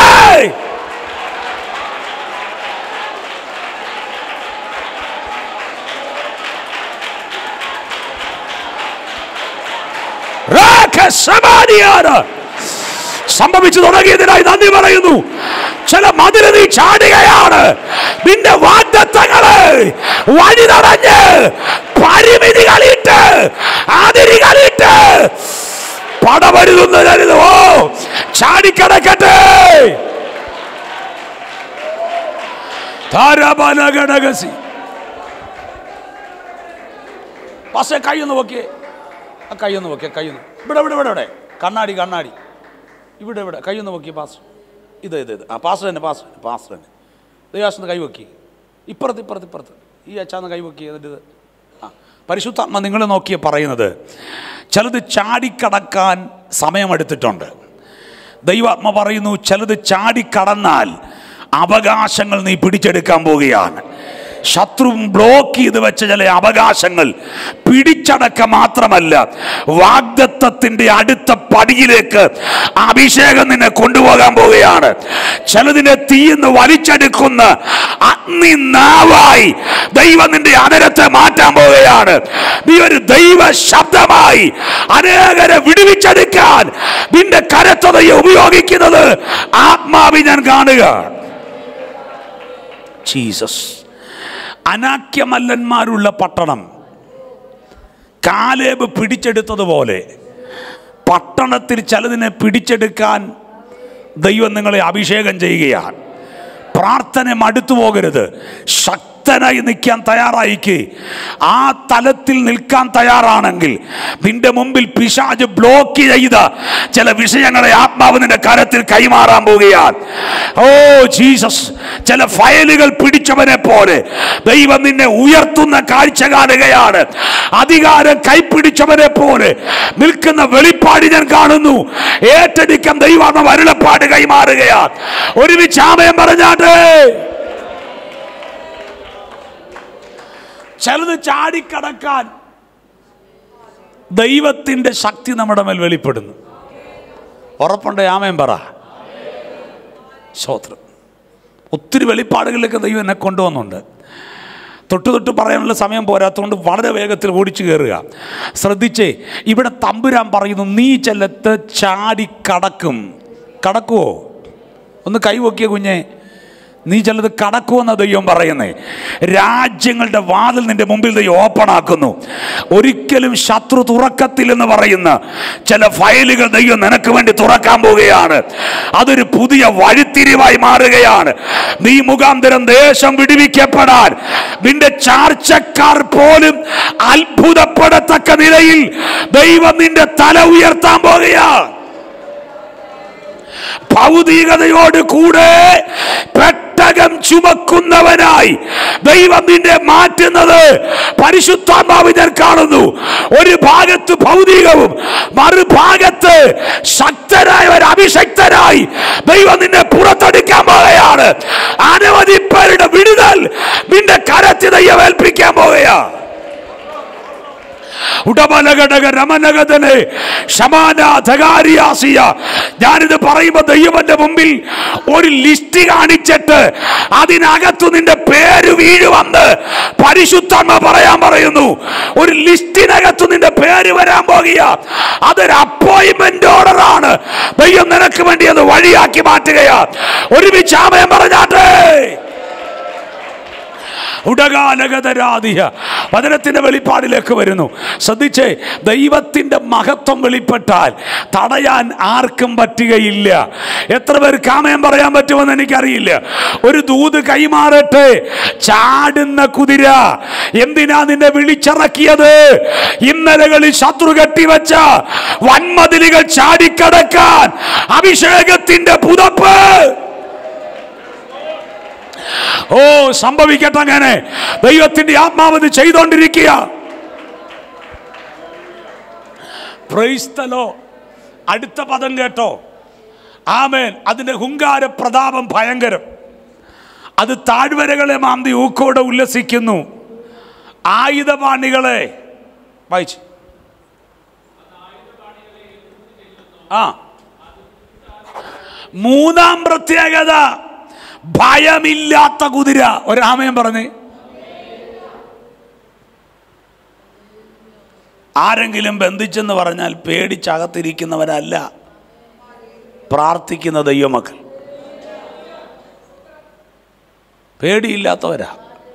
രാഖസമാനിയാണ് സംഭവിച്ചു തുടങ്ങിയതിനായി നന്ദി പറയുന്നു ചില മതില് നീ ചാടുകയാണ് നിന്റെ വാഗ്ദത്തങ്ങള് വഴി തടഞ്ഞ് പരിമിതികളിട്ട് അതിരികളിട്ട് പടപരുതുന്ന ഓ ചാടിക്കടക്കട്ടെ ധാരാബാലഘടകസി പക്ഷേ കൈയൊന്ന് നോക്കിയേ ആ കൈയൊന്ന് നോക്കിയേ കൈയൊന്ന് ഇവിടെ ഇവിടെ ഇവിടെ ഇവിടെ കണ്ണാടി കണ്ണാടി ഇവിടെ ഇവിടെ കൈയൊന്ന് നോക്കിയേ പാസ് ഇത് ഇത് ഇത് ആ പാസ് തന്നെ പാസ് പാസ് തന്നെ ദൈവാസന്ന് കൈ വെക്കി ഇപ്പുറത്ത് ഇപ്പുറത്ത് ഇപ്പുറത്ത് ഈ അച്ചാന്ന് കൈ വെക്കി എന്നിട്ട് ഇത് ആ പരിശുദ്ധാത്മ നിങ്ങൾ നോക്കിയ പറയുന്നത് ചിലത് ചാടിക്കടക്കാൻ സമയമെടുത്തിട്ടുണ്ട് ദൈവാത്മ പറയുന്നു ചിലത് ചാടിക്കടന്നാൽ അവകാശങ്ങൾ നീ പിടിച്ചെടുക്കാൻ പോവുകയാണ് ശത്രു ബ്ലോക്ക് ചെയ്ത് വെച്ച ചില അവകാശങ്ങൾ പിടിച്ചടക്ക മാത്രമല്ല വാഗ്ദത്തത്തിന്റെ അടുത്ത പടിയിലേക്ക് അഭിഷേകം നിന്നെ കൊണ്ടുപോകാൻ പോവുകയാണ് ചിലതിനെ തീയെന്ന് വലിച്ചെടുക്കുന്ന അഗ്നി നാവായി ദൈവം നിന്റെ അതരത്തെ മാറ്റാൻ പോവുകയാണ് നീ ഒരു ദൈവ ശബ്ദമായി അനേകരെ വിടുവിച്ചെടുക്കാൻ നിന്റെ കരത്തതയെ ഉപയോഗിക്കുന്നത് ആത്മാവി ഞാൻ കാണുക ജീസസ് അനാക്യമല്ലന്മാരുള്ള പട്ടണം കാലേബ് പിടിച്ചെടുത്തതുപോലെ പട്ടണത്തിൽ ചിലതിനെ പിടിച്ചെടുക്കാൻ ദൈവം നിങ്ങളെ അഭിഷേകം ചെയ്യുകയാണ് പ്രാർത്ഥന മടുത്തു പോകരുത് ശക്തനായി നിൽക്കാൻ തയ്യാറായിക്ക് ആ തലത്തിൽ നിൽക്കാൻ തയ്യാറാണെങ്കിൽ നിന്റെ മുമ്പിൽ പിശാജ് ബ്ലോക്ക് ചെയ്ത ചില വിഷയങ്ങളെ ആത്മാവ് നിന്റെ കരത്തിൽ കൈമാറാൻ പോവുകയാണ് ഓ ജീസസ് ചില ഫയലുകൾ പിടിച്ചവനെ പോലെ ദൈവം നിന്നെ ഉയർത്തുന്ന കാഴ്ച കാണുകയാണ് അധികാരം കൈപ്പിടിച്ചവനെ പോലെ നിൽക്കുന്ന വെളിപ്പാട് ഞാൻ കാണുന്നു ഏറ്റെടുക്കാൻ ദൈവം അരുളപ്പാട് കൈമാറുകയാണ് ഒരുമിച്ച് ആമയം പറഞ്ഞാട്ടെ ചിലത് ചാടിക്കടക്കാൻ ദൈവത്തിന്റെ ശക്തി നമ്മുടെ മേൽ വെളിപ്പെടുന്നു ഉറപ്പുണ്ട് ആമയം പറ സ്തോത്രം ഒത്തിരി വെളിപ്പാടുകളിലേക്ക് ദൈവം എന്നെ കൊണ്ടുവന്നുണ്ട് തൊട്ട് തൊട്ട് പറയാനുള്ള സമയം പോരാത്തതുകൊണ്ട് വളരെ വേഗത്തിൽ ഓടിച്ചു കയറുക ശ്രദ്ധിച്ചേ ഇവിടെ തമ്പുരാൻ പറയുന്നു നീ ചെല്ലത്ത് ചാടി കടക്കും കടക്കുവോ ഒന്ന് കൈവക്കിയ കുഞ്ഞെ നീ ചിലത് കടക്കുമെന്ന ദൈവം പറയുന്നേ രാജ്യങ്ങളുടെ വാതിൽ നിന്റെ മുമ്പിൽ ദൈവം ഓപ്പൺ ആക്കുന്നു ഒരിക്കലും ശത്രു തുറക്കത്തില്ലെന്ന് പറയുന്ന ചില ഫയലുകൾ ദൈവം നിനക്ക് വേണ്ടി തുറക്കാൻ പോവുകയാണ് അതൊരു പുതിയ വഴിത്തിരിവായി മാറുകയാണ് നീ മുഖാന്തരം ദേശം വിടുവിക്കപ്പെടാൻ നിന്റെ ചാർച്ചക്കാർ പോലും അത്ഭുതപ്പെടത്തക്ക നിലയിൽ ദൈവം നിന്റെ തല ഉയർത്താൻ പോകുകയാണ് ഭൗതികതയോട് കൂടെ പെട്ട പെട്ടകം ചുമക്കുന്നവനായി ദൈവം നിന്നെ മാറ്റുന്നത് പരിശുദ്ധാത്മാവ് ഞാൻ കാണുന്നു ഒരു ഭാഗത്ത് ഭൗതികവും മറുഭാഗത്ത് ശക്തനായ ഒരു അഭിഷക്തനായി ദൈവം നിന്നെ പുറത്തെടുക്കാൻ പോവുകയാണ് അനവധി പേരുടെ വിടുതൽ നിന്റെ കരത്തിൽ ദൈവം ഏൽപ്പിക്കാൻ പോവുകയാ ഉടമലഘടക രമനഗതനെ ശമാനാധകാരിയാസിയ ഞാനിത് പറയുമ്പോ ദൈവന്റെ മുമ്പിൽ ഒരു ലിസ്റ്റ് കാണിച്ചിട്ട് അതിനകത്തു നിന്റെ പേര് വീഴുവന്ന് പരിശുദ്ധമ്മ പറയാൻ പറയുന്നു ഒരു ലിസ്റ്റിനകത്തു നിന്റെ പേര് വരാൻ പോകുക അതൊരു അപ്പോയിന്റ്മെന്റ് ഓർഡറാണ് ദൈവം നിനക്ക് വേണ്ടി അത് വഴിയാക്കി മാറ്റുകയാ ഒരുമിച്ച് ആമയം പറഞ്ഞാട്ടെ ഉടകാലഗതരാധിയ വചനത്തിന്റെ വെളിപ്പാടിലേക്ക് വരുന്നു ശ്രദ്ധിച്ചേ ദൈവത്തിന്റെ മഹത്വം വെളിപ്പെട്ടാൽ തടയാൻ ആർക്കും പറ്റുകയില്ല എത്ര പേർ കാമയം പറയാൻ പറ്റുമെന്ന് എനിക്കറിയില്ല ഒരു ദൂത് കൈമാറട്ടെ ചാടുന്ന കുതിര എന്തിനാ നിന്നെ വിളിച്ചിറക്കിയത് ഇന്നലകളിൽ ശത്രു കെട്ടിവെച്ച വൻമതിലുകൾ ചാടിക്കടക്കാൻ അഭിഷേകത്തിന്റെ പുതപ്പ് ഓ സംഭവിക്കട്ടെ അങ്ങനെ ദൈവത്തിന്റെ ആത്മാവത് ചെയ്തോണ്ടിരിക്കുക പ്രൈസ്തലോ അടുത്ത പദം കേട്ടോ ആമേൻ അതിന്റെ ഹുങ്കാര പ്രതാപം ഭയങ്കരം അത് താഴ്വരകളെ മാന്തി ഊക്കോടെ ഉല്ലസിക്കുന്നു ആയുധപാണികളെ വായിച്ചു ആ മൂന്നാം പ്രത്യേകത ഭയമില്ലാത്ത കുതിര ഒരാമയം പറഞ്ഞേ ആരെങ്കിലും ബന്ധിച്ചെന്ന് പറഞ്ഞാൽ പേടിച്ചകത്തിരിക്കുന്നവരല്ല പ്രാർത്ഥിക്കുന്ന ദൈവമക്കൾ പേടിയില്ലാത്തവരാ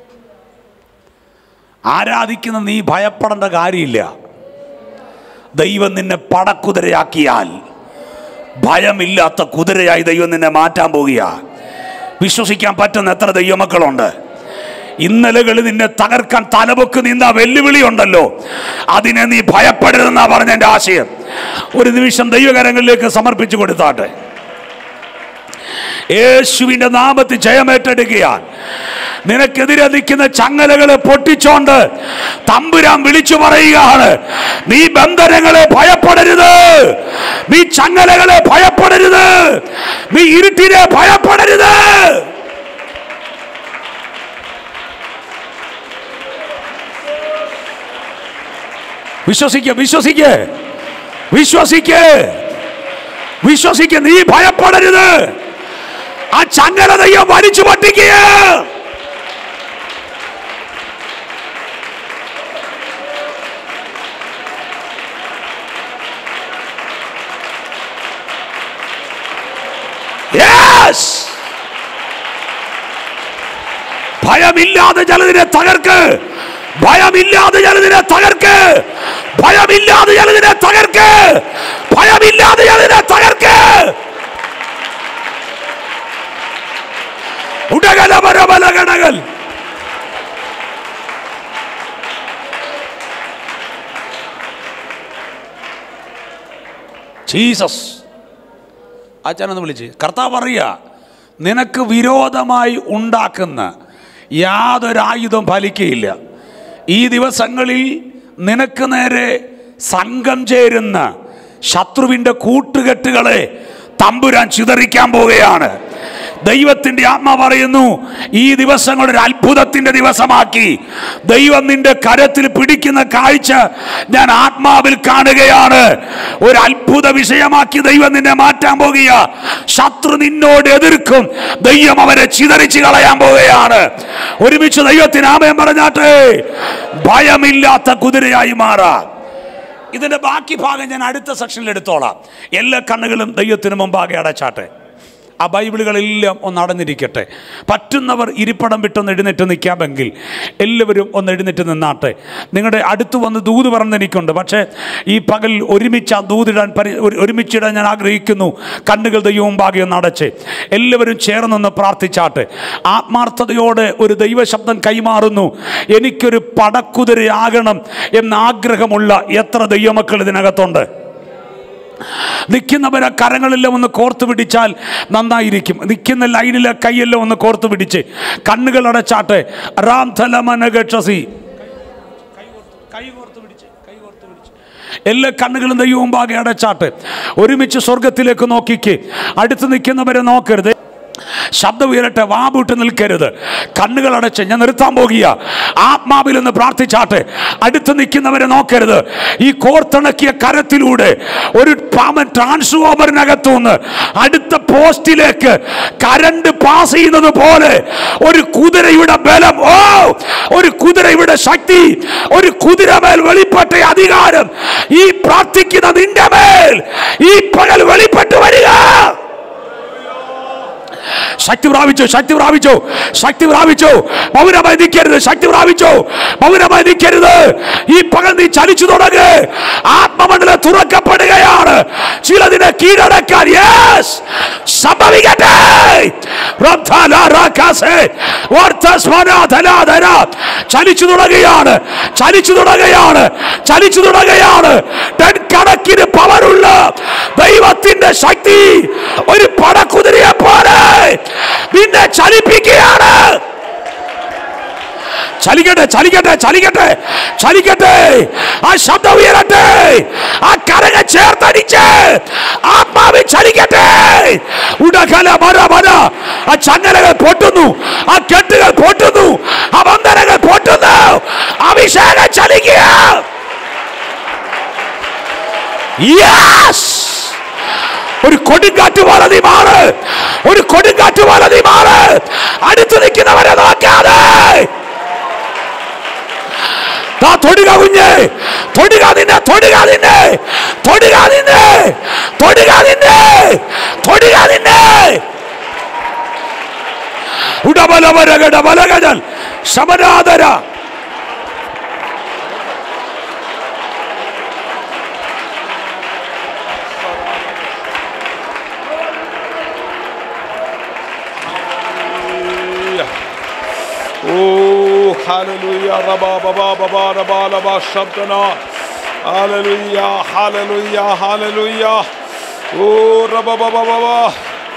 ആരാധിക്കുന്ന നീ ഭയപ്പെടേണ്ട കാര്യമില്ല ദൈവം നിന്നെ പടക്കുതിരയാക്കിയാൽ ഭയമില്ലാത്ത കുതിരയായി ദൈവം നിന്നെ മാറ്റാൻ പോകുക വിശ്വസിക്കാൻ പറ്റുന്ന എത്ര ദൈവമക്കളുണ്ട് ഇന്നലകളിൽ നിന്നെ തകർക്കാൻ തലപൊക്ക് നിന്ന വെല്ലുവിളി ഉണ്ടല്ലോ അതിനെ നീ ഭയപ്പെടരുതെന്നാ പറഞ്ഞ എൻ്റെ ആശയം ഒരു നിമിഷം ദൈവകരങ്ങളിലേക്ക് സമർപ്പിച്ചു കൊടുത്താട്ടെ യേശുവിന്റെ നാമത്തിൽ ജയമേറ്റെടുക്കുകയാണ് നിനക്കെതിരെ നിൽക്കുന്ന ചങ്ങലകളെ പൊട്ടിച്ചോണ്ട് തമ്പുരാൻ വിളിച്ചു പറയുകയാണ് നീ ബന്ധനങ്ങളെ ഭയപ്പെടരുത് നീ ചങ്ങലകളെ ഭയപ്പെടരുത് നീ ഇരുട്ടിനെ ഭയപ്പെടരുത് വിശ്വസിക്ക വിശ്വസിക്ക വിശ്വസിക്ക വിശ്വസിക്ക നീ ഭയപ്പെടരുത് ആ ചങ്ങല ദൈവം വലിച്ചു പൊട്ടിക്കുക Yes! ഭയമില്ലാതെ ജലതിനെ തകർക്ക് ഭയമില്ലാതെ ജലതിനെ തകർക്ക് ഭയമില്ലാതെ ജലതിനെ തകർക്ക് ഭയമില്ലാതെ ജലതിനെ തകർക്ക് ഉടകലപരബലഗണകൾ ജീസസ് അച്ഛനൊന്ന് വിളിച്ച് കർത്താവ് പറയുക നിനക്ക് വിരോധമായി ഉണ്ടാക്കുന്ന യാതൊരു ആയുധം ഫലിക്കയില്ല ഈ ദിവസങ്ങളിൽ നിനക്ക് നേരെ സംഘം ചേരുന്ന ശത്രുവിൻ്റെ കൂട്ടുകെട്ടുകളെ തമ്പുരാൻ ചിതറിക്കാൻ പോവുകയാണ് ദൈവത്തിന്റെ ആത്മ പറയുന്നു ഈ ദിവസങ്ങൾ ഒരു അത്ഭുതത്തിന്റെ ദിവസമാക്കി ദൈവം നിന്റെ കരത്തിൽ പിടിക്കുന്ന കാഴ്ച ഞാൻ ആത്മാവിൽ കാണുകയാണ് ഒരു അത്ഭുത വിഷയമാക്കി ദൈവം നിന്നെ മാറ്റാൻ പോകുക ശത്രു നിന്നോട് എതിർക്കും ദൈവം അവരെ ചിതറിച്ച് കളയാൻ പോവുകയാണ് ഒരുമിച്ച് ദൈവത്തിന് ആമയം പറഞ്ഞാട്ടെ ഭയമില്ലാത്ത കുതിരയായി മാറാം ഇതിന്റെ ബാക്കി ഭാഗം ഞാൻ അടുത്ത സെക്ഷനിൽ എടുത്തോളാം എല്ലാ കണ്ണുകളും ദൈവത്തിന് മുമ്പാകെ അടച്ചാട്ടെ ആ ബൈബിളുകളെല്ലാം ഒന്ന് അടഞ്ഞിരിക്കട്ടെ പറ്റുന്നവർ ഇരിപ്പടം വിട്ടൊന്ന് എഴുന്നേറ്റ് നിൽക്കാമെങ്കിൽ എല്ലാവരും ഒന്ന് എഴുന്നേറ്റ് നിന്നാട്ടെ നിങ്ങളുടെ അടുത്ത് വന്ന് ദൂത് പറഞ്ഞെനിക്കുണ്ട് പക്ഷേ ഈ പകൽ ഒരുമിച്ച് ആ ദൂതിടാൻ പരി ഒരു- ഒരുമിച്ചിടാൻ ഞാൻ ആഗ്രഹിക്കുന്നു കണ്ണുകൾ ദൈവം മുമ്പാകെ ഒന്ന് അടച്ച് എല്ലാവരും ചേർന്നൊന്ന് പ്രാർത്ഥിച്ചാട്ടെ ആത്മാർത്ഥതയോടെ ഒരു ദൈവശബ്ദം കൈമാറുന്നു എനിക്കൊരു പടക്കുതിരയാകണം എന്ന ആഗ്രഹമുള്ള എത്ര ദൈവമക്കൾ ഇതിനകത്തുണ്ട് നിൽക്കുന്നവരെ കരങ്ങളെല്ലാം ഒന്ന് കോർത്ത് പിടിച്ചാൽ നന്നായിരിക്കും നിൽക്കുന്ന ലൈനിലെ കൈയെല്ലാം ഒന്ന് കോർത്ത് പിടിച്ച് കണ്ണുകൾ അടച്ചാട്ടെ റാം തലമനഗക്ഷസി എല്ലാ കണ്ണുകളും ദൈവം മുമ്പാകെ അടച്ചാട്ട് ഒരുമിച്ച് സ്വർഗത്തിലേക്ക് നോക്കിക്ക് അടുത്ത് നിൽക്കുന്നവരെ നോക്കരുത് ശബ്ദം ഉയരട്ടെ വാബൂട്ട് നിൽക്കരുത് കണ്ണുകൾ അടച്ച് ഞാൻ നിർത്താൻ പോകുക ആത്മാവിൽ നിന്ന് പ്രാർത്ഥിച്ചാട്ടെ അടുത്ത് നിൽക്കുന്നവരെ നോക്കരുത് ഈ കോർത്തിണക്കിയ കരത്തിലൂടെ ഒരു പാമൻ ട്രാൻസ്ഫോമറിനകത്തുനിന്ന് അടുത്ത പോസ്റ്റിലേക്ക് കരണ്ട് പാസ് ചെയ്യുന്നത് പോലെ ഒരു കുതിരയുടെ ബലം ഓ ഒരു കുതിരയുടെ ശക്തി ഒരു കുതിരമേൽ വെളിപ്പെട്ട അധികാരം ഈ പ്രാർത്ഥിക്കുന്ന നിന്റെ മേൽ ഈ പകൽ വെളിപ്പെട്ടു വരിക ശക്തി പ്രാപിച്ചു ശക്തി പ്രാപിച്ചു ശക്തി പ്രാപിച്ചു മൗനമായി നിൽക്കരുത് ശക്തി പ്രാപിച്ചു മൗനമായി നിൽക്കരുത് ഈ പകൽ നീ ചലിച്ചു തുടങ്ങ് ആത്മമണ്ഡലം തുറക്കപ്പെടുകയാണ് ചിലതിനെ കീഴടക്കാൻ യെസ് സംഭവിക്കട്ടെ റബ്ധാലാറാക്കാസേ, വർത്തസ്മനാധനാധന. ചലിച്ചു തുടങ്ങുകയാണ് ചലിച്ചു തുടങ്ങുകയാണ് ചലിച്ചു തുടങ്ങുകയാണ് ടൺ കണക്കിന് പവറുള്ള ദൈവത്തിന്റെ ശക്തി ഒരു പടക്കുതിരയെ പോലെ നിന്നെ ചലിപ്പിക്കുകയാണ് ചലിക്കട്ടെ ചലിക്കട്ടെ ചലിക്കട്ടെ ചലിക്കട്ടെ ആ ശബ്ദം ഉയരട്ടെ ആ കരങ്ങ ചേർത്തടിച്ച് ആത്മാവിൽ ചലിക്കട്ടെ ഉടകല മര മര ആ ചങ്ങലകൾ പൊട്ടുന്നു ആ കെട്ടുകൾ പൊട്ടുന്നു ആ ബന്ധനങ്ങൾ പൊട്ടുന്നു അഭിഷേകം ചലിക്കുക യെസ് ഒരു കൊടുങ്കാറ്റ് പോലെ നീ മാറ് ഒരു കൊടുങ്കാറ്റ് പോലെ നീ മാറ് അടുത്ത് നിൽക്കുന്നവരെ നോക്കാതെ ദാ തൊടുക കുഞ്ഞ് തൊടുക നിന്നെ തൊടുക നിന്നെ തൊടുക നിന്നെ തൊടുക നിന്നെ തൊടുക നിന്നെ ഉടബലവരകട ബലഗജൽ ശമനാദര Oh, hallelujah. Rabba, baba, baba, rabba, rabba, shabdana. Hallelujah, hallelujah, hallelujah. Oh, rabba, baba, baba.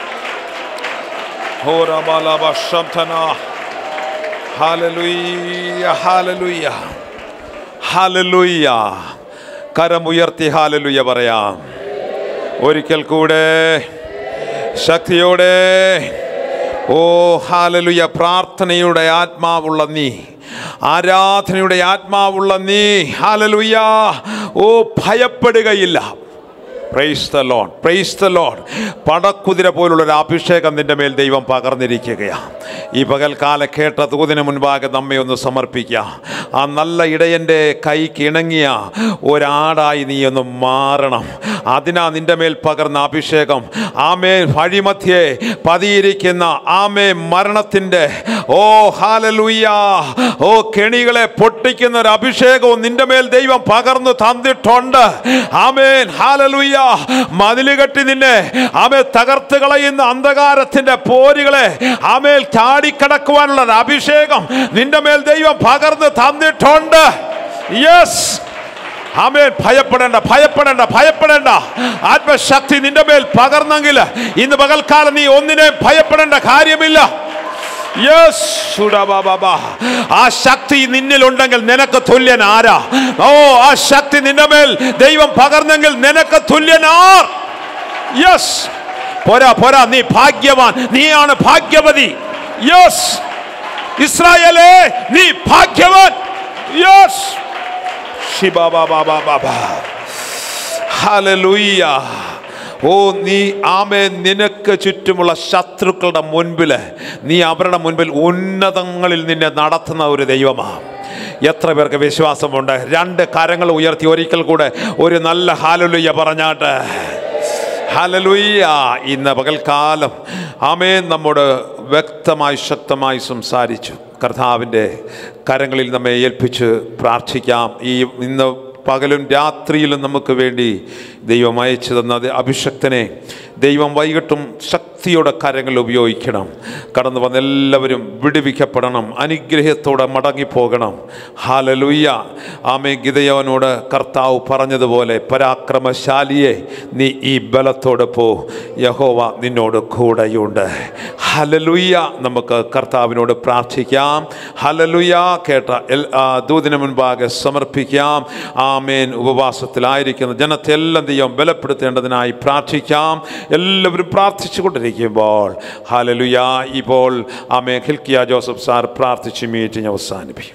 Oh, rabba, rabba, shabdana. Hallelujah, hallelujah. Hallelujah. കരമുയർത്തി ഹാലലുയ പറയാം ഒരിക്കൽ കൂടെ ശക്തിയോടെ ഓ ഹാലലുയ പ്രാർത്ഥനയുടെ ആത്മാവുള്ള നീ ആരാധനയുടെ ആത്മാവുള്ള നീ ഹാലലുയ ഓ ഭയപ്പെടുകയില്ല praise the Lord praise the Lord പടക്കുതിര പോലുള്ള ഒരു അഭിഷേകം നിന്റെ മേൽ ദൈവം പകർന്നിരിക്കുകയാണ് ഈ പകൽക്കാല കേട്ട തൂതിന് മുൻപാകെ നമ്മെ ഒന്ന് സമർപ്പിക്കുക ആ നല്ല ഇടയൻ്റെ കൈക്ക് ഇണങ്ങിയ ഒരാടായി നീ ഒന്ന് മാറണം അതിനാ നിന്റെ മേൽ പകർന്ന അഭിഷേകം ആമേ വഴിമധ്യേ പതിയിരിക്കുന്ന ആമേ മരണത്തിൻ്റെ ഓ ഹാലലൂയ ഓ കെണികളെ പൊട്ടിക്കുന്ന ഒരു അഭിഷേകവും നിന്റെ മേൽ ദൈവം പകർന്നു തന്നിട്ടുണ്ട് ആമേൻ ഹാലലൂയ മതില് കെട്ടി നിന്നെ ആമേ തകർത്ത് കളയുന്ന അന്ധകാരത്തിന്റെ പോരുകളെ ആമേൽ ചാടിക്കടക്കുവാനുള്ള ഒരു അഭിഷേകം നിന്റെ മേൽ ദൈവം പകർന്നു തന്നിട്ടുണ്ട് യെസ് ആമേൻ ഭയപ്പെടേണ്ട ഭയപ്പെടേണ്ട ഭയപ്പെടേണ്ട ആത്മശക്തി നിന്റെ മേൽ പകർന്നെങ്കിൽ ഇന്ന് പകൽക്കാലം നീ ഒന്നിനെയും ഭയപ്പെടേണ്ട കാര്യമില്ല യെസ് സുഡബാബാ. ആ ശക്തി നിന്നിലുണ്ടെങ്കിൽ നിനക്ക് തുല്യൻ ആരാ ഓ ആ ശക്തി നിന്റെ മേൽ ദൈവം പകർന്നെങ്കിൽ നിനക്ക് തുല്യനാർ യെസ് പോരാ പോരാ നീ ഭാഗ്യവാൻ നീയാണ് ഭാഗ്യവതി യെസ് ഇസ്രായേലേ നീ ഭാഗ്യവാൻ യെസ് ഹല്ലേലൂയ ഓ നീ ആമേ നിനക്ക് ചുറ്റുമുള്ള ശത്രുക്കളുടെ മുൻപിൽ നീ അവരുടെ മുൻപിൽ ഉന്നതങ്ങളിൽ നിന്നെ നടത്തുന്ന ഒരു ദൈവമാണ് എത്ര പേർക്ക് വിശ്വാസമുണ്ട് രണ്ട് കരങ്ങൾ ഉയർത്തി ഒരിക്കൽ കൂടെ ഒരു നല്ല ഹാലലുയ്യ പറഞ്ഞാട്ട് ഹലലുയ്യ ഇന്ന് പകൽക്കാലം ആമേ നമ്മോട് വ്യക്തമായി ശക്തമായി സംസാരിച്ചു കർത്താവിൻ്റെ കരങ്ങളിൽ നമ്മെ ഏൽപ്പിച്ച് പ്രാർത്ഥിക്കാം ഈ ഇന്ന് പകലും രാത്രിയിലും നമുക്ക് വേണ്ടി ദൈവം അയച്ചു തന്ന അത് അഭിഷക്തനെ ദൈവം വൈകിട്ടും ശക്തി ശക്തിയുടെ കരങ്ങൾ ഉപയോഗിക്കണം കടന്നു വന്ന എല്ലാവരും വിടുവിക്കപ്പെടണം അനുഗ്രഹത്തോടെ മടങ്ങിപ്പോകണം ഹാലലുയ്യ ആമേ ഗിതയോനോട് കർത്താവ് പറഞ്ഞതുപോലെ പരാക്രമശാലിയെ നീ ഈ ബലത്തോടെ പോ യഹോവ നിന്നോട് കൂടെയുണ്ട് ഹലലുയ്യ നമുക്ക് കർത്താവിനോട് പ്രാർത്ഥിക്കാം ഹലലുയ്യ കേട്ട എൽ ആ, ദൂതിന് മുൻപാകെ സമർപ്പിക്കാം ആമേൻ ഉപവാസത്തിലായിരിക്കുന്ന ജനത്തെ എല്ലാം ദൈവം ബലപ്പെടുത്തേണ്ടതിനായി പ്രാർത്ഥിക്കാം എല്ലാവരും പ്രാർത്ഥിച്ചു കൊണ്ടിരിക്കുമ്പോൾ ഹലലുയ ഇപ്പോൾ ആമേ ഹിൽക്കിയ ജോസഫ് സാർ പ്രാർത്ഥിച്ച് മീറ്റിംഗ് അവസാനിപ്പിക്കും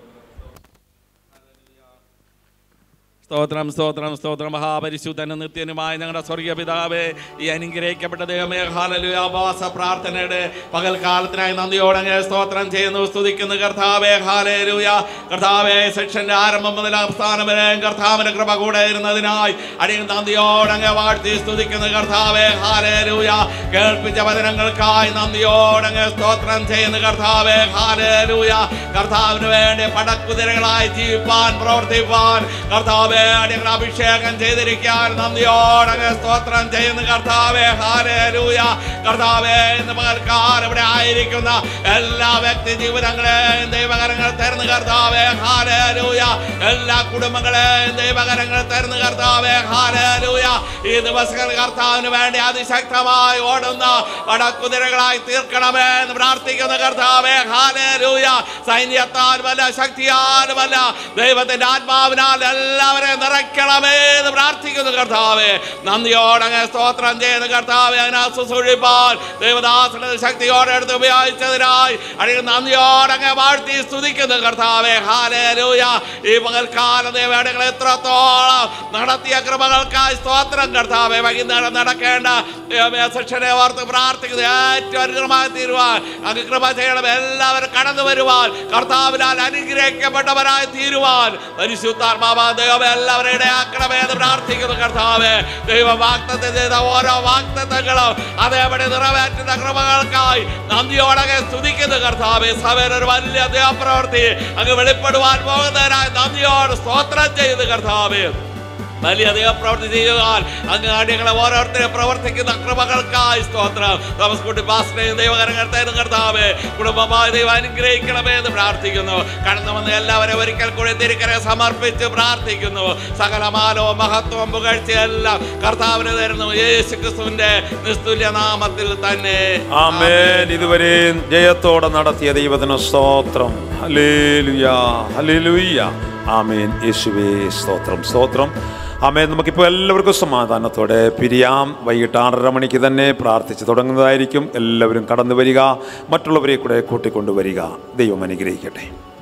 സ്തോത്രം സ്തോത്രം സ്തോത്രം മഹാപരിശുദ്ധനും നിത്യനുമായ ഞങ്ങളുടെ സ്വർഗീയ പിതാവേ ഈ അനുഗ്രഹിക്കപ്പെട്ട ദൈവമേ ഹാലലുയ വാസ പ്രാർത്ഥനയുടെ പകൽക്കാലത്തിനായി നന്ദിയോടെ അങ്ങേ സ്തോത്രം ചെയ്യുന്നു സ്തുതിക്കുന്നു കർത്താവേ ഹാലേലുയ കർത്താവേ സെക്ഷന്റെ ആരംഭം മുതൽ അവസാനം വരെ കർത്താവിന്റെ കൃപ കൂടെ ഇരുന്നതിനായി അടിയും നന്ദിയോടെ അങ്ങ് വാഴ്ത്തി സ്തുതിക്കുന്നു കർത്താവേ ഹാലേലുയ കേൾപ്പിച്ച വചനങ്ങൾക്കായി നന്ദിയോടെ അങ്ങ് സ്തോത്രം ചെയ്യുന്നു കർത്താവേ ഹാലേലുയ കർത്താവിന് വേണ്ടി പടക്കുതിരകളായി ജീവിപ്പാൻ പ്രവർത്തിപ്പാൻ കർത്താവേ അടിയങ്ങൾ അഭിഷേകം ചെയ്തിരിക്കാൻ നന്ദിയോടെ അങ്ങ് സ്തോത്രം ചെയ്യുന്നു കർത്താവേ ഹാലേലൂയ കർത്താവേ ഇന്ന് പകൽക്കാലം ഇവിടെ ആയിരിക്കുന്ന എല്ലാ വ്യക്തി ജീവിതങ്ങളെയും ദൈവകരങ്ങൾ തരുന്ന കർത്താവേ ഹാലേലൂയ എല്ലാ കുടുംബങ്ങളെയും ദൈവകരങ്ങൾ തരുന്ന കർത്താവേ ഹാലേലൂയ ഈ ദിവസങ്ങൾ കർത്താവിന് വേണ്ടി അതിശക്തമായി ഓടുന്ന പടക്കുതിരകളായി തീർക്കണമേ എന്ന് പ്രാർത്ഥിക്കുന്ന കർത്താവേ ഹാലേലൂയ സൈന്യത്താലുമല്ല ശക്തിയാലുമല്ല ദൈവത്തിന്റെ ആത്മാവിനാൽ എല്ലാവരെയും നിറയ്ക്കണമേ എന്ന് പ്രാർത്ഥിക്കുന്നു കർത്താവേ നന്ദിയോടങ്ങ് സ്തോത്രം ചെയ്യുന്ന കർത്താവെ അതിനെ ശുശ്രൂഷിപ്പാൻ ദൈവദാസന ശക്തിയോടെ എടുത്ത് ഉപയോഗിച്ചതിനായി അടിയിൽ നന്ദിയോടങ്ങ് വാഴ്ത്തി സ്തുതിക്കുന്നു കർത്താവെ ഹാലേലൂയ ഈ പകൽക്കാല ദൈവങ്ങൾ എത്രത്തോളം നടത്തിയ കൃപകൾക്കായി സ്തോത്രം കർത്താവെ വൈകുന്നേരം നടക്കേണ്ട ദൈവമേ, സെക്ഷനെ ഓർത്ത് പ്രാർത്ഥിക്കുന്നത് ഏറ്റവും അനുഗ്രഹമായി തീരുവാൻ അങ്ങ് കൃപ ചെയ്യണം എല്ലാവരും കടന്നു വരുവാൻ കർത്താവിനാൽ അനുഗ്രഹിക്കപ്പെട്ടവരായി തീരുവാൻ പരിശുദ്ധാത്മാവാ ദൈവം എല്ലാവരും ഇടയാക്കണമേ എന്ന് പ്രാർത്ഥിക്കുന്നു കർത്താവേ ദൈവം വാക്തത്വം ചെയ്ത ഓരോ വാക്തത്വങ്ങളും അതേപടി നിറവേറ്റുന്ന കൃപകൾക്കായി നന്ദിയോടൊക്കെ സ്തുതിക്കുന്നു കർത്താവേ സഭയിൽ ഒരു വലിയ ദൈവപ്രവൃത്തി അങ്ങ് വെളിപ്പെടുവാൻ പോകുന്നതിനായി നന്ദിയോട് സ്തോത്രം ചെയ്യുന്നു കർത്താവേ വലിയ ദൈവപ്രവൃത്തി ചെയ്യുവാൻ അങ്ങ് അടിയങ്ങളെ ഓരോരുത്തരും പ്രവർത്തിക്കുന്ന കൃപകൾക്കായി സ്തോത്രം തോമസ് കുട്ടി പാസ്റ്ററേയും ദൈവകരങ്ങൾ തരുന്ന കർത്താവ് കുടുംബമായി ദൈവം അനുഗ്രഹിക്കണമേ എന്ന് പ്രാർത്ഥിക്കുന്നു കടന്നു വന്ന എല്ലാവരും ഒരിക്കൽ കൂടി തിരിക്കരെ സമർപ്പിച്ച് പ്രാർത്ഥിക്കുന്നു സകലമാനവും മഹത്വവും പുകഴ്ചയെല്ലാം കർത്താവിന് തരുന്നു യേശു ക്രിസ്തുവിന്റെ നിസ്തുല്യ നാമത്തിൽ തന്നെ ആമേൻ ഇതുവരെ ജയത്തോടെ നടത്തിയ ദൈവത്തിന് സ്തോത്രം ഹലേലുയ ഹലേലുയ്യ ആമേൻ യേശുവേ സ്തോത്രം സ്തോത്രം ആമേൻ നമുക്കിപ്പോൾ എല്ലാവർക്കും സമാധാനത്തോടെ പിരിയാം വൈകിട്ട് ആറര മണിക്ക് തന്നെ പ്രാർത്ഥിച്ച് തുടങ്ങുന്നതായിരിക്കും എല്ലാവരും കടന്നു വരിക മറ്റുള്ളവരെ കൂടെ കൂട്ടിക്കൊണ്ടുവരിക ദൈവം അനുഗ്രഹിക്കട്ടെ